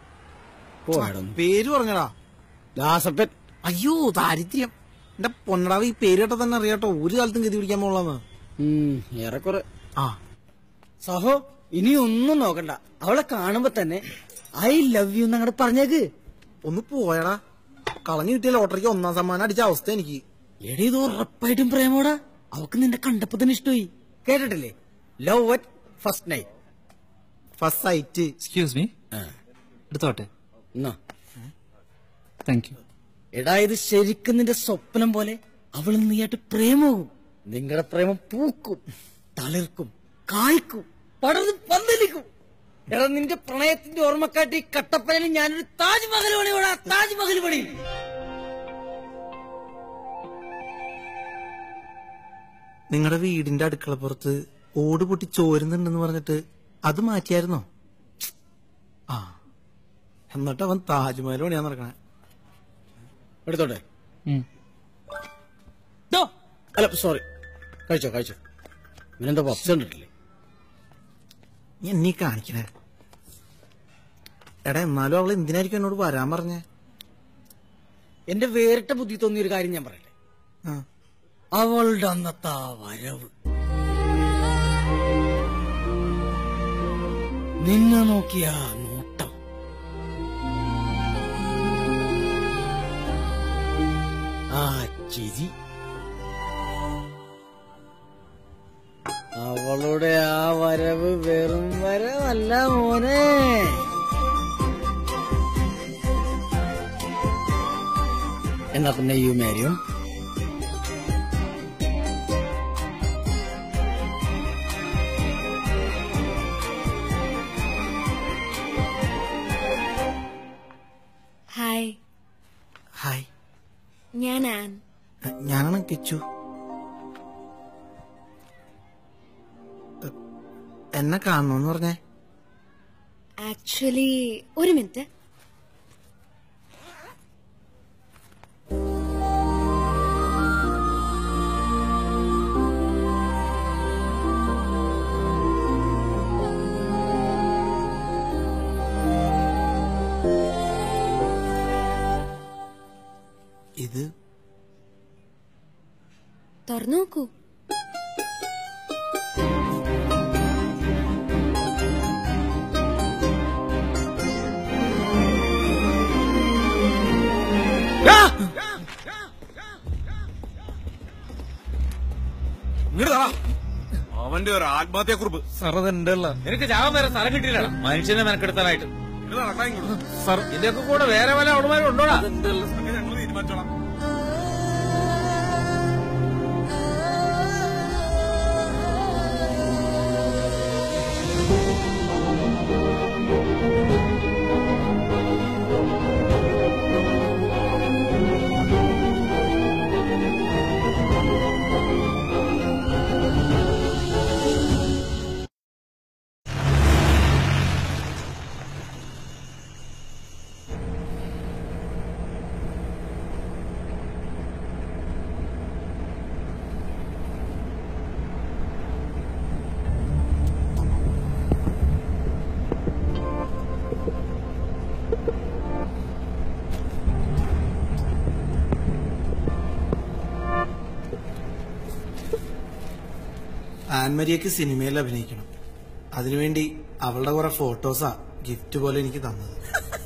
H: പേര് പറഞ്ഞടാ
P: ദാസപ്പൻ
H: അയ്യോ ദാരിദ്ര്യം എന്റെ പൊന്നടാവ് ഈ പേര് കേട്ടാ തന്നെ അറിയാട്ടോ ഒരു കാലത്തും ഗതി പിടിക്കാൻ പോളാന്ന്
P: ഏറെക്കുറെ
H: ആ
P: സഹോ ഇനി ഒന്നും നോക്കണ്ട അവളെ കാണുമ്പോ തന്നെ ഐ ലവ് യു എന്നങ്ങോട്ട് പറഞ്ഞേക്ക്
H: ഒന്ന് പോയടാ കളഞ്ഞു കിട്ടിയ ലോട്ടറിക്ക് ഒന്നാം സമ്മാനം അടിച്ച അവസ്ഥ എനിക്ക്
P: എടീ ഇത് ഉറപ്പായിട്ടും പ്രേമോടാ അവക്ക് നിന്നെ കണ്ടപ്പോ തന്നെ ഇഷ്ടമായി കേട്ടിട്ടില്ലേ love at first night
H: first sight
S: excuse me എടുത്തോട്ടെ താങ്ക് യു
P: എടാ ഇത് ശരിക്കും നിന്റെ സ്വപ്നം പോലെ അവൾ നീയായിട്ട് പ്രേമവും നിങ്ങളുടെ പ്രേമം പൂക്കും തളിർക്കും കായ്ക്കും പടർന്ന് പന്തലിക്കും എടാ നിന്റെ പ്രണയത്തിന്റെ ഓർമ്മക്കാട്ടി കട്ടപ്പനയിൽ ഞാനൊരു താജ്മഹൽ പണിയോടാ താജ്മഹൽ പണി
H: നിങ്ങളുടെ വീടിന്റെ അടുക്കളപ്പുറത്ത് ഓട് പൊട്ടി ചോരുന്നുണ്ടെന്ന് പറഞ്ഞിട്ട് അത് മാറ്റിയായിരുന്നോ ആ എന്നിട്ട് അവൻ താജ്മഹൽ പണിയാൻ നടക്കണേ
P: എടുത്തോട്ടെ ദോ. അല്ല സോറി കഴിച്ചോ കഴിച്ചോ ഇവനെന്താ പപ്സ് കണ്ടിട്ടില്ലേ
H: നീ എന്നീ കാണിക്കണേ എടാ എന്നാലും അവൾ എന്തിനായിരിക്കും എന്നോട് വരാൻ പറഞ്ഞേ
P: എന്റെ വേറിട്ട ബുദ്ധി തോന്നിയ ഒരു കാര്യം ഞാൻ പറയട്ടെ
H: ആ.
P: അവളുടെ അന്നത്തെ ആ വരവ് നിന്നെ നോക്കിയ ആ നോട്ടം ആ ചിരി അവളുടെ ആ വരവ് വെറും വരവല്ല മോനെ എന്നാ പിന്നെ യു മാരിയോ
C: ഹായ്
H: ഹായ്
C: ഞാൻ ആൻ
H: ഞാനാണ് കിച്ചു എ- എന്നെ കാണണമെന്ന് പറഞ്ഞേ
C: ആക്ച്വലി ഒരു മിനിറ്റ്
H: ഇത്
C: തുറന്നു നോക്കൂ
E: അവന്റെ ഒരു ആത്മഹത്യാക്കുറിപ്പ്
H: സാർ അതെന്റെ അല്ല
S: നിനക്ക് ചാവാൻ വേറെ സ്ഥലം കിട്ടിയില്ല മനുഷ്യനെ മെനക്കെടുത്താനായിട്ട് സാർ ഇതിന്റെയൊക്കെ കൂടെ വേറെ വല്ല അവളുമാരും ഉണ്ടോടാ
E: ഞങ്ങൾ തീരുമാനിച്ചോളാം
G: ആൻമരിയക്ക് സിനിമയിൽ അഭിനയിക്കണം അതിനുവേണ്ടി അവളുടെ കുറെ ഫോട്ടോസാ ഗിഫ്റ്റ് പോലെ എനിക്ക് തന്നത്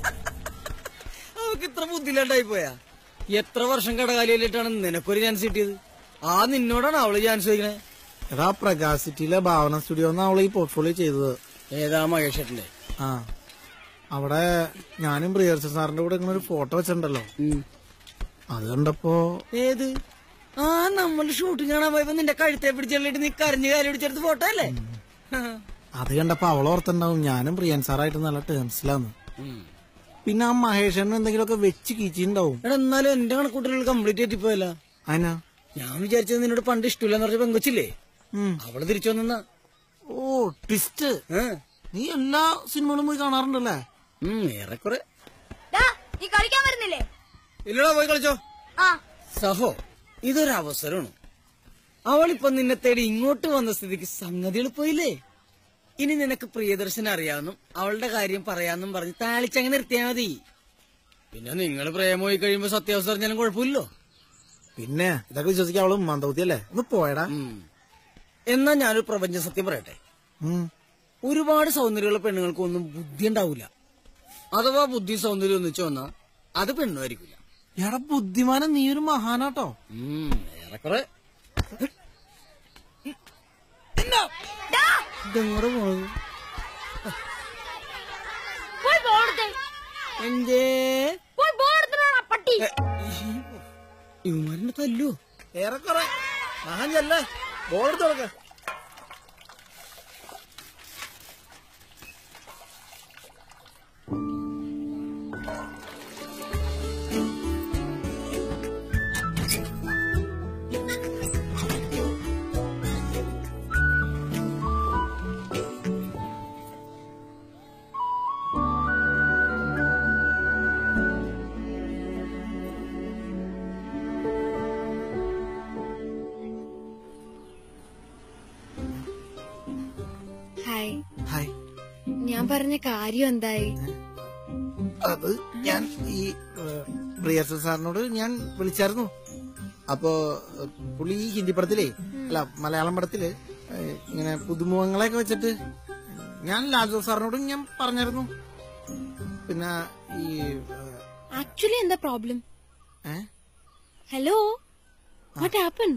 P: അവക്ക് ഇത്ര ബുദ്ധിയില്ലാണ്ടായി പോയാ എത്ര വർഷം കടകാലിയിലിട്ടാണ് നിനക്കൊരു ചാൻസ് കിട്ടിയത് ആ നിന്നോടാണ് അവള് ചാൻസ് ചോദിക്കണേ
H: എടാ പ്രകാശ് സിറ്റിയിലെ ഭാവന സ്റ്റുഡിയോ അവൾ ഈ പോർട്ട്ഫോളിയോ ചെയ്തത്
P: ഏതാ മഹേഷ് ഏട്ടന്റെ
H: ആ അവിടെ ഞാനും പ്രിയർച്ചൻ സാറിന്റെ കൂടെ ഇങ്ങനെ ഒരു ഫോട്ടോ വെച്ചിട്ടുണ്ടല്ലോ അത് കണ്ടപ്പോ
P: ഏത് ആ നമ്മൾ ഷൂട്ടിംഗ് കാണാൻ പോയപ്പോ നിന്റെ കഴുത്തെ പിടിച്ചിട്ട് നീ കരഞ്ഞു കാലി പിടിച്ചെടുത്ത് ഫോട്ടോ അല്ലേ
H: അത് കണ്ടപ്പോ അവൾ ഓർത്തുണ്ടാവും ഞാനും പ്രിയൻ സാറായിട്ട് നല്ല ടേംസിലാന്ന് പിന്നെ ആ മഹേഷന് എന്തെങ്കിലുമൊക്കെ വെച്ച് കീച്ചിണ്ടാവും
P: എടാ എന്നാലും എന്റെ കണക്കൂട്ടലുകൾ കംപ്ലീറ്റ് ആയിട്ടിപ്പോയല്ല
H: അതിനാ
P: ഞാൻ വിചാരിച്ചത് നിന്നോട് പണ്ട് ഇഷ്ടമില്ലെന്ന് പറഞ്ഞ പെങ്കൊച്ചില്ലേ അവള് തിരിച്ചു വന്നാ
H: ഓ ട്വിസ്റ്റ് നീ എല്ലാ സിനിമകളും പോയി കാണാറുണ്ടല്ലേ
P: ഏറെക്കുറെ
J: നീ കളിക്കാൻ വരുന്നില്ലേ
P: ഇല്ലടാ പോയി കളിച്ചോ
J: ആ
P: സഹോ ഇതൊരു അവസരമാണ് അവളിപ്പൊ നിന്നെ തേടി ഇങ്ങോട്ട് വന്ന സ്ഥിതിക്ക് സംഗതി എളുപ്പമില്ലേ ഇനി നിനക്ക് പ്രിയദർശനം അറിയാമെന്നും അവളുടെ കാര്യം പറയാമെന്നും പറഞ്ഞ് താളിച്ചങ്ങ് നിർത്തിയാ മതി പിന്നെ നിങ്ങൾ പ്രേമമായി കഴിയുമ്പോ സത്യാവസ്ഥ അറിഞ്ഞാലും കുഴപ്പമില്ലല്ലോ
H: പിന്നെ ഇതൊക്കെ വിശ്വസിക്കാൻ അവള് മന്ദബുദ്ധിയല്ലേ ഒന്ന് പോയടാ
P: എന്നാ ഞാനൊരു പ്രപഞ്ച സത്യം പറയട്ടെ
H: ഉം.
P: ഒരുപാട് സൗന്ദര്യമുള്ള പെണ്ണുങ്ങൾക്ക് ഒന്നും ബുദ്ധി ഉണ്ടാവില്ല അഥവാ ബുദ്ധി സൗന്ദര്യം ഒന്നിച്ചു വന്നാ അത് പെണ്ണുമായിരിക്കില്ല
H: എടാ ബുദ്ധിമാനം നീ ഒരു മഹാനാട്ടോ
P: ഏറെക്കുറെ ഇതെങ്ങോട്ട് പോണത്
J: പോയി ബോർഡ്
P: എന്തേ
J: പോയി ബോർഡ് പട്ടി
P: ഇവന്മാരെന്നെ തല്ലോ
H: ഏറെക്കുറെ മഹാൻ ചെല്ലേ ബോൾ തുറക്ക
C: ഹായ്
H: ഹായ്
C: ഞാൻ പറഞ്ഞ കാര്യം എന്തായി
H: അത് ഞാൻ ഈ പ്രിയർസൻ സാറിനോട് ഞാൻ വിളിച്ചായിരുന്നു അപ്പോ ഏഹ്, പുള്ളി ഈ ഹിന്ദി പടത്തിലേ അല്ല മലയാളം പടത്തില് ഏഹ്, ഇങ്ങനെ പുതുമുഖങ്ങളെയൊക്കെ വെച്ചിട്ട് ഞാൻ ലാൽജോ സാറിനോടും ഞാൻ പറഞ്ഞായിരുന്നു പിന്നെ ഈ
J: ആക്ച്വലി എന്താ പ്രോബ്ലം
H: ഏ?
J: ഹലോ വാട്ട് ഹാപ്പൻ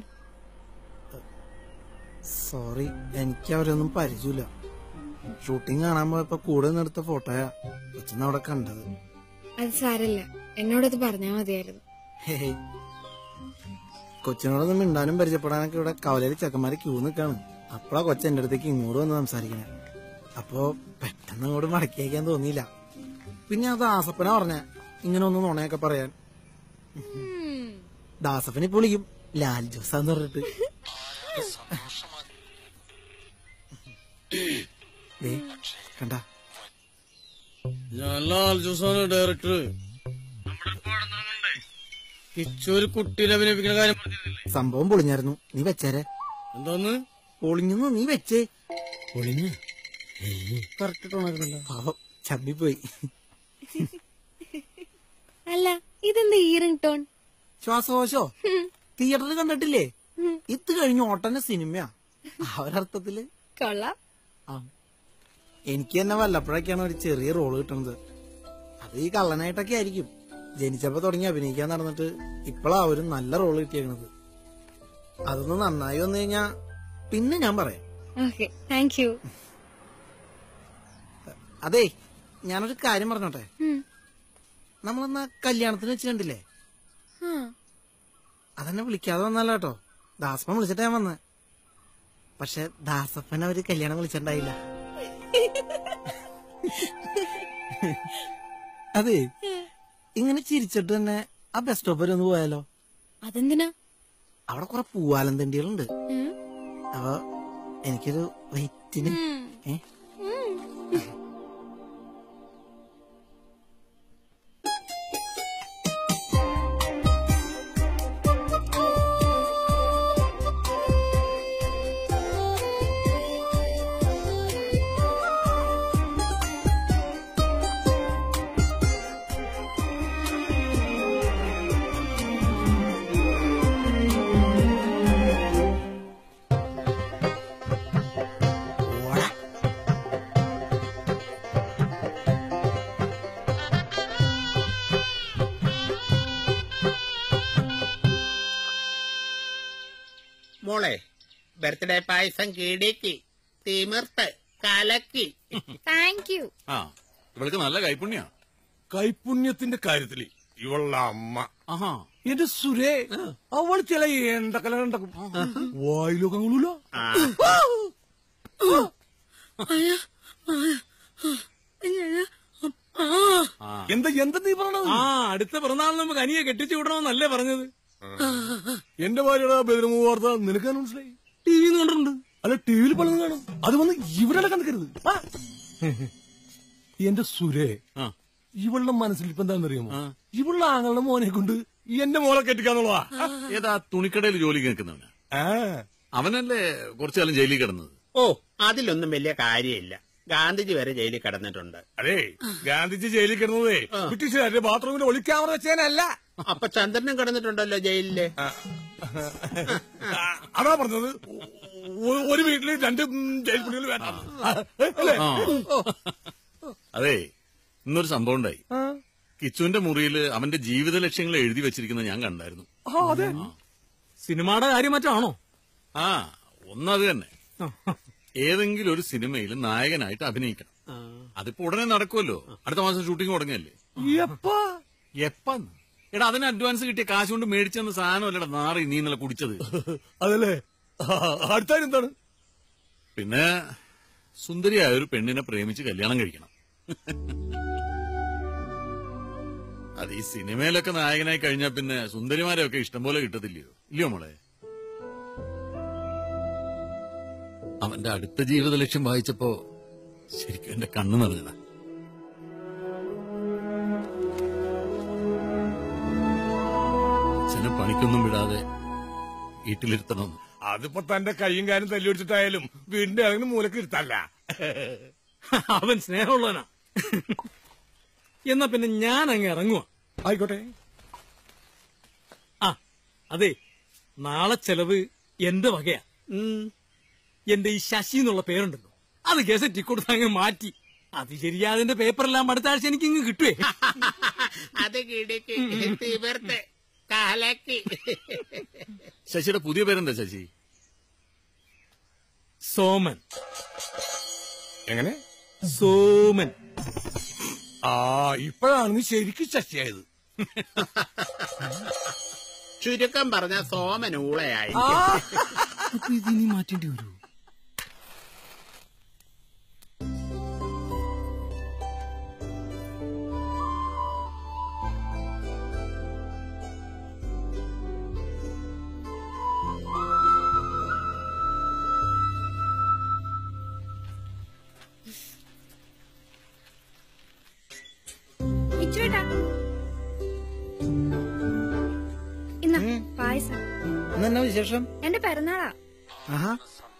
H: സോറി എനിക്ക് അവരൊന്നും പരിചയമില്ല ഷൂട്ടിംഗ് കാണാൻ പോയപ്പോ കൂടെ നിന്നെടുത്ത ഫോട്ടോയാ കൊച്ചിന്ന് അവിടെ കണ്ടത്
J: അത് സാരല്ല എന്നോടത് പറഞ്ഞാ മതിയായിരുന്നു
H: ഹേയ്. കൊച്ചിനോടൊന്നും മിണ്ടാനും പരിചയപ്പെടാനൊക്കെ ഇവിടെ കവലയിൽ ചെക്കന്മാര് ക്യൂ നിൽക്കാണ് അപ്പഴാ കൊച്ചൻ എന്റെ അടുത്തേക്ക് ഇങ്ങോട്ട് വന്ന് സംസാരിക്കണേ അപ്പോ പെട്ടെന്ന് അങ്ങോട്ട് മടക്കി അയക്കാൻ തോന്നിയില്ല പിന്നെ അത് ദാസപ്പന പറഞ്ഞ ഇങ്ങനെ ഒന്ന് നുണയൊക്കെ പറയാൻ ദാസപ്പനെ ഇപ്പോൾ വിളിക്കും ലാൽ ജോസാന്ന് പറഞ്ഞിട്ട് ദേ, കണ്ടാ
M: ഞാൻ ലാൽ ജോസാണ് ഡയറക്ടർ കിച്ചൊരു കുട്ടീനെ അഭിനയിപ്പിക്കുന്ന കാര്യം പറഞ്ഞിരുന്നില്ലേ?
H: സംഭവം പൊളിഞ്ഞായിരുന്നു നീ വെച്ചേരെ
M: എന്താന്ന്
H: പൊളിഞ്ഞു നീ വെച്ചേ
M: പൊളിഞ്ഞു
H: കറക്റ്റ് ടോണായിരുന്നല്ലോ പാവം ചമ്മിപ്പോയി
J: അല്ല ഇതെന്താ ഈ റിംഗ് ടോൺ
H: ശ്വാസകോശോ തിയേറ്ററിൽ കണ്ടിട്ടില്ലേ ഇത് കഴിഞ്ഞ് ഓട്ടന്റെ സിനിമയാ ആ ഒരർത്ഥത്തില്
J: കൊള്ളാം
H: ആ. എനിക്ക് തന്നെ വല്ലപ്പോഴൊക്കെയാണ് ഒരു ചെറിയ റോള് കിട്ടുന്നത് അത് ഈ കള്ളനായിട്ടൊക്കെ ആയിരിക്കും ജനിച്ചപ്പോ തുടങ്ങി അഭിനയിക്കാൻ നടന്നിട്ട് ഇപ്പോഴാ ഒരു നല്ല റോള് കിട്ടിയേക്കണത് അതൊന്ന് നന്നായി വന്നു കഴിഞ്ഞാ പിന്നെ ഞാൻ പറയാം
J: ഓക്കെ താങ്ക് യു
H: അതെ ഞാനൊരു കാര്യം പറഞ്ഞോട്ടെ നമ്മളെന്നാ കല്യാണത്തിന് വെച്ച് കണ്ടില്ലേ അതെന്നെ വിളിക്കാതെ വന്നല്ലോ കേട്ടോ ദാസപ്പൻ വിളിച്ചിട്ടാ ഞാൻ വന്നത് പക്ഷെ ദാസപ്പൻ അവര് കല്യാണം വിളിച്ചിട്ടുണ്ടായില്ല അതെ ഇങ്ങനെ ചിരിച്ചിട്ട് തന്നെ ആ ബസ് സ്റ്റോപ്പ് വരെ ഒന്ന് പോയാലോ
J: അതെന്തിനാ
H: അവിടെ കുറെ പൂവാലന്തണ്ടികളുണ്ട്
J: ഉം.
H: അപ്പൊ എനിക്കൊരു വെയിറ്റിന് ഏ
X: മോളെ ബർത്ത്ഡേ പായസം കീടിക്ക് തിമിർത്ത് കലക്കി
J: താങ്ക് യു
O: ആ ഇവൾക്ക് നല്ല കൈപ്പുണ്യാ
F: കൈപുണ്യത്തിന്റെ കാര്യത്തില് ഇവളുടെ അമ്മ എന്റെ സുരേ അവൾ ചില എണ്ടക്കല ഉണ്ടാക്കും വായിലൊക്കെ കൊള്ളൂല എന്താ എന്താ നീ പറഞ്ഞത്
M: ആ അടുത്ത പിറന്നാളിന് നമുക്ക് അനിയെ കെട്ടിച്ചു വിടണമെന്നല്ലേ പറഞ്ഞത്
F: എന്റെ ഭാര്യയുടെ ബെദർമൂ വാർത്ത നിനക്ക് മനസ്സിലായി ടി വി കണ്ടിട്ടുണ്ട് അല്ല ടി വിയിൽ പലതും കാണും അത് വന്ന് ഇവിടെ കണക്കരുത് ആ. എന്റെ സുരേ ഇവളുടെ മനസ്സിൽ ഇപ്പൊ എന്താണെന്നറിയാമോ ഇവളുടെ ആങ്ങളുടെ മോനെ കൊണ്ട് എന്റെ മോളെ കെട്ടിക്കാന്നുള്ളതാ
O: ഏതാ തുണിക്കടയിൽ ജോലിക്ക് നിൽക്കുന്നവനാ അവനല്ലേ കുറച്ചു കാലം ജയിലിൽ കിടന്നത്
X: ഓ അതിലൊന്നും വലിയ കാര്യമില്ല ഗാന്ധിജി വരെ ജയിലിൽ കിടന്നിട്ടുണ്ട്
F: അതെ ഗാന്ധിജി ജയിലിൽ കിടന്നതേ ബ്രിട്ടീഷുകാരുടെ ബാത്റൂമിൽ ഒളിക്യാമറ വെച്ചേനല്ല
X: അപ്പൊ ചന്ദ്രനും കിടന്നിട്ടുണ്ടല്ലോ ജയിലില്
F: അതാ പറഞ്ഞത് ഒ- ഒരു വീട്ടില് രണ്ട് ഉം, ജയിൽ പുള്ളികൾ വേണം അല്ലേ
O: ആ. അതെ ഇന്നൊരു സംഭവം ഉണ്ടായി കിച്ചുവിന്റെ മുറിയിൽ അവന്റെ ജീവിത ലക്ഷ്യങ്ങൾ എഴുതി വെച്ചിരിക്കുന്നത് ഞാൻ കണ്ടായിരുന്നു
M: ആ അതെ സിനിമയുടെ കാര്യം മറ്റാണോ
O: ആ ഒന്നത് തന്നെ ഏതെങ്കിലും ഒരു സിനിമയിൽ നായകനായിട്ട് അഭിനയിക്കണം അതിപ്പോ ഉടനെ നടക്കുമല്ലോ അടുത്ത മാസം ഷൂട്ടിംഗ് തുടങ്ങിയല്ലേ
F: എപ്പാ
O: എപ്പാന്ന് എടാ അതിന് അഡ്വാൻസ് കിട്ടിയ കാശ് കൊണ്ട് മേടിച്ചെന്ന സാധനം അല്ലടാ നാറി നീ ഇന്നലെ കുടിച്ചത്
F: അതല്ലേ അടുത്ത എന്താണ്
O: പിന്നെ സുന്ദരിയായ ഒരു പെണ്ണിനെ പ്രേമിച്ച് കല്യാണം കഴിക്കണം അത് ഈ സിനിമയിലൊക്കെ നായകനായി കഴിഞ്ഞാൽ പിന്നെ സുന്ദരിമാരെയൊക്കെ ഇഷ്ടം പോലെ കിട്ടത്തില്ലയോ ഇല്ലയോ മോളെ അവന്റെ അടുത്ത ജീവിത ലക്ഷ്യം വായിച്ചപ്പോ ശരിക്കും എന്റെ കണ്ണു നിറഞ്ഞതാ അച്ഛനെ പണിക്കൊന്നും വിടാതെ വീട്ടിലിരുത്തണം
F: അതിപ്പോ തന്റെ കൈയും കാര്യം തല്ലി പിടിച്ചിട്ടായാലും വീടിന്റെ ഇറങ്ങുന്ന മൂലക്ക് ഇരുത്തല്ല
M: അവൻ സ്നേഹമുള്ളവനാ
A: എന്നാ പിന്നെ ഞാൻ അങ്ങ് ഇറങ്ങുക
F: ആയിക്കോട്ടെ
A: ആ അതെ നാളെ ചെലവ് എന്റെ വകയാ എന്റെ ഈ ശശി എന്നുള്ള പേരുണ്ടല്ലോ അത് ഗസറ്റി കൊടുത്ത് അങ്ങ് മാറ്റി അത് ശരിയാ അതിന്റെ പേപ്പറെല്ലാം അടുത്ത ആഴ്ച എനിക്ക് ഇങ്ങ് കിട്ടുവേ
X: അത് കിടക്ക് തീവർത്ത് കാലക്ക്
O: ശശിയുടെ പുതിയ പേരെന്താ ശശി
A: സോമൻ
F: എങ്ങനെ
A: സോമൻ
F: ആ ഇപ്പോഴാണ് നീ ശരിക്കും ശശിയായത്
X: ചുരുക്കം പറഞ്ഞ സോമൻ ഊളയായി
A: അപ്പൊ ഇതിനി മാറ്റേണ്ടി വരൂ
J: ഇച്ചുവേട്ടാ ഇന്ന പായസം
H: ഇന്നെന്നാ വിശേഷം
J: എന്റെ പിറന്നാളാ
H: ആഹാ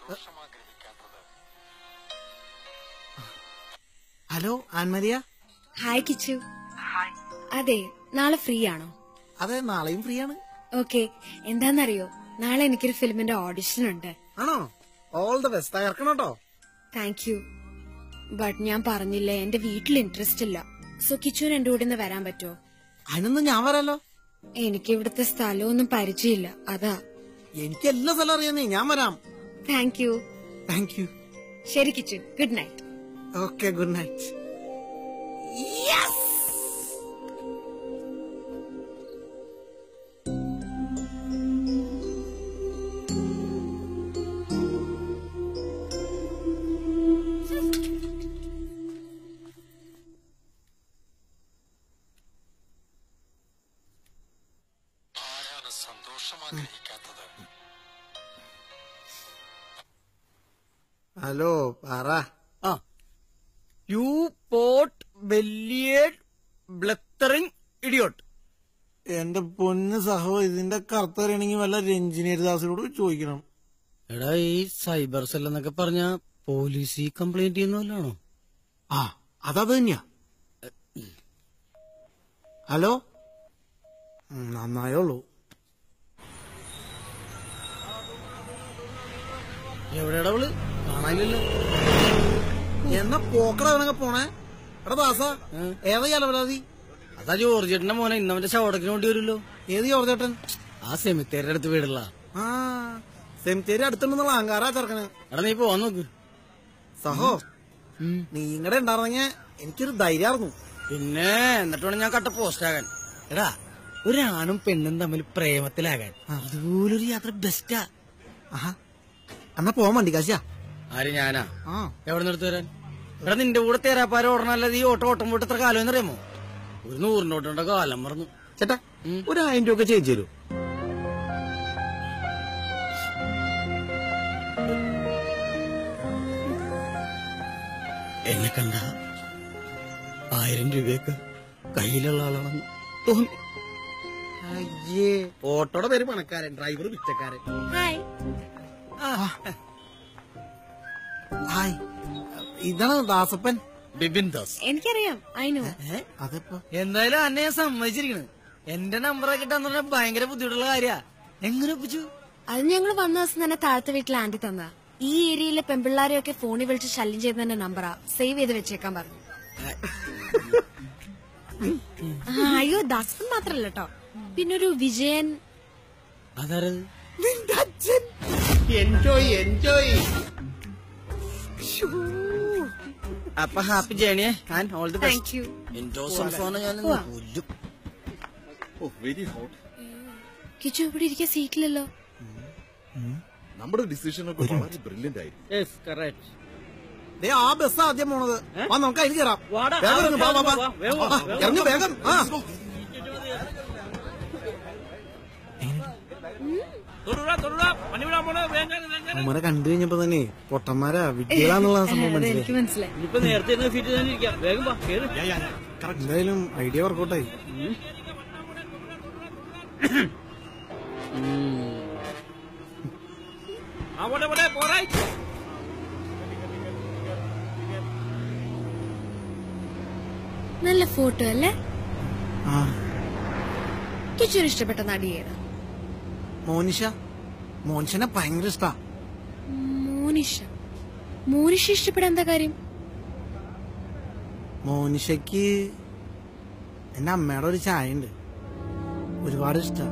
H: ഹലോ ആൻമരിയ
J: ഹായ് കിച്ചു അതെ നാളെ ഫ്രീ ആണോ
H: അതെ നാളെയും ഫ്രീ ആണ്
J: ഓക്കെ എന്താന്നറിയോ നാളെ എനിക്കൊരു ഫിലിമിന്റെ ഓഡിഷൻ ഉണ്ട്
H: ആണോ ഓൾ ദ ബെസ്റ്റ് തകർക്കണം കേട്ടോ
J: താങ്ക് യു ബട്ട് ഞാൻ പറഞ്ഞില്ലേ എന്റെ വീട്ടിൽ ഇൻട്രസ്റ്റ് ഇല്ല സോ കിച്ചുവിന് എന്റെ കൂടെ ഒന്ന് വരാൻ പറ്റുമോ
H: അതിനൊന്നും ഞാൻ വരാലോ
J: എനിക്ക് ഇവിടുത്തെ സ്ഥലമൊന്നും പരിചയമില്ല അതാ
H: എനിക്ക് എല്ലാ സ്ഥലം അറിയാന്നേ ഞാൻ വരാം
J: താങ്ക് യു
H: താങ്ക് യു
J: ശരി Kichu good night
H: okay good night
K: ആരാണ് സന്തോഷം ആഗ്രഹിക്കാത്തത്
H: ഹലോ പറ
P: ആ യു പോട്ട് ബെല്ലിയേഡ് ബ്ലത്തറിങ് ഇഡിയോട്ട്
H: എന്റെ പൊന്ന് സഹോ ഇതിന്റെ കറുത്തറിയണമെങ്കിൽ വല്ല രഞ്ജിനി ദാസിനോട് ചോദിക്കണം
P: എടാ ഈ സൈബർ സെൽ എന്നൊക്കെ പറഞ്ഞ പോലീസ് കംപ്ലൈന്റ് ചെയ്യുന്നല്ലോ
H: ആ അതത് തന്നെയാ ഹലോ ഉം, നന്നായുള്ളൂ
P: എവിടെയാടാ അവള് കാണാനില്ലല്ലോ
H: എന്നാ പോക്കടവനൊക്കെ പോണേ എടാ ദാസ ഏതാ ചലവരാതി
P: അതാ ജോർജേട്ടന്റെ മോനെ ഇന്നവന്റെ ശവടക്കിന് വേണ്ടി വരുമല്ലോ
H: ഏത് ജോർജേട്ടൻ
P: ആ സെമിത്തേരുടെ അടുത്ത് വീടുള്ള
H: ആ സെമിത്തേരി അടുത്തുണ്ടെന്നുള്ള അഹങ്കാരാ ചെറുക്കന്
P: എടാ നീ പോവാൻ നോക്ക്
H: സഹോ നീ ഇങ്ങടെ ഉണ്ടായിരുന്നെങ്കിൽ എനിക്കൊരു ധൈര്യമായിരുന്നു
P: പിന്നെ എന്നിട്ട് വേണം ഞാൻ കട്ട പോസ്റ്റ് ആകാൻ എടാ ഒരാണും പെണ്ണും തമ്മിൽ പ്രേമത്തിലാകാൻ അതുപോലൊരു യാത്ര ബെസ്റ്റാ
H: എന്നാ പോവാൻ വണ്ടി കാശിയാ
P: ആര് ഞാനാ
H: ആ
P: എവിടെ നിർത്തി വരാൻ എടാ നിന്റെ കൂടെ തേരാപ്പാര ഓടണല്ലത് ഈ ഓട്ടം ഓട്ടം പോയിട്ട് എത്ര കാലം എന്നറിയാമോ ഒരു നൂറിന്റെ ഓട്ടോണ്ട കാലം മറന്നു
H: ചേട്ടാ ഒരു ആയിരം രൂപ ഒക്കെ ചേഞ്ച് തരൂ
P: എന്നെ കണ്ട ആയിരം രൂപയൊക്കെ കയ്യിലുള്ള ആളാണെന്ന് തോന്നി
H: അയ്യേ ഓട്ടോയുടെ പേര് പണക്കാരൻ ഡ്രൈവർ പിച്ചക്കാരൻ
J: ഹായ്
H: ഹായ് ഇതാണ് ദാസപ്പൻ
P: ബിബിൻ ദാസ്
J: എനിക്കറിയാം അയിനു
H: അതെപ്പോ
P: എന്തായാലും അന്നെ ഞാൻ സമ്മതിച്ചിരിക്കണ് എന്റെ നമ്പറൊക്കെ കിട്ടാന്ന് പറഞ്ഞാൽ ഭയങ്കര ബുദ്ധിമുട്ടുള്ള കാര്യ എങ്ങനെ ഒപ്പിച്ചു
J: അത് ഞങ്ങൾ വന്ന ദിവസം തന്നെ താഴത്തെ വീട്ടിൽ ആന്റി തന്ന ഈ ഏരിയയിലെ പെമ്പിള്ളാരെയൊക്കെ ഫോണിൽ വിളിച്ച് ശല്യം ചെയ്യുന്നതിന്റെ നമ്പറാ സേവ് ചെയ്ത് വെച്ചേക്കാൻ പറഞ്ഞു ആ, അയ്യോ ദാസൻ മാത്രല്ല കേട്ടോ പിന്നൊരു വിജയൻ
P: അതാരത്
H: എൻജോയ് എൻജോയ്
P: അപ്പൊ ഹാപ്പി ജേണിയെ and all the
J: Thank
P: best
J: you.
P: എൻജോ സംസാരം ഞാൻ
J: ഉവ്വ.
P: കൊല്ലും
O: വെരി ഹോട്ട്
J: കിച്ചു ഇവിടെ ഇരിക്കാൻ സീറ്റിലല്ലോ
O: നമ്മുടെ ഡിസിഷൻ ഒക്കെ വളരെ ബ്രില്യന്റ് ആയിരുന്നു
H: ദേ ആ ബസ് ആദ്യം പോണത് വാ നമുക്ക് അതിൽ കയറാം
P: വാടാ,
H: വേഗം
P: ആ,
H: ഇറങ്ങ്, വാ, വാ, വാ.
P: വാ, വേഗം വാ,
H: ആ,
P: വേഗം
H: ഇറങ്ങ്
P: വാ.
H: വേഗം ആ അവന്മാരെ കണ്ടു കഴിഞ്ഞപ്പോ തന്നെ പൊട്ടന്മാരാ വിദ്യകളാന്നുള്ള സംഭവം മനസ്സിലായി
J: മനസ്സിലായി
P: ഇനിയിപ്പോ നേരത്തെ ഇരുന്ന സീറ്റിൽ തന്നെ ഇരിക്കാം വേഗം വാ കേറ്
H: എന്തായാലും ഐഡിയ വർക്കൗട്ടായി
J: നല്ല ഫോട്ടോ അല്ലേ
H: ആ
J: കിച്ചുവിന് ഇഷ്ടപ്പെട്ട നടി ഏതാ
H: മോനിഷ മോനിഷനെ ഭയങ്കര ഇഷ്ടാ
J: മോനിഷ മോനിഷ ഇഷ്ടപ്പെടാൻ എന്താ കാര്യം
H: മോനിഷയ്ക്ക് എന്റെ അമ്മയുടെ ഒരു ചായ ഉണ്ട് ഒരുപാട് ഇഷ്ടാ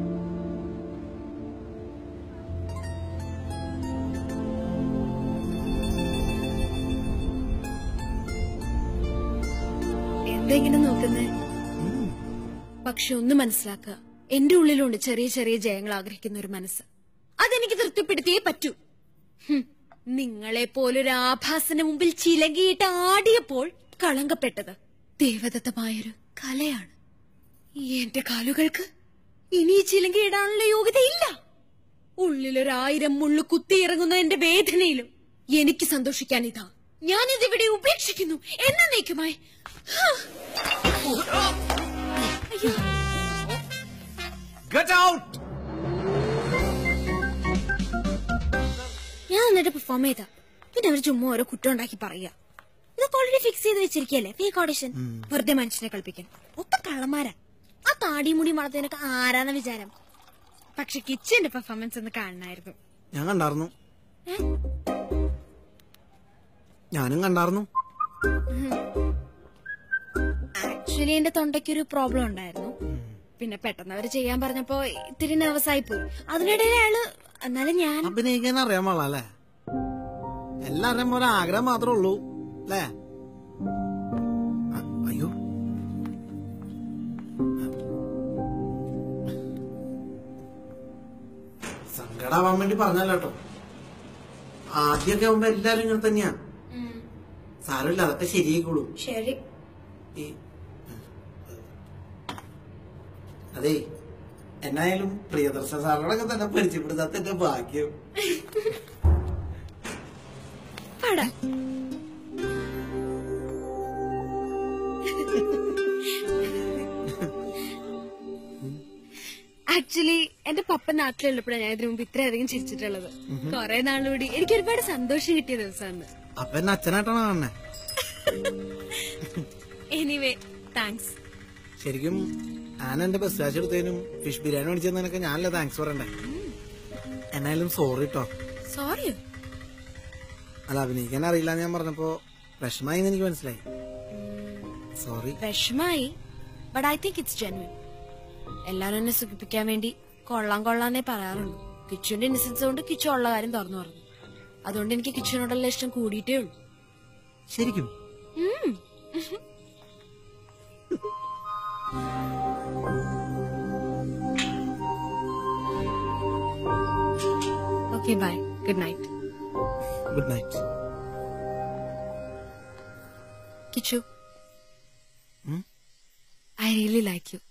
J: എന്താ ഇങ്ങനെ നോക്കുന്നേ പക്ഷെ ഒന്ന് മനസ്സിലാക്കുക എന്റെ ഉള്ളിലുണ്ട് ചെറിയ ചെറിയ ജയങ്ങൾ ആഗ്രഹിക്കുന്ന ഒരു മനസ്സ് അതെനിക്ക് തൃപ്തിപ്പെടുത്തിയേ പറ്റൂ ഹും, നിങ്ങളെ പോലൊരു ആഭാസന് മുമ്പിൽ ചിലകിയിട്ട് ആടിയപ്പോൾ കളങ്കപ്പെട്ടത് ദേവദത്തമായൊരു കലയാണ് എന്റെ കാലുകൾക്ക് ഇനി ഈ ചിലങ്കയിടാനുള്ള യോഗ്യതയില്ല ഉള്ളിലൊരായിരം മുള്ളു കുത്തിയിറങ്ങുന്ന എന്റെ വേദനയിലും എനിക്ക് സന്തോഷിക്കാൻ ഇതാ ഞാനിതിവിടെ ഉപേക്ഷിക്കുന്നു എന്നേക്കുമായി അയ്യോ
A: Get out!
J: ഞാൻ എന്നിട്ട് പെർഫോം ചെയ്ത പിന്നെ അവർ ചുമ്മാ ഓരോ കുറ്റം ഉണ്ടാക്കി പറയുക ഇതൊക്കെ ഓൾറെഡി ഫിക്സ് ചെയ്ത് വെച്ചിരിക്കല്ലേ ഫേക്ക് ഓഡിഷൻ വെറുതെ മനുഷ്യനെ കളിപ്പിക്കാൻ ഒക്കെ കള്ളന്മാരാ ആ താടിയും മുടിയും വളർത്തതിനൊക്കെ ആരാന്ന വിചാരം പക്ഷെ കിച്ചന്റെ പെർഫോമൻസ് ഒന്ന് കാണണമായിരുന്നു
H: ഞാൻ കണ്ടായിരുന്നു ഞാനും കണ്ടായിരുന്നു
J: ആക്ച്വലി എന്റെ തൊണ്ടയ്ക്കൊരു പ്രോബ്ലം ഉണ്ടായിരുന്നു പിന്നെ പെട്ടെന്ന് അവര് ചെയ്യാൻ പറഞ്ഞപ്പോ ഇത്തിരി നെർവസ് ആയി പോയി അതിനിടയിൽ അയാള് എന്നാലും ഞാൻ
H: അഭിനയിക്കാൻ അറിയാൻ പാടില്ല അല്ലേ എല്ലാവരുടെയും പോലെ ആഗ്രഹം മാത്രമേ ഉള്ളൂ അല്ലേ അ- അയ്യോ സങ്കടാവാൻ വേണ്ടി പറഞ്ഞല്ലോ കേട്ടോ ആദ്യമൊക്കെ ആവുമ്പോ എല്ലാരും ഇങ്ങനെ തന്നെയാ സാരമില്ല അതൊക്കെ ശരിയായിക്കോളൂ
J: ശരി
H: ഈ അതെ എന്നായാലും പ്രിയദർശന സാറിനോടൊക്കെ തന്നെ പരിചയപ്പെടുത്താത്ത എന്റെ ഭാഗ്യം
J: പാടാ ആക്ച്വലി എന്റെ പപ്പ നാട്ടിലുള്ളപ്പോഴാണ് ഞാൻ ഇതിനു മുമ്പ് ഇത്രയധികം ചിരിച്ചിട്ടുള്ളത് കുറെ നാളുകൂടി എനിക്ക് ഒരുപാട് സന്തോഷം കിട്ടിയ ദിവസമാണ്
H: അപ്പൊ എന്നെ അച്ഛനായിട്ടാണ് കാണണേ
J: എനിവേ താങ്ക്സ്
H: ശരിക്കും ഞാൻ എന്റെ ബസ് കാശ് എടുത്തതിനും ഫിഷ് ബിരിയാണി മേടിച്ചതിനൊക്കെ ഞാനല്ലേ താങ്ക്സ് പറയണ്ടേ എന്നായാലും സോറി കേട്ടോ
J: സോറിയോ
H: അല്ല അഭിനയിക്കാൻ അറിയില്ല ഞാൻ പറഞ്ഞപ്പോ വിഷമായി എന്ന് എനിക്ക് മനസ്സിലായി സോറി
J: വിഷമായി but I think it's genuine എല്ലാരും എന്നെ സുഖിപ്പിക്കാൻ വേണ്ടി കൊള്ളാം കൊള്ളാന്നേ പറയാറുള്ളൂ കിച്ചുവിന്റെ ഇന്നസെൻസ് കൊണ്ട് കിച്ചു ഉള്ള കാര്യം തുറന്നു പറഞ്ഞു അതുകൊണ്ട് എനിക്ക് കിച്ചുവിനോടുള്ള ഇഷ്ടം കൂടിയിട്ടേ ഉള്ളൂ
H: ശരിക്കും
J: ഉം. Okay bye good night
H: good night
J: Kichu
H: ഉം?
J: ഐ റിയലി ലൈക്ക് യു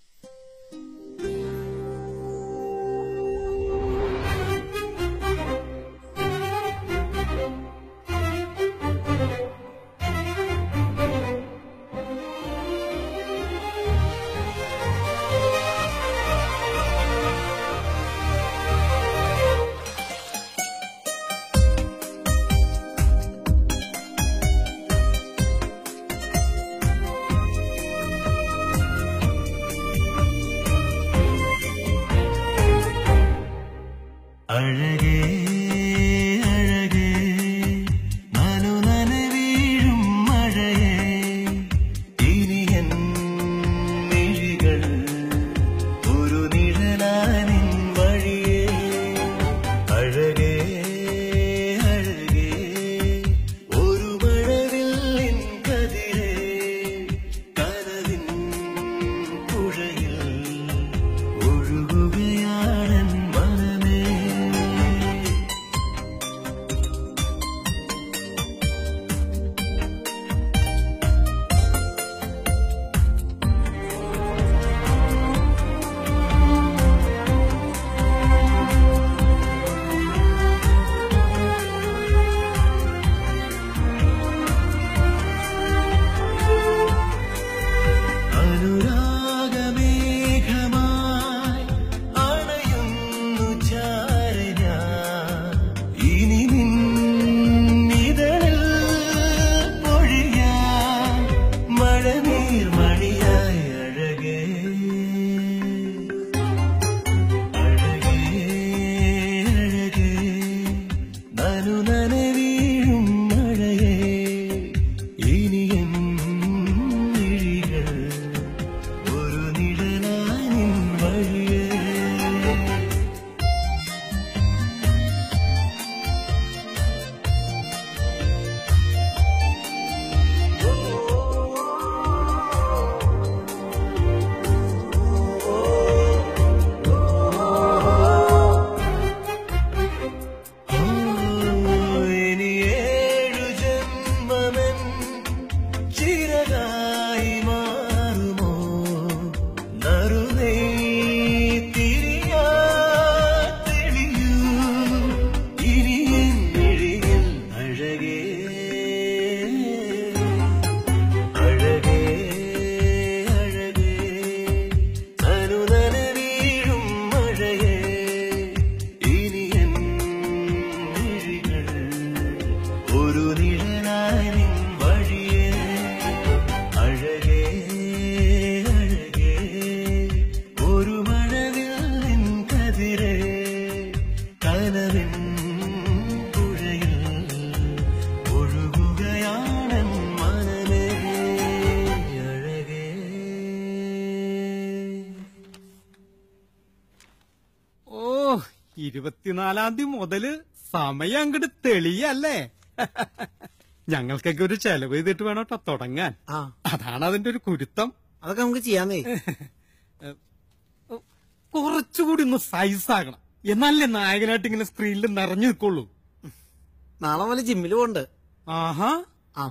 D: അഴകേ അഴകേ നാലു നനവീഴും മഴയേ ഇനി എൻ മിഴികൾ ഒരു നിഴലാനിൻ വഴിയേ അഴകേ അഴകേ ഒരു മഴവില്ലിൻ കതിരേ കനവിൻ പുഴയിൽ ഒഴുകുകയാണൻ മനമേ
A: ഇരുപത്തിനാലാം തീയതി മുതല് സമയം അങ്ങോട്ട് തെളിയല്ലേ ഞങ്ങൾക്കൊക്കെ ഒരു ചെലവ് ചെയ്തിട്ട് വേണം ട്ടോ തുടങ്ങാൻ അതാണ് അതിന്റെ ഒരു കുരുത്തം
H: അതൊക്കെ നമുക്ക് ചെയ്യാന്നേ
A: കുറച്ചുകൂടി ഒന്ന് സൈസ് ആകണം എന്നാലേ നായകനായിട്ട് ഇങ്ങനെ സ്ക്രീനിൽ നിറഞ്ഞു നിൽക്കുള്ളൂ
H: നാളെ മുതൽ ജിമ്മിൽ പോണ്ട്
A: ആഹാ
H: ആ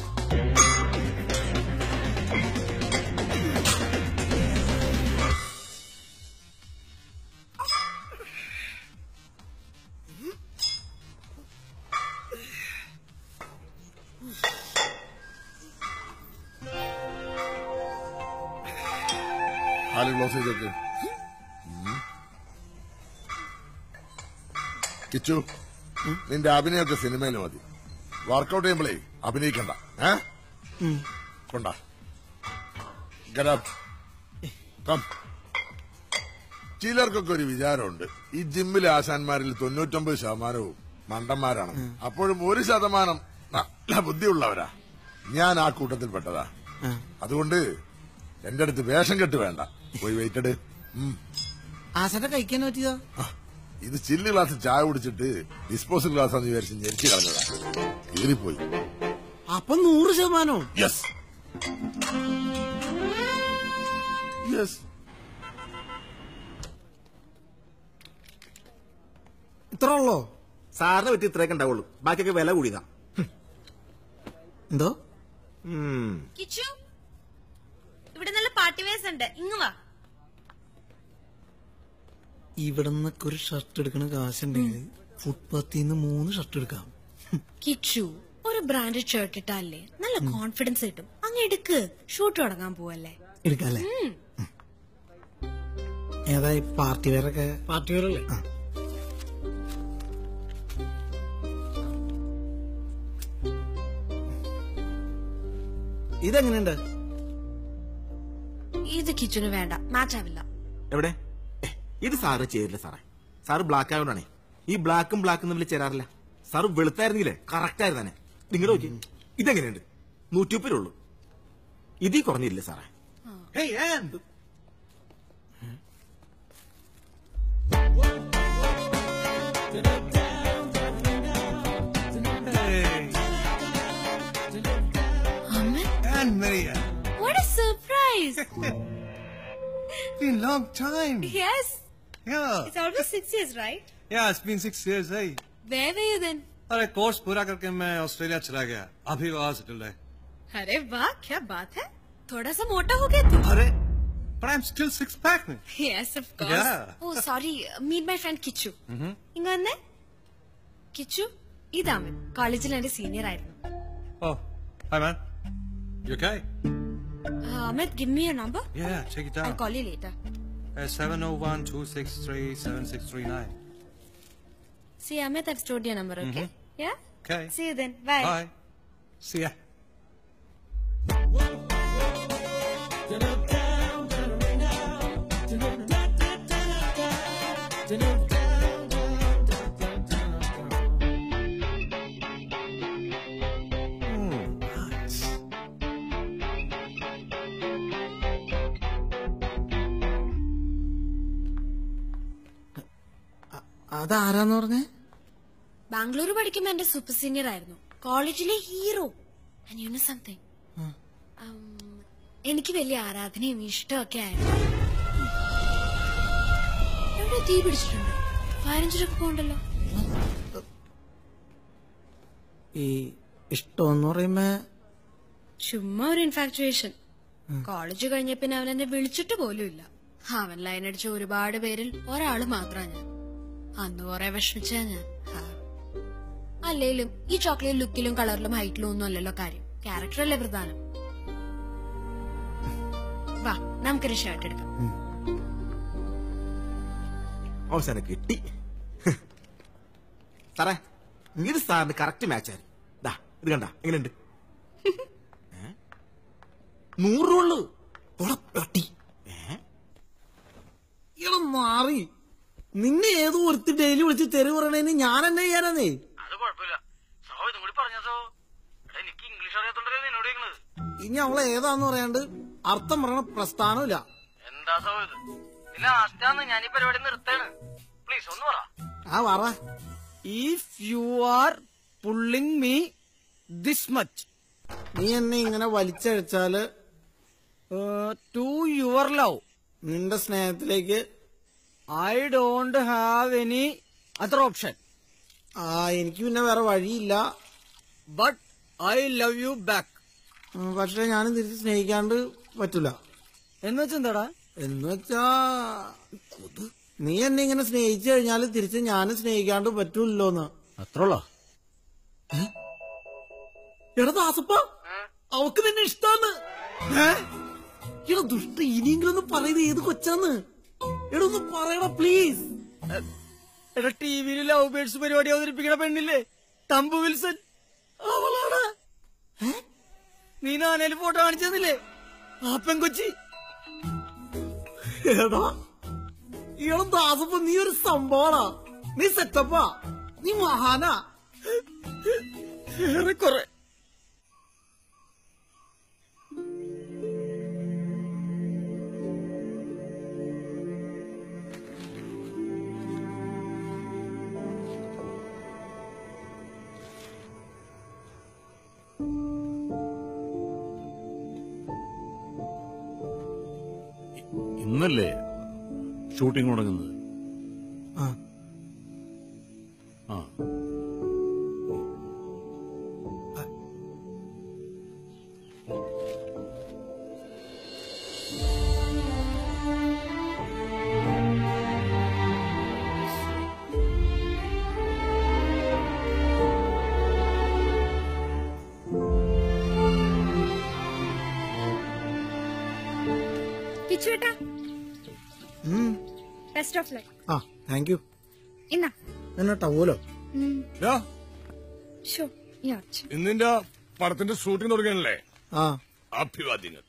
N: ആല് ക്ലോസ് ചെയ്തേക്ക് കിച്ചു നിന്റെ അഭിനയൊക്കെ സിനിമയിൽ മതി വർക്കൗട്ട് ചെയ്യുമ്പോഴേ അഭിനയിക്കണ്ട ഏ കൊണ്ട കം ചിലർക്കൊക്കെ ഒരു വിചാരമുണ്ട് ഈ ജിമ്മിലെ ആശാന്മാരിൽ തൊണ്ണൂറ്റൊമ്പത് ശതമാനവും മണ്ടന്മാരാണ് അപ്പോഴും ഒരു ശതമാനം നല്ല ബുദ്ധിയുള്ളവരാ ഞാൻ ആ കൂട്ടത്തിൽപ്പെട്ടതാ അതുകൊണ്ട് എന്റെ അടുത്ത് വേഷം കെട്ട് വേണ്ട പോയി വെയിറ്റഡ്
H: ആശാന്റെ കഴിക്കാൻ പറ്റിയതോ
N: ഇത് ചില്ല് ഗ്ലാസ് ചായ കുടിച്ചിട്ട് ഡിസ്പോസൽ ഗ്ലാസ് ആണെന്ന് വിചാരിച്ച് ഞെരിച്ചു കളഞ്ഞതാ കീറിപ്പോയി
H: അപ്പൊ നൂറ് ശതമാനോ
N: യെസ് യെസ്
H: ഇത്ര ഉള്ളോ
U: സാറിന് പറ്റി ഇത്രയൊക്കെ ഉണ്ടാവുള്ളൂ ബാക്കിയൊക്കെ വില കൂടിയതാ
H: എന്തോ
J: കിച്ചു ഇവിടെ നല്ല പാർട്ടി വേസ് ഉണ്ട് ഇങ്ങ് വാ
H: ഇവിടുന്നൊക്കെ ഒരു ഷർട്ട് എടുക്കണ കാശുണ്ടെങ്കിൽ ഫുട്പാത്തിൽ നിന്ന് മൂന്ന് ഷർട്ട് എടുക്കാം
J: കിച്ചു ഒരു ബ്രാൻഡഡ് ഷർട്ട് ഇട്ടാലേ നല്ല കോൺഫിഡൻസ് കിട്ടും അങ്ങ് എടുക്ക് ഷൂട്ട് തുടങ്ങാൻ പോവല്ലേ
H: എടുക്കാല്ലേ
J: ഉം.
H: ഏതായി പാർട്ടി വെയറൊക്കെ പാർട്ടി വെയറല്ലേ ഇതെങ്ങനെയുണ്ട്
J: ഇത് കിച്ചുന് വേണ്ട മാച്ച് ആവില്ല
U: എവിടെ ഏ, ഇത് സാറ് ചേരില്ല സാറേ സാറ് ബ്ലാക്ക് ആയതുകൊണ്ടാണേ ഈ ബ്ലാക്കും ബ്ലാക്കും തമ്മിൽ ചേരാറില്ല സാറ് വെളുത്തായിരുന്നെങ്കിലേ കറക്റ്റ് ആയിരുന്നെ നിങ്ങളുടെ നോക്കി ഇതെങ്ങനെയുണ്ട് നൂറ്റിമുപ്പതേ ഉള്ളൂ ഇതിൽ കുറഞ്ഞില്ല സാറേ
J: And
V: Maria.
J: What a surprise!
V: Been long time.
J: yes.
V: Yeah.
J: It's almost six years, right?
V: Yeah, it's been six years, hey.
J: Where were you then?
V: अरे कोर्स पूरा करके मैं ऑस्ट्रेलिया चला गया अभी वहां सेटल है
J: अरे वाह क्या बात है थोड़ा सा मोटा हो गया तू
V: अरे but I'm still six pack में
J: yes of course
V: Yeah.
J: oh sorry meet my friend Kichu ഇങ്ങ വന്നേ കിച്ചു ഇതാമൻ കോളേജിൽ എന്റെ സീനിയർ ആയിരുന്നു
V: Oh, hi man. You okay?
J: Amit give me your number
V: Yeah, check it
J: I
V: out.
J: Call you later
V: Uh, 701-263-7639.
J: See, Amit, I've stored your number, okay? Yeah?
V: Okay.
J: See you then. Bye.
V: Bye. See ya.
H: അതാരാന്ന് പറഞ്ഞേ
J: ബാംഗ്ലൂർ പഠിക്കുമ്പോ എന്റെ super senior ആയിരുന്നു കോളേജിലെ hero U know something എനിക്ക് വലിയ ആരാധനയും ഇഷ്ടമൊക്കെ ആയിരുന്നു എവിടെ തീ പിടിച്ചിട്ടുണ്ട് ഫയറഞ്ചിലൊക്കെ പോകണ്ടല്ലോ
H: ഈ ഇഷ്ടമെന്ന് പറയുമ്പോ
J: ചുമ്മാ ഒരു ഇൻഫാക്ച്വേഷൻ കോളേജ് കഴിഞ്ഞ പിന്നെ അവൻ എന്നെ വിളിച്ചിട്ട് പോലും ഇല്ല അവൻ ലൈൻ അടിച്ച ഒരുപാട് പേരിൽ ഒരാള് മാത്രാ ഞാൻ അന്ന് കുറെ വിഷമിച്ചാ ഞാൻ ഹാ. അല്ലേലും ഈ ചോക്ലേറ്റ് ലുക്കിലും കളറിലും ഹൈറ്റിലും ഒന്നും അല്ലല്ലോ കാര്യം ക്യാരക്ടർ അല്ലേ പ്രധാനം വാ നമുക്കൊരു ഷർട്ട് എടുക്കാം
U: അവസാനം കിട്ടി സാറേ ഇത് സാറിന് കറക്റ്റ് മാച്ച് ആയിരുന്നു ദാ ഇത് കണ്ട എങ്ങനെയുണ്ട് ഏ? നൂറ് രൂപ ഉള്ളു
H: പട്ടി ഇയാളെ മാറി നിന്നെ ഏതോ ഒരുത്തി ഡെയിലി വിളിച്ച് തെറി പറയണേന് ഞാൻ എന്നെ ചെയ്യാനേ
P: അത് കുഴപ്പമില്ല സഹോ ഇതും കൂടി പറഞ്ഞോ എനിക്ക് ഇംഗ്ലീഷ് അറിയാത്തോണ്ടല്ലേ നിന്നോട് ചോദിക്കണത്
H: ഇനി അവളെ ഏതാന്ന് പറയാണ്ട് അർത്ഥം പറയണ പ്രസ്ഥാനമില്ല
P: എന്താ സഹോ ഇത് ഇല്ല ലാസ്റ്റാന്ന് ഞാൻ ഈ പരിപാടി നിർത്തേണ്
T: പ്ലീസ് ഒന്ന് പറ
H: ആ പറ
P: if you are pulling me this much
H: നീ എന്നെ ഇങ്ങനെ വലിച്ചഴിച്ചാല്
P: ടു യുവർ ലവ്
H: നിന്റെ സ്നേഹത്തിലേക്ക്
P: I don't have any other option
H: ആ എനിക്ക് പിന്നെ വേറെ വഴിയില്ല
P: but I love you back
H: ഉം, പക്ഷെ ഞാനും തിരിച്ച് സ്നേഹിക്കാണ്ട് പറ്റൂല
P: എന്ന് വെച്ചെന്താടാ
H: എന്ന് വെച്ചാ നീ എന്നെ ഇങ്ങനെ സ്നേഹിച്ചു കഴിഞ്ഞാൽ തിരിച്ച് ഞാനും സ്നേഹിക്കാണ്ട് പറ്റൂല്ലോന്ന്
P: അത്രയുള്ള
B: എടാ ദാസപ്പ അവക്ക് നിന്നെ ഇഷ്ടാന്ന് എടാ ദുഷ്ട ഇനിയെങ്കിലും ഒന്ന് പറയുന്നത് ഏത് കൊച്ചാന്ന് എടാ ഒന്ന് പറയടാ പ്ലീസ്
P: എടാ ടി വിയിൽ ലവ് ബേർഡ്സ് പരിപാടി അവതരിപ്പിക്കണ പെണ്ണില്ലേ തമ്പു വിൽസൺ അവളാണ് നീ നാനേല് ഫോട്ടോ കാണിച്ചെന്നില്ലേ ആ പെങ്കൊച്ചി
B: എടാ എടാ ദാസപ്പ നീ ഒരു സംഭവമാ നീ സെറ്റപ്പാ നീ മഹാനാ
P: ഏറെക്കുറെ
O: ഇന്നല്ലേ ഷൂട്ടിംഗ് തുടങ്ങുന്നത്
H: ആ.
O: ആ
J: കിച്ചുവേട്ടാ
H: ഉം.
J: ബെസ്റ്റ് ഓഫ് ലക്ക്
H: ആ താങ്ക് യു
J: ഇന്നാ
H: എന്നാ ടവലോ
F: ഡാ,
J: ഷോ ഈ അച്ഛൻ
F: ഇന്നിന്റെ പടത്തിന്റെ ഷൂട്ടിംഗ് തുടങ്ങിയല്ലേ
H: ആ
F: അഭിവാദ്യങ്ങൾ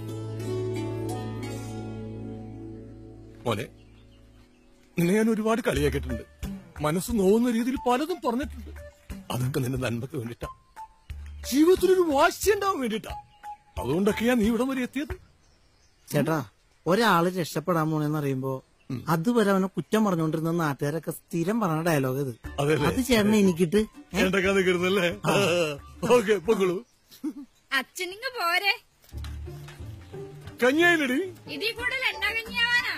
F: മോനെ നിന്നെ ഞാൻ ഒരുപാട് കളിയാക്കിയിട്ടുണ്ട് മനസ്സ് നോവുന്ന രീതിയിൽ പലതും പറഞ്ഞിട്ടുണ്ട് അതൊക്കെ നിന്റെ നന്മക്ക് വേണ്ടിട്ടാ ജീവിതത്തിലൊരു വാശി ഉണ്ടാവാൻ വേണ്ടിട്ടാ അതുകൊണ്ടൊക്കെയാ നീ ഇവിടം വരെ എത്തിയത്
H: ചേട്ടാ ഒരാള് രക്ഷപ്പെടാൻ പോണെന്ന് അറിയുമ്പോ അതുവരെ അവനെ കുറ്റം പറഞ്ഞുകൊണ്ടിരുന്ന നാട്ടുകാരൊക്കെ സ്ഥിരം പറഞ്ഞ ഡയലോഗ് ഇത്
F: അതല്ലേ?
H: അത് ചേട്ടനെ എനിക്കിട്ട്
F: എന്റെ കഥ കരുതല്ലേ ഓക്കെ പൊക്കളൂ
J: അച്ഛനിങ്ങ പോരെ
F: കഞ്ഞായിലടി
J: ഇതിൽ കൂടുതൽ എന്നാ കഞ്ഞിയാവാനാ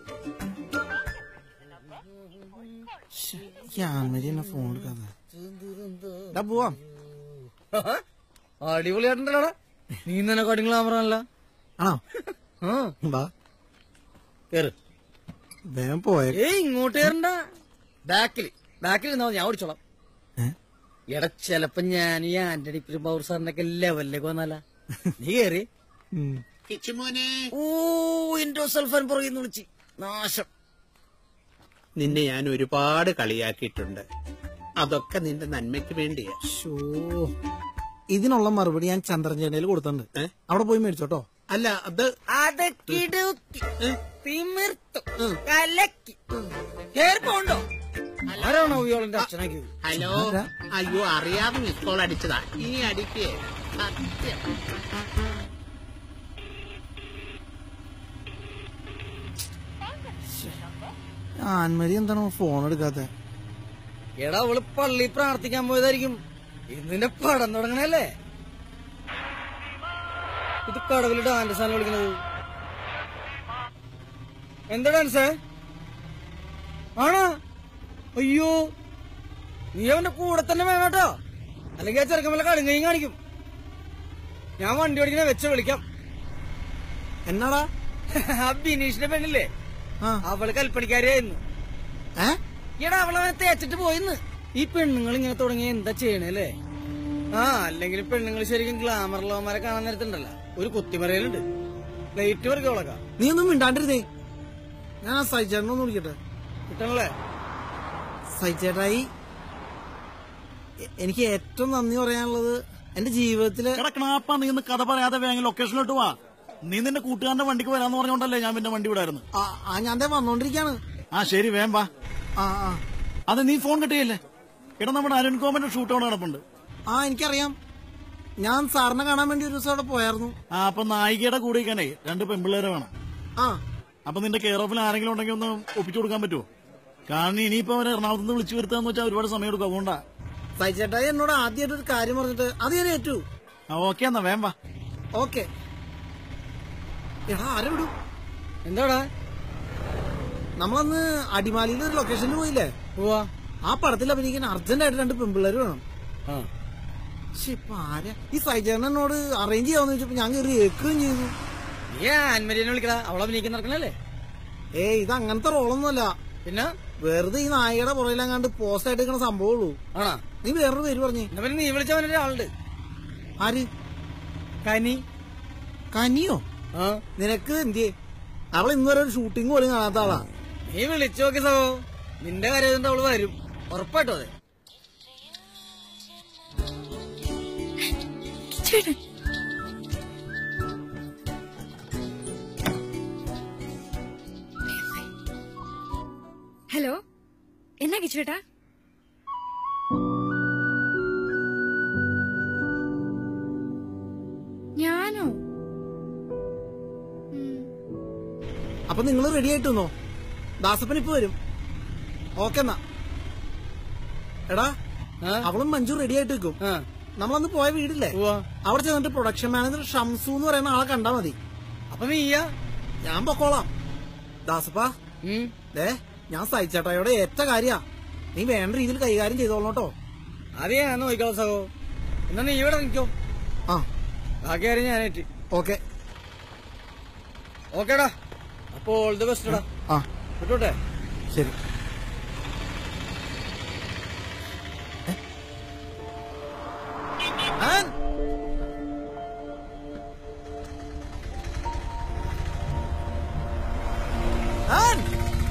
H: യാൻമരിയെന്നെ ഫോൺ എടുക്കാതെ ഡാ പോവാം
P: അടിപൊളിയായിട്ടുണ്ടല്ലോടാ നീ തന്നെ കടിങ്ങൾ ക്ലാമറല്ല
H: ആണോ ബാ
P: കേറ്
H: വേഗം പോയ
P: ഏയ് ഇങ്ങോട്ട് കയറണ്ട ബാക്കില് ബാക്കിൽ നിന്നാ മതി, ഞാൻ ഓടിച്ചോളാം എടാ ചെലപ്പോ ഞാൻ ഈ ആന്റണി പെരുമ്പാവൂർ സാറിന്റെ ഒക്കെ ലെവലിലേക്ക് വന്നാല നീ കേറി
X: കിച്ചുമോനെ
P: ഓ എന്റെ സൽഫാൻ പുറകിൽ നിന്ന് വിളിച്ച് നാശം
X: നിന്നെ ഞാൻ ഒരുപാട് കളിയാക്കിയിട്ടുണ്ട് അതൊക്കെ നിന്റെ നന്മയ്ക്ക് വേണ്ടിയാ
H: ഷോ ഇതിനുള്ള മറുപടി ഞാൻ ചന്ദ്രൻചേനയിൽ കൊടുത്തിട്ടുണ്ട് അവിടെ പോയി മേടിച്ചോട്ടോ
X: അല്ല അത്
P: അതക്കിടുക്കി തിമിർത്തു കലക്കി കേറി പോണ്ടോ ആരാണോ ഇയാളെന്റെ അച്ഛനാക്കിയത്
X: ഹലോ അയ്യോ അറിയാതെ മിസ് കോൾ അടിച്ചതാ ഇനി അടിക്കേ സത്യം
H: ആൻമരി എന്താണ് ഫോൺ എടുക്കാത്ത
P: എടാ അവള് പള്ളി പ്രാർത്ഥിക്കാൻ പോയതായിരിക്കും ഇന്നിന്റെ പടം തുടങ്ങണല്ലേ ഇത് കടവിൽ ഡാൻസ് ആണ് വിളിക്കണത് എന്താ ഡാൻസ് ആണോ അയ്യോ നീ അവന്റെ കൂടെ തന്നെ വേണം കേട്ടോ അല്ലെങ്കിൽ ആ ചെറുക്കൻ വല്ല കടുങ്ങയും കാണിക്കും ഞാൻ വണ്ടി ഓടിക്കണ വെച്ച് വിളിക്കാം
H: എന്നാടാ
P: ആ ബിനീഷിന്റെ പെണ്ണില്ലേ അവള് കൽപ്പണിക്കാരിയായിരുന്നു എടാ അവളവനെ തേച്ചിട്ട് പോയിന്ന് ഈ പെണ്ണുങ്ങൾ ഇങ്ങനെ തുടങ്ങിയ എന്താ ചെയ്യണല്ലേ ആ അല്ലെങ്കിൽ പെണ്ണുങ്ങൾ ശരിക്കും ഗ്ലാമർ ലോമാരെ കാണാൻ നേരത്തുണ്ടല്ലോ ഒരു കുത്തിമറയിലുണ്ട് പ്ലേറ്റ് വർക്ക് അവളൊക്കെ
H: നീ ഒന്നും മിണ്ടാണ്ടിരുന്നേ ഞാൻ ആ സൈച്ചേട്ടനെ ഒന്ന് വിളിക്കട്ടെ
P: കിട്ടണല്ലേ
H: സൈച്ചേട്ടായി എ- എനിക്ക് ഏറ്റവും നന്ദി പറയാനുള്ളത് എന്റെ ജീവിതത്തില്
B: കിടക്കണാപ്പ നീ ഒന്ന് കഥ പറയാതെ വേഗം ലൊക്കേഷനിലോട്ട് വാ നീ നിന്റെ കൂട്ടുകാരന്റെ വണ്ടിക്ക് വരാന്ന് പറഞ്ഞോണ്ടല്ലേ ഞാൻ പിന്നെ വണ്ടി വിടായിരുന്നു
H: ആ ആ, ഞാൻ ദേ വന്നോണ്ടിരിക്കാണ്
B: ആ ശരി വേം വാ
H: ആ ആ
B: അത് നീ ഫോൺ കിട്ടിയല്ലേ എടാ നമ്മുടെ അരുൺ കോമന്റെ ഷൂട്ട് അവിടെ നടപ്പുണ്ട്
H: ആ എനിക്കറിയാം ഞാൻ സാറിനെ കാണാൻ വേണ്ടി ഒരു ദിവസം അവിടെ പോയായിരുന്നു
B: ആ അപ്പൊ നായികയുടെ കൂടെ ഇരിക്കാനേ രണ്ട് പെമ്പിള്ളേരെ വേണം
H: ആ
B: അപ്പൊ നിന്റെ കെയർ ഓഫിൽ ആരെങ്കിലും ഉണ്ടെങ്കിൽ ഒന്ന് ഒപ്പിച്ചു കൊടുക്കാൻ പറ്റുമോ കാരണം ഇനിയിപ്പോ അവരെ എറണാകുളത്ത് നിന്ന് വിളിച്ചു വരുത്താന്ന് വെച്ചാൽ ഒരുപാട് സമയം എടുക്കും അതുകൊണ്ടാ
H: സൈചേട്ടായി എന്നോട് ആദ്യമായിട്ട് ഒരു കാര്യം പറഞ്ഞിട്ട് അത് ഞാൻ ഏറ്റു
B: ആ ഓക്കെ എന്നാ വേം വാ
H: ഓക്കെ എടാ ആരെ വിടും
P: എന്താടാ
H: നമ്മളന്ന് അടിമാലിയിൽ ഒരു ലൊക്കേഷനിൽ പോയില്ലേ
P: പോവാ
H: ആ പടത്തിൽ അഭിനയിക്കാൻ അർജന്റ് ആയിട്ട് രണ്ട് പെൺപിള്ളേര് വേണം ശ്ശെ, ഇപ്പൊ ആരാ ഈ സൈചേട്ടൻ എന്നോട് അറേഞ്ച് ചെയ്യാന്ന് വെച്ചപ്പോ ഞാൻ കയറി ഏക്കുകയും ചെയ്തു
P: നീ ആൻമരിയെ വിളിക്കടാ അവളെ അഭിനയിക്കാൻ നടക്കണല്ലേ
H: ഏയ് ഇത് അങ്ങനത്തെ റോളൊന്നുമല്ല
P: പിന്നെ
H: വെറുതെ ഈ നായികയുടെ പുറയിലെങ്ങാണ്ട് പോസ്റ്റ് ആയിട്ട് നിൽക്കുന്ന സംഭവമുള്ളൂ
P: ആണാ
H: നീ വേറൊരു പേര് പറഞ്ഞേ
P: എന്നാ പിന്നെ നീ വിളിച്ചവനൊരു ആളുണ്ട്
H: ആര്
P: കനി
H: കനിയോ നിനക്ക് എന്തിയേ അവൾ ഇന്നുവരെ ഒരു ഷൂട്ടിംഗ് പോലും കാണാത്ത ആളാ
P: നീ വിളിച്ചു നോക്കി സഹോ നിന്റെ കാര്യം ചെയ്തിട്ട് അവള് വരും ഉറപ്പായിട്ടും അതെ
J: ചേട്ടൻ ഹലോ എന്നാ കിച്ചുവേട്ടാ ഞാനോ
H: അപ്പൊ നിങ്ങൾ റെഡി ആയിട്ട് വന്നോ ദാസപ്പൻ ഇപ്പൊ വരും ഓക്കെ എന്നാ എടാ അവളും മഞ്ജു റെഡി ആയിട്ട് നിൽക്കും നമ്മളന്ന് പോയ വീടില്ലേ അവിടെ ചെന്നിട്ട് പ്രൊഡക്ഷൻ മാനേജർ ഷംസു എന്ന് പറയുന്ന ആളെ കണ്ടാ മതി
P: അപ്പൊ നീയാ
H: ഞാൻ പൊക്കോളാം ദാസപ്പാ ദേ ഞാൻ സഹിച്ചേട്ടായോടെ ഏറ്റ കാര്യാ നീ വേണ്ട രീതിയിൽ കൈകാര്യം ചെയ്തോളണം കേട്ടോ
P: അത് ഞാൻ നോക്കിക്കോളാം സഹോ എന്നാ നീ ഇവിടെ നിൽക്കോ
H: ആ
P: ബാക്കി കാര്യം ഞാനേറ്റ്
H: ഓക്കെ
P: ഓക്കേടാ അപ്പൊ ഓൾ ദി ബെസ്റ്റ് ടാ
H: ആ
P: വിട്ടോട്ടെ
H: ശരി ആൻ ആൻ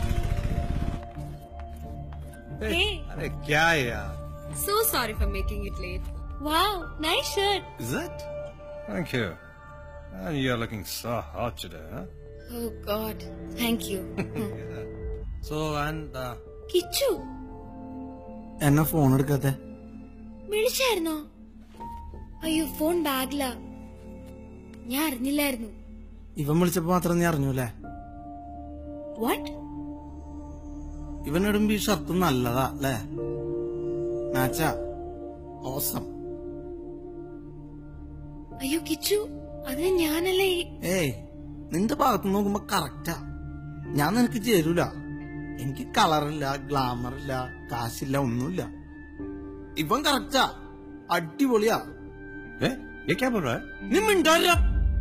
J: Hey,
V: अरे क्या है यार
J: so sorry for making it late. Wow, nice shirt.
V: Is it? Thank you. And you're looking so hot today, huh?
J: Oh God, thank you.
V: So, and uh,
J: Kichu
H: എന്നാ phone എടുക്കാത്തെ
J: വിളിച്ചായിരുന്നോ അയ്യോ phone ബാഗില ഞാൻ അറിഞ്ഞില്ലായിരുന്നു
H: ഇവൻ വിളിച്ചപ്പോ മാത്രം നീ അറിഞ്ഞൂലേ
J: വാട്ട്
H: ഇവൻ ഇടുമ്പോ ഈ ഷർട്ട് നല്ലതാ അല്ലേ മാച്ചാ ഓസം
J: അയ്യോ കിച്ചു അതിന് ഞാനല്ലേ
H: ഏയ് നിന്റെ ഭാഗത്ത് നോക്കുമ്പോ കറക്റ്റാ ഞാൻ നിനക്ക് ചേരൂല എനിക്ക് കളറില്ല ഗ്ലാമർ ഇല്ല കാശില്ല ഒന്നുമില്ല ഇവൻ കറക്റ്റാ അടിപൊളിയാ
V: ए, ये क्या बोल रहा है
H: നീ മിണ്ടാല്ല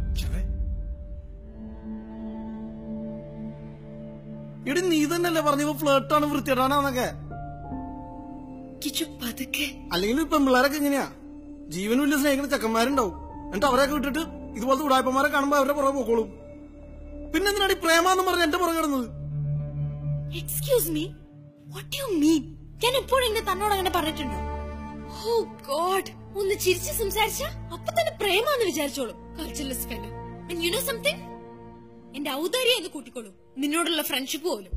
H: എടി നീ തന്നെയല്ലേ പറഞ്ഞ ഫ്ലേർട്ടാണ് വൃത്തിയിടാനാന്നൊക്കെ
J: കിച്ചു പതുക്കെ
H: അല്ലെങ്കിൽ ഇപ്പൊ പിള്ളേരൊക്കെ എങ്ങനെയാ ജീവനും ഇല്ല സ്നേഹിക്കുന്ന ചെക്കന്മാരുണ്ടാവും എന്നിട്ട് അവരെയൊക്കെ വിട്ടിട്ട് ഇതുപോലത്തെ ഉടായ്പന്മാരെ കാണുമ്പോ അവരുടെ പുറകെ പോക്കോളും പിന്നെ എന്തിനാടി പ്രേമാന്ന് പറഞ്ഞ് എന്റെ പുറകെ കിടന്നത്
J: excuse me what you mean ഞാൻ എപ്പോഴും എന്നെ തന്നോട് അങ്ങനെ പറഞ്ഞിട്ടുണ്ടോ ഓ ഗോഡ് ഒന്ന് ചിരിച്ച് സംസാരിച്ച അപ്പൊ തന്നെ പ്രേമാന്ന് വിചാരിച്ചോളൂ culturalist fellow and you know something എന്റെ ഔദാര്യം എന്ന് കൂട്ടിക്കോളൂ നിന്നോടുള്ള ഫ്രണ്ട്ഷിപ്പ് പോലും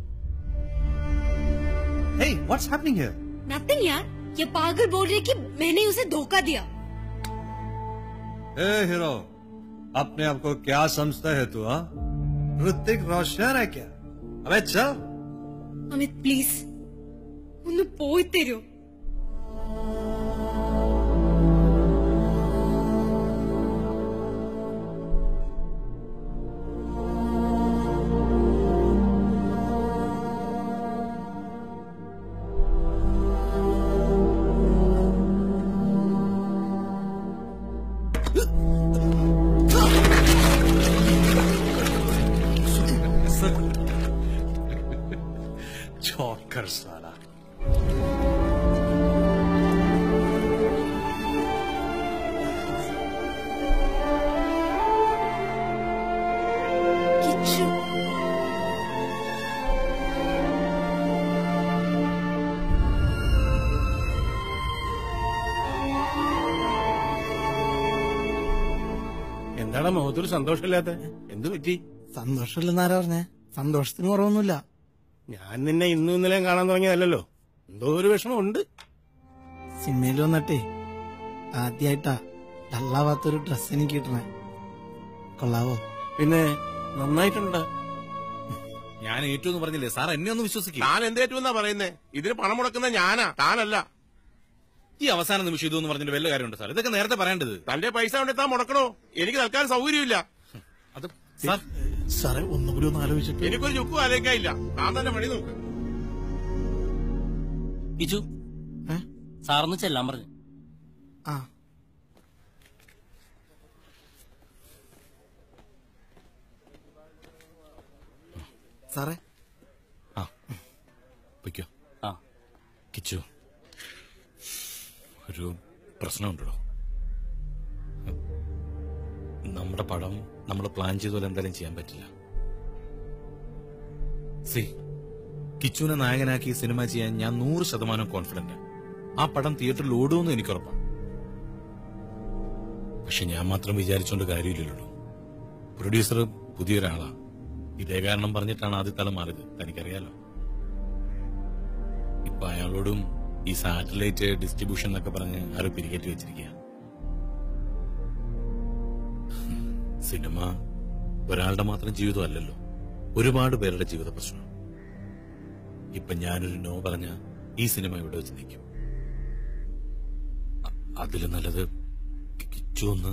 V: Hey, what's happening here?
J: Nothing यार ये पागल बोल रही है कि मैंने उसे धोखा दिया
V: ए हीरो अपने आप को क्या समझता है तू हाँ ऋतिक रोशन है क्या अबे चल
J: അമിത് പ്ലീസ് ഒന്ന് പോയി തരൂ
V: चौकर साला
J: കിച്ചു
I: എന്താടാ മുഖത്തൊരു സന്തോഷമില്ലാത്ത എന്തു പറ്റി
H: സന്തോഷമില്ലെന്നാരാ പറഞ്ഞേ സന്തോഷത്തിന് കുറവൊന്നുമില്ല
I: ഞാൻ നിന്നെ ഇന്നും ഇന്നലെയും കാണാൻ തുടങ്ങിയതല്ലോ എന്തോ ഒരു വിഷമമുണ്ട്
H: സിനിമയിൽ വന്നിട്ടേ ആദ്യായിട്ടാ ഡള്ളാവാത്തൊരു ഡ്രസ് എനിക്ക് കിട്ടണേ കൊള്ളാവോ
I: പിന്നെ നന്നായിട്ടുണ്ട്
O: ഞാൻ ഏറ്റവും എന്ന് പറഞ്ഞില്ലേ സാർ എന്നെ ഒന്ന് വിശ്വസിക്കും
I: താൻ എന്തേറ്റുമെന്നാ പറയുന്നേ ഇതിന് പണം മുടക്കുന്ന ഞാനാ താനല്ല
O: ഈ അവസാന നിമിഷം ഇതെന്ന് പറഞ്ഞിട്ട് വല്ല കാര്യമുണ്ട് സാർ ഇതൊക്കെ നേരത്തെ പറയേണ്ടത്
I: തന്റെ പൈസ കൊണ്ട് താൻ മുടക്കണോ എനിക്ക് തൽക്കാലം സൗകര്യമില്ല
O: അത് സാർ
B: സാറേ ഒന്നുകൂടി ഒന്ന് ആലോചിച്ചിട്ട്
I: എനിക്കൊരു ചുക്കും ആലോചിക്കാനില്ല താൻ തന്നെ പണി നോക്ക്
P: ഇജു സാറിന് ചെല്ലാൻ പറഞ്ഞു
H: ആ സാറേ
O: പൊയ്ക്കോ
P: ആ
O: കിച്ചു ഒരു പ്രശ്നമുണ്ടോ നമ്മുടെ പടം നമ്മൾ പ്ലാൻ ചെയ്ത പോലെ എന്തായാലും ചെയ്യാൻ പറ്റില്ല സി കിച്ചുവിനെ നായകനാക്കി ഈ സിനിമ ചെയ്യാൻ ഞാൻ നൂറ് ശതമാനം കോൺഫിഡന്റ് ആ പടം തിയേറ്ററിൽ ഓടുമെന്ന് എനിക്ക് ഉറപ്പാണ് പക്ഷെ ഞാൻ മാത്രം വിചാരിച്ചുകൊണ്ട് കാര്യമില്ലല്ലോ പ്രൊഡ്യൂസർ പുതിയൊരാളാ ഇതേ കാരണം പറഞ്ഞിട്ടാണ് ആദ്യത്തല മാറിയത് തനിക്കറിയാലോ ഇപ്പൊ അയാളോടും ഈ സാറ്റലൈറ്റ് ഡിസ്ട്രിബ്യൂഷൻ എന്നൊക്കെ പറഞ്ഞ് ആരോ പിരികേറ്റി വെച്ചിരിക്കുക സിനിമ ഒരാളുടെ മാത്രം ജീവിതമല്ലല്ലോ ഒരുപാട് പേരുടെ ജീവിത പ്രശ്നം ഇപ്പൊ ഞാനൊരു നോ പറഞ്ഞ ഈ സിനിമ ഇവിടെ വെച്ച് നിൽക്കും അ- അതിലും നല്ലത് കി- കിച്ചു ഒന്ന്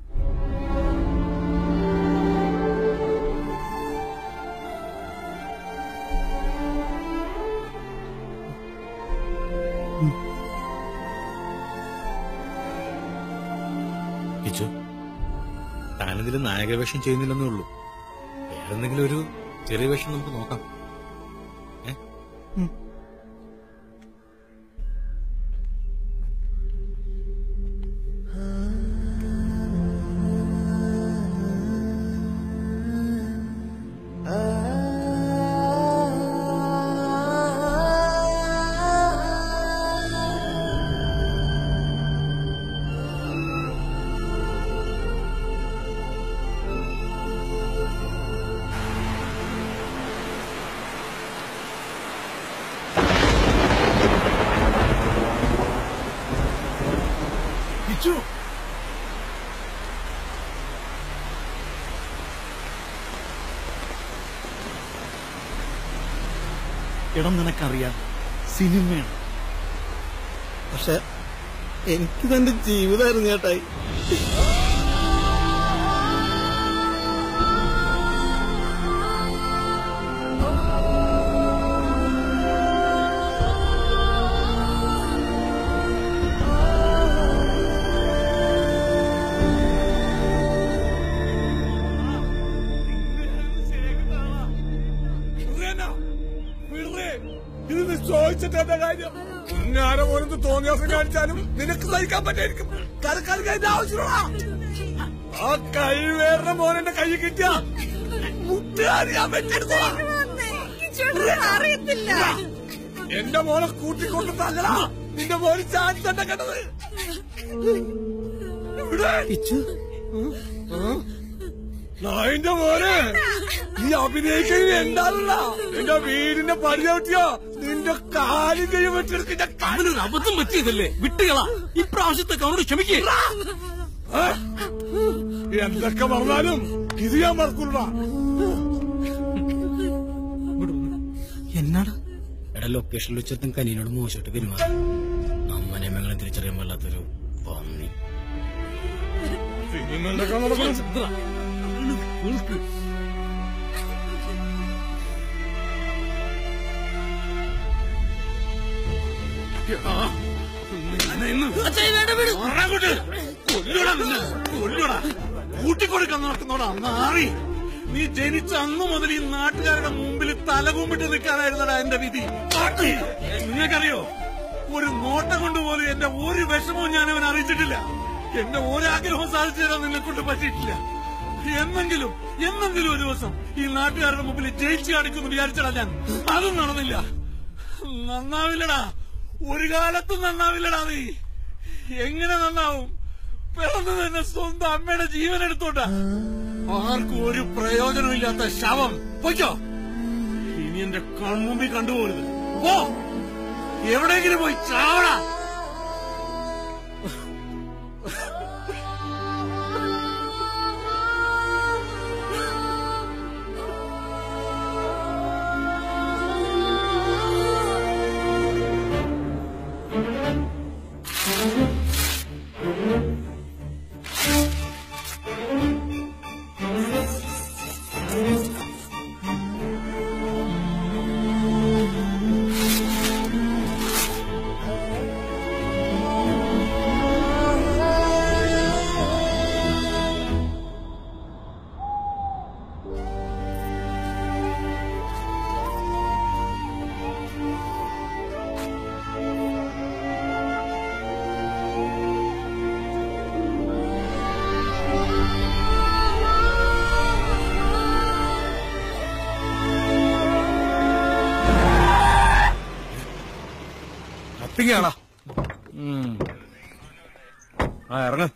O: കിച്ചു താനെന്തെങ്കിലും നായക വേഷം ചെയ്യുന്നില്ലെന്നേ ഉള്ളൂ വേറെന്തെങ്കിലും ഒരു ചെറിയ വേഷം നമുക്ക് നോക്കാം ഏ
B: കിച്ചു ഇടം നിനക്കറിയാം സിനിമയാണ്
H: പക്ഷെ എനിക്കിതെന്റെ ജീവിതമായിരുന്നു ചേട്ടായി
F: ഇത് നീ ചോദിച്ചിട്ട് എന്താ കാര്യം ഞാനെ പോലത്തെ തോന്നിയാസം കാണിച്ചാലും നിനക്ക് സഹിക്കാൻ പറ്റായിരിക്കും തൽക്കാലം അതിന്റെ ആവശ്യമുള്ള ആ കഴിവേറിന്റെ മോനെ കൈ കിട്ടിയ മുട്ടുകാരി ഞാൻ വെച്ചെടുത്തോളാം
J: അറിയത്തില്ല
F: എന്റെ മോനെ കൂട്ടിക്കൊണ്ട് തല്ലടാ നിന്റെ മോന് ചാൻസ് എന്താ കേട്ടത് ഇവിടെ. ഉം? നായിന്റെ മോനെ നീ അഭിനയിക്കുന്നത് എന്താണല്ല എന്റെ വീടിന്റെ പടി ചവിട്ടിയോ നിന്റെ കാലും കൈ വെച്ചെടുക്കിന്റെ
B: അവനൊരു അബദ്ധം പറ്റിയതല്ലേ വിട്ടുകളാ ഇപ്രാവശ്യത്തെ അവനോട് ക്ഷമിക്കേ
F: എന്തൊക്കെ പറഞ്ഞാലും ഇത് ഞാൻ മറക്കൂടാ
P: എന്നാടാ എടാ ലൊക്കേഷനിൽ വെച്ചെത്തും കനീനോട് മോശമായിട്ട് പെരുമാറി അമ്മനെ മകളെ തിരിച്ചറിയാൻ പാടില്ലാത്തൊരു പന്നി
F: സിനിമ എന്തൊക്കെ നടക്കണം
B: കൂട്ടിക്കൊടുക്കാൻ നടക്കുന്നോടാ നാറി നീ ജനിച്ച അന്ന് മുതൽ ഈ നാട്ടുകാരുടെ മുമ്പിൽ തലകുമ്പിട്ട് നിൽക്കാനായിരുന്നടാ എന്റെ വിധി പാട്ടി. നിങ്ങൾക്കറിയോ ഒരു നോട്ടം കൊണ്ട് പോലും എന്റെ ഒരു വിഷമവും ഞാൻ അവൻ അറിയിച്ചിട്ടില്ല എന്റെ ഒരാഗ്രഹവും സാധിച്ചു തരാൻ നിന്നെ കൊണ്ട് പറ്റിയിട്ടില്ല എന്നെങ്കിലും എന്നെങ്കിലും ഒരു ദിവസം ഈ നാട്ടുകാരുടെ മുമ്പിൽ ജയിച്ചു കാണിക്കുമെന്ന് വിചാരിച്ചടാ ഞാൻ അതും നടന്നില്ല നന്നാവില്ലടാ ഒരു കാലത്തും നന്നാവില്ലടാ നീ എങ്ങനെ നന്നാവും പിറന്നു തന്നെ സ്വന്തം അമ്മയുടെ ജീവൻ എടുത്തോട്ടാ ആർക്കും ഒരു പ്രയോജനമില്ലാത്ത ശവം പൊയ്ക്കോ ഇനി എന്റെ കൺമുമ്പിൽ കണ്ടുപോകരുത് പോ എവിടെയെങ്കിലും പോയി ചാവടാ
V: തിങ്ങിയാളാ ആ ഇറങ്ങ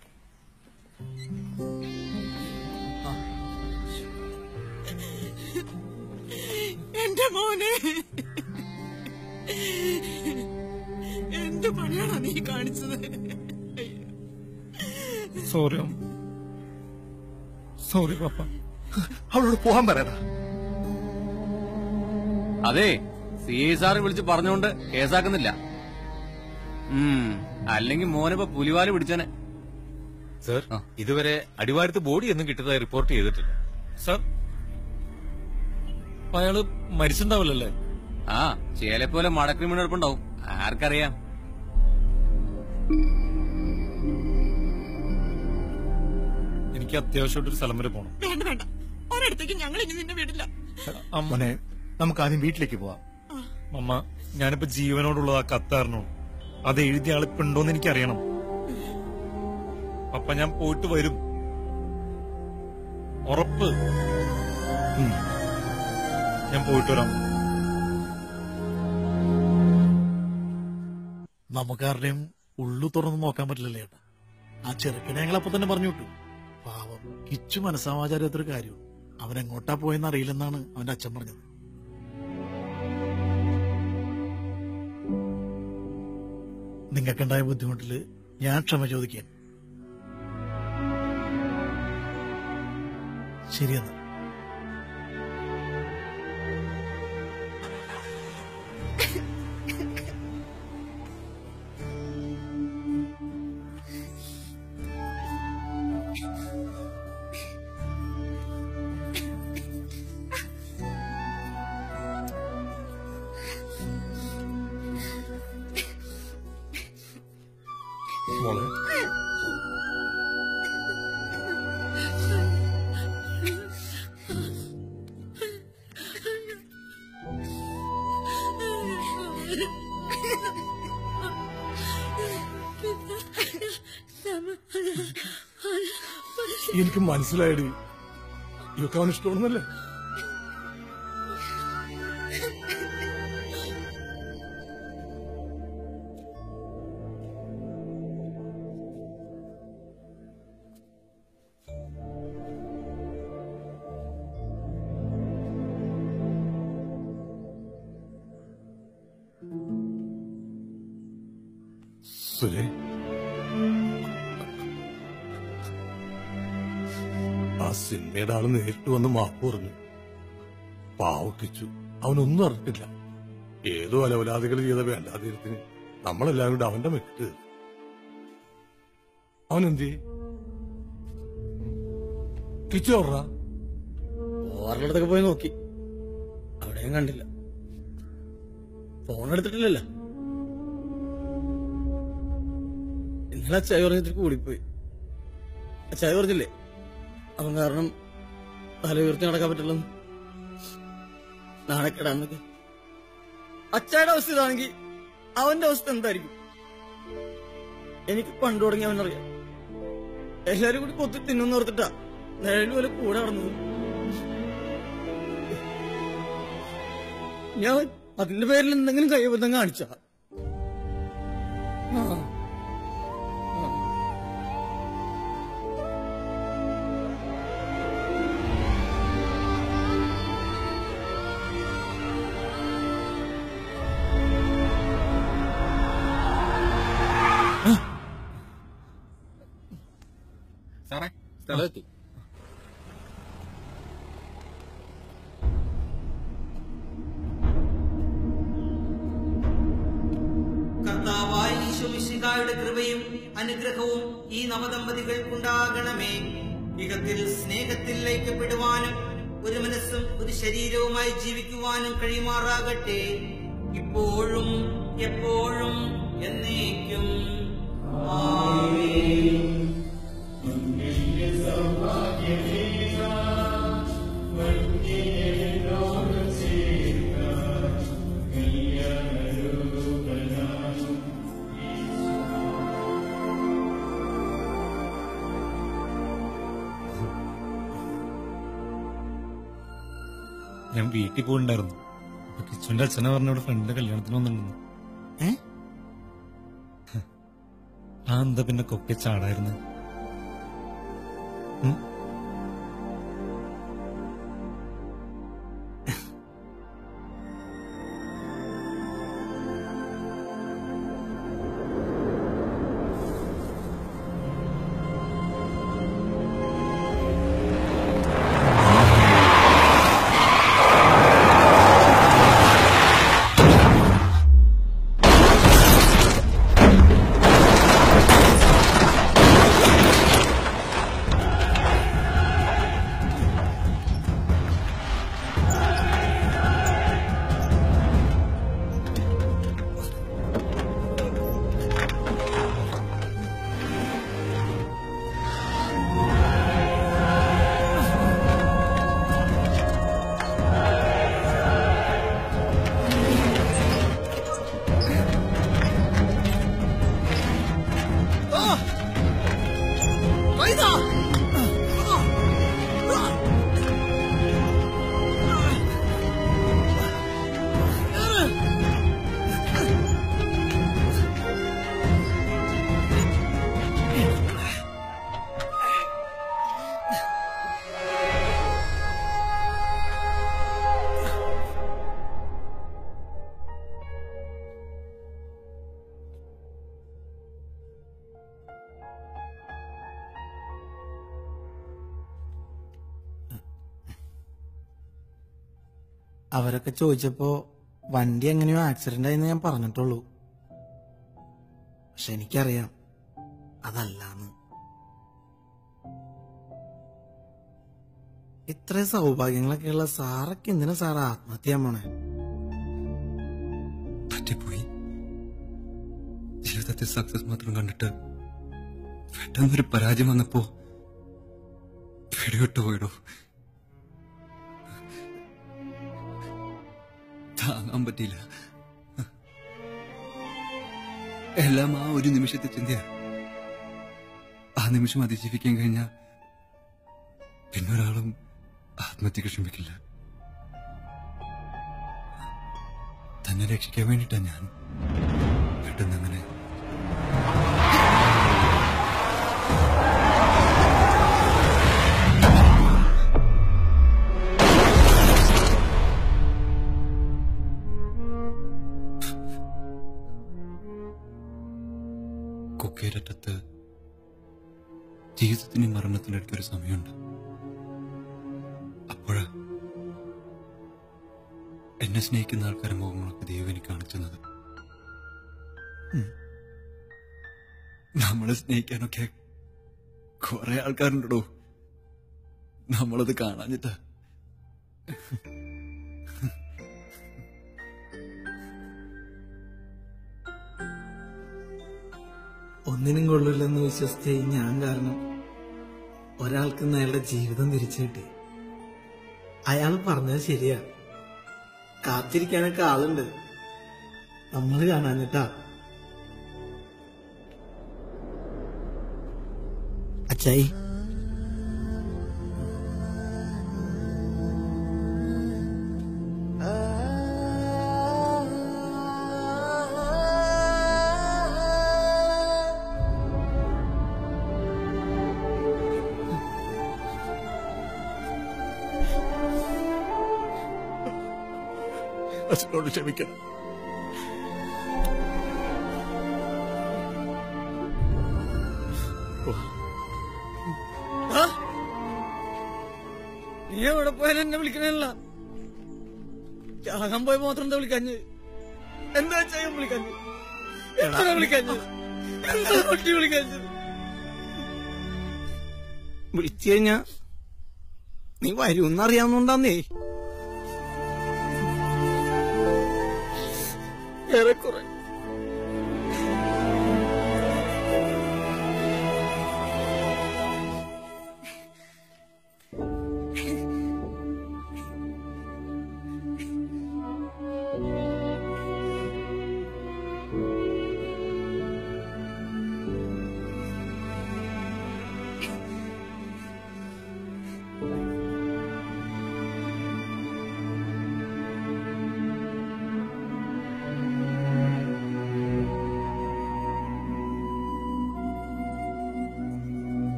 A: എന്റെ മോനെ എന്ത് പണിയാണോ നീ കാണിച്ചത്
V: സോറി സോറി പാപ്പ അവളോട് പോകാൻ പറയടാ
E: അതെ സി ഐ സാറ് വിളിച്ച് പറഞ്ഞോണ്ട് കേസാക്കുന്നില്ല ഉം അല്ലെങ്കിൽ മോനിപ്പോ പുലിവാല് പിടിച്ചനെ
L: സർ ഇതുവരെ അടിവാരത്ത് ബോഡി ഒന്നും കിട്ടുന്നതായി റിപ്പോർട്ട് ചെയ്തിട്ടില്ല
V: സർ അയാള് മരിച്ചിട്ടുണ്ടാവില്ലല്ലേ
E: ആ ചേലെ പോലെ മടക്രിമിനടുപ്പുണ്ടാവും ആർക്കറിയാം
V: എനിക്ക് അത്യാവശ്യമായിട്ടൊരു സ്ഥലം വരെ പോണം
A: വേണ്ട വേണ്ട ഒരിടത്തേക്ക് ഞങ്ങൾ ഇനി നിന്നെ വിടില്ല
V: മോനെ നമുക്ക് ആദ്യം വീട്ടിലേക്ക് പോവാം അമ്മ ഞാനിപ്പോ ജീവനോടുള്ളത് ആ കത്താറിനോ അത് എഴുതിയ ആളിപ്പോ ഉണ്ടോന്ന് എനിക്കറിയണം അപ്പൊ ഞാൻ പോയിട്ട് വരും ഉറപ്പ് ഉം. ഞാൻ പോയിട്ട് വരാം
B: നമുക്കാരുടെയും ഉള്ളു തുറന്ന് നോക്കാൻ പറ്റില്ലല്ലേ ഏട്ടാ ആ ചെറുക്കനെ ഞങ്ങൾ അപ്പൊ തന്നെ പറഞ്ഞു വിട്ടു പാവം കിച്ചു മനസ്സാവാചാരത്തൊരു കാര്യം അവൻ എങ്ങോട്ടാ പോയെന്ന് അറിയില്ലെന്നാണ് അവന്റെ അച്ഛൻ പറഞ്ഞത് നിങ്ങൾക്കുണ്ടായ ബുദ്ധിമുട്ടില് ഞാൻ ക്ഷമ ചോദിക്കാൻ ശരിയെന്നാ
V: മോളെ എനിക്ക് മനസ്സിലായടി ഇതൊക്കെ അവന് ഇഷ്ടമാണെന്നല്ലേ സുരേ ആ സിനിമയുടെ ആള് നേരിട്ട് വന്ന് മാപ്പ് പറഞ്ഞു പാവക്കിച്ചു അവനൊന്നും അറിഞ്ഞിട്ടില്ല ഏതോ അലവലാദികൾ ചെയ്ത വേണ്ടാതിരത്തിന് നമ്മളെല്ലാവരും കൂടെ അവന്റെ മെക്കിട്ട് അവൻ എന്ത് കിച്ചു ഓർറ
P: ഓറിനടുത്തൊക്കെ പോയി നോക്കി അവിടെയും കണ്ടില്ല ഫോൺ എടുത്തിട്ടില്ലല്ലോ ഇന്നലെ അച്ചായ പറഞ്ഞിട്ട് കൂടിപ്പോയി അച്ചായ പറഞ്ഞില്ലേ അവൻ കാരണം തല ഉയർത്തി നടക്കാൻ പറ്റില്ലെന്ന് നാണക്കെടാന്നൊക്കെ അച്ചായുടെ അവസ്ഥ ഇതാണെങ്കിൽ അവന്റെ അവസ്ഥ എന്തായിരിക്കും എനിക്ക് പണ്ട് തുടങ്ങി അവനറിയാം എല്ലാരും കൂടി കൊത്തി തിന്നുന്ന് ഓർത്തിട്ടാ നിഴല് പോലെ കൂടെ നടന്നത് ഞാൻ അതിന്റെ പേരിൽ എന്തെങ്കിലും കൈബന്ധം കാണിച്ച
U: സാറേ സ്ഥലമെത്തി
Q: കർത്താവായ ഈശോമിശിഹായുടെ കൃപയും അനുഗ്രഹവും ഈ നവദമ്പതികൾക്കുണ്ടാകണമേ ഇഹത്തിൽ സ്നേഹത്തിൽ ലയിക്കപ്പെടുവാനും ഒരു മനസ്സും ഒരു ശരീരവുമായി ജീവിക്കുവാനും കഴിയുമാറാകട്ടെ ഇപ്പോഴും എപ്പോഴും എന്നേക്കും ആമേൻ.
V: ഞാൻ വീട്ടിൽ പോയിട്ടുണ്ടായിരുന്നു അപ്പൊ കിച്ചുവിന്റെ അച്ഛനെ പറഞ്ഞ ഇവിടെ ഫ്രണ്ടിന്റെ കല്യാണത്തിന് വന്നിട്ടുണ്ടെന്ന്
B: ഏ
G: ആ എന്താ പിന്നെ കൊക്കെ ചാടായിരുന്നു ഉം?
H: അവരൊക്കെ ചോദിച്ചപ്പോ വണ്ടി എങ്ങനെയോ ആക്സിഡന്റ് ആയെന്ന് ഞാൻ പറഞ്ഞിട്ടുള്ളൂ പക്ഷെ എനിക്കറിയാം അതല്ലാന്ന് ഇത്രയും സൗഭാഗ്യങ്ങളൊക്കെ ഉള്ള സാറൊക്കെ എന്തിനാ സാറ് ആത്മഹത്യ ചെയ്യാൻ പോണേ
R: പറ്റിപ്പോയി ജീവിതത്തിൽ സക്സസ് മാത്രം കണ്ടിട്ട് പെട്ടെന്നൊരു പരാജയം വന്നപ്പോ പിടിവിട്ടു പോയിടോ താങ്ങാൻ പറ്റിയില്ല എല്ലാം ആ ഒരു നിമിഷത്തെ ചിന്തയാ ആ നിമിഷം അതിജീവിക്കാൻ കഴിഞ്ഞ പിന്നൊരാളും ആത്മഹത്യക്ക് ശ്രമിക്കില്ല തന്നെ രക്ഷിക്കാൻ വേണ്ടിട്ടാ ഞാൻ പെട്ടെന്ന് അങ്ങനെ കൊക്കേരറ്റത്ത് ജീവിതത്തിനും മരണത്തിനും ഇടയ്ക്കൊരു സമയമുണ്ട് അപ്പോഴാ എന്നെ സ്നേഹിക്കുന്ന ആൾക്കാരെ മുഖങ്ങളൊക്കെ ദൈവം എനിക്ക് കാണിച്ചു തന്നത് നമ്മളെ സ്നേഹിക്കാനൊക്കെ കുറെ ആൾക്കാരുണ്ടോ നമ്മളത് കാണാഞ്ഞിട്ടാ
H: ഒന്നിനും കൊള്ളില്ലെന്ന് വിശ്വസിച്ച ഈ ഞാൻ കാരണം ഒരാൾക്ക് ഇന്ന് അയാളുടെ ജീവിതം തിരിച്ചു കിട്ടി അയാൾ പറഞ്ഞത് ശരിയാ കാത്തിരിക്കാനൊക്കെ ആളുണ്ട് നമ്മൾ കാണാഞ്ഞിട്ടാ അച്ചായി
B: അച്ഛനോട് ക്ഷമിക്കണം
A: ആ? നീ എവിടെ പോയാലും എന്നെ വിളിക്കണല്ല ചാകാൻ പോയപ്പോ മാത്രം എന്താ വിളിക്കാഞ്ഞ് എന്താ ചെയ്യാൻ വിളിക്കാഞ്ഞ് എന്താ വിളിക്കാഞ്ഞ് എന്താ കുട്ടി വിളിക്കാഞ്ഞ്
H: വിളിച്ചു കഴിഞ്ഞാ നീ വരുമെന്നറിയാവുന്നോണ്ടാന്നേ
A: ഏറെക്കുറെ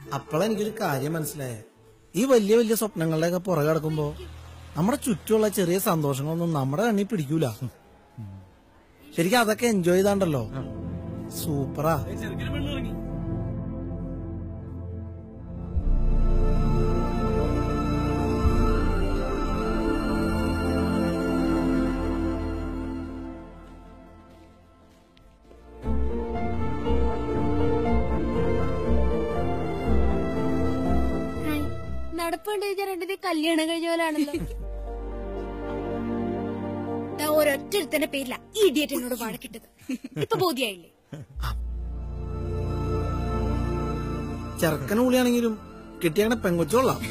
H: അപ്പോഴാ എനിക്കൊരു കാര്യം മനസ്സിലായ ഈ വലിയ വലിയ സ്വപ്നങ്ങളുടെയൊക്കെ പുറകെ കിടക്കുമ്പോ നമ്മുടെ ചുറ്റുമുള്ള ചെറിയ സന്തോഷങ്ങളൊന്നും നമ്മുടെ കണ്ണി പിടിക്കൂല ശരിക്കും അതൊക്കെ എൻജോയ് ചെയ്താണ്ടല്ലോ സൂപ്പറാ
J: ഹായ്. നടപ്പുണ്ട് ചോദിച്ചാൽ രണ്ടിനെ കല്യാണം കഴിഞ്ഞ പോലാണല്ലോ ദാ ഒരൊറ്റൊരുത്തന്റെ പേരില ഈ ഇഡിയറ്റ് എന്നോട് വഴക്കിട്ടത് ഇപ്പൊ ബോധ്യായില്ലേ
H: ചെറുക്കൻ ഉള്ളിയാണെങ്കിലും കിട്ടിയാങ്ങനെ പെങ്കൊച്ചോളാം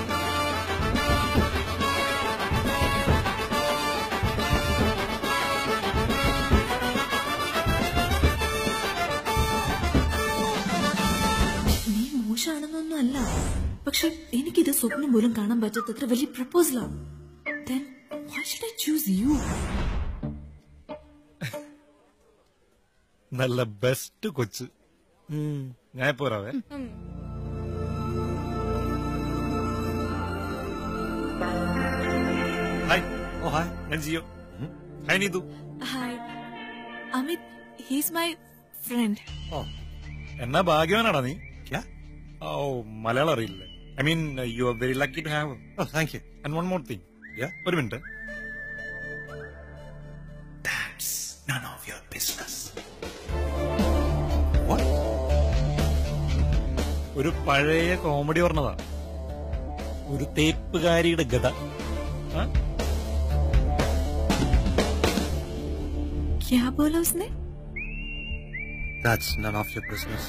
C: നീ മോശമാണെന്നൊന്നും അല്ല പക്ഷെ എനിക്കിത് സ്വപ്നം പോലും കാണാൻ പറ്റാത്തത്ര വലിയ പ്രപ്പോസലാണ് Then why should I choose you?
G: നല്ല ബെസ്റ്റ് കൊച്ച് ഞാൻ പോരാവേ ഹായ് ഓ ഹായ് ഞാൻ Jio hi Neethu
C: Hi. Amit, he's my friend.
G: ഓ എന്നാ ഭാഗ്യവാനാടാ നീ ക്യാ ഓ മലയാളം അറിയില്ലേ I mean you are very lucky to have ഓ thank you and one more thing yeah ഒരു minute
R: None of your business.
G: ഒരു പഴയ കോമഡി പറഞ്ഞതാ ഒരു തേപ്പുകാരിയുടെ ഗത ആ?
C: क्या बोला उसने
G: That's none of your business.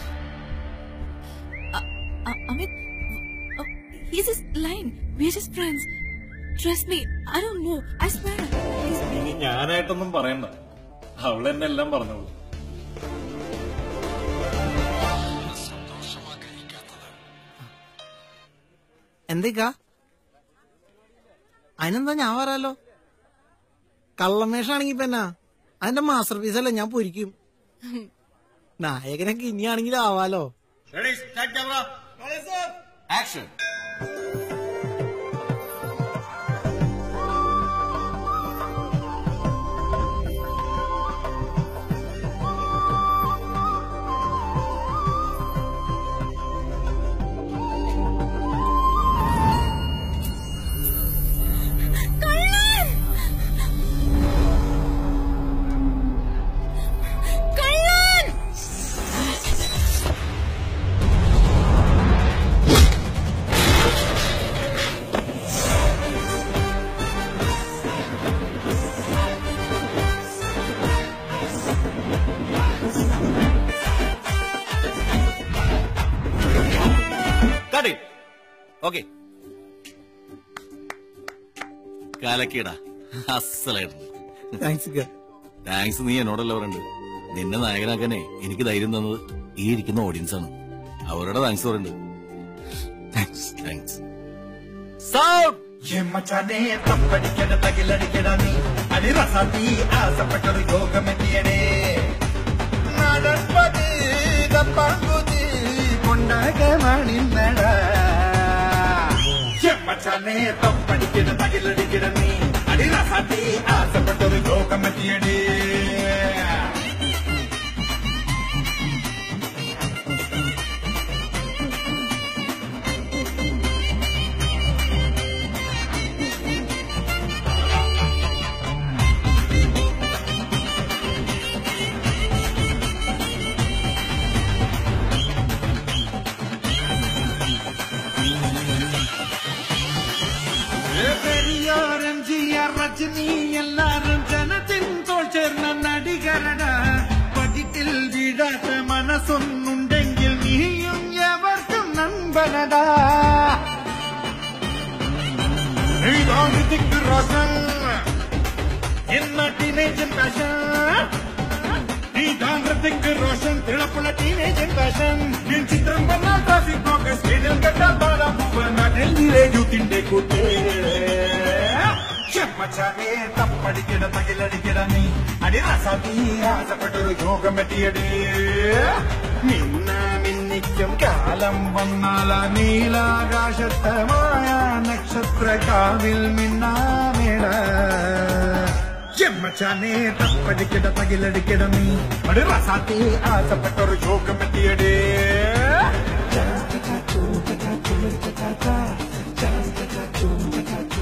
C: Uh, Amit, uh, he's just lying. We're just friends. Trust me, I don't know. I swear. He's
G: ഇനി ഞാനായിട്ടൊന്നും പറയണ്ട അവൾ എന്നെ എല്ലാം പറഞ്ഞോളൂ
H: എന്തേക്കാ അതിനെന്താ ഞാൻ വരാലോ കള്ളമേഷാണെങ്കി ഇപ്പൊ എന്നാ അതിന്റെ മാസ്റ്റർ പീസ് അല്ല ഞാൻ പൊരിക്കും നായകനൊക്കെ ഇനിയാണെങ്കിലും ആവാലോ
U: ആക്ഷൻ
J: കള്ളൻ കള്ളൻ
B: ഓക്കെ കാലക്കീടാ അസലായിരുന്നു
H: താങ്ക്സ്
B: താങ്ക്സ് നീ എന്നോടല്ല പറയുന്നത് നിന്നെ നായകനാക്കാനേ എനിക്ക് ധൈര്യം തന്നത് ഈ ഇരിക്കുന്ന ഓഡിയൻസ് ആണ് അവരുടെ താങ്ക്സ് പറയുന്നുണ്ട് താങ്ക്സ് താങ്ക്സ്
T: മച്ചാനെ തപ്പടിക്കട തകിലടിക്കട നീ അടിറസാത്തി ആസപ്പെട്ടൊരു യോഗമെത്തിയടേ നടപ്പത് തപ്പാങ്കുതി കൊണ്ടാകമാണിന്നട മച്ചാനെ തപ്പടിക്കട തകിലടിക്കട നീ അടിറസാത്തി ആസപ്പെട്ടൊരു യോഗമെത്തിയടേ Periyar M G R Rajini എല്ലാരും ജനത്തിൻ തോൾ ചേർന്ന നടികരട പതിറ്റിൽ വീഴാത്ത മനസ്സൊന്നുണ്ടെങ്കിൽ നീയും എവർക്കും നൻപനടാ ഇതാണ് തിക്ക് റോഷൻ എന്ന ടീനേജൻ പാഷൻ ഇതാണ് ഋതിക് റോഷൻ തിളപ്പുള്ള ടീനേജൻ പാഷൻ എൻ ചിത്രം വന്നാൽ ട്രാഫിക് ബ്ലോക്ക് സ്ക്രീനിൽ കണ്ടാൽ പാടാൻ പോവുന്ന ഡൽഹിയിലെ യൂത്തിന്റെ കൂട്ടേ മച്ചാനെ തപ്പടിക്കട തകിലടിക്കട നീ അടിറാസാത്തി ആസപ്പെട്ടൊരു യോഗം പറ്റിയടേ നിന്ന മിന്ന എനിക്കും കാലം വന്നാൽ ആ നീലാകാശത്തമായ നക്ഷത്ര കാവിൽ മിന്നാമേട ചെമ്മച്ചാനെ തപ്പടിക്കിട തകിലടിക്കിട നീ ഒരു റസാത്തി ആശപ്പെട്ടൊരു ശോകം പറ്റിയടേ
D: Cha cha cha cha cha cha cha cha cha cha cha cha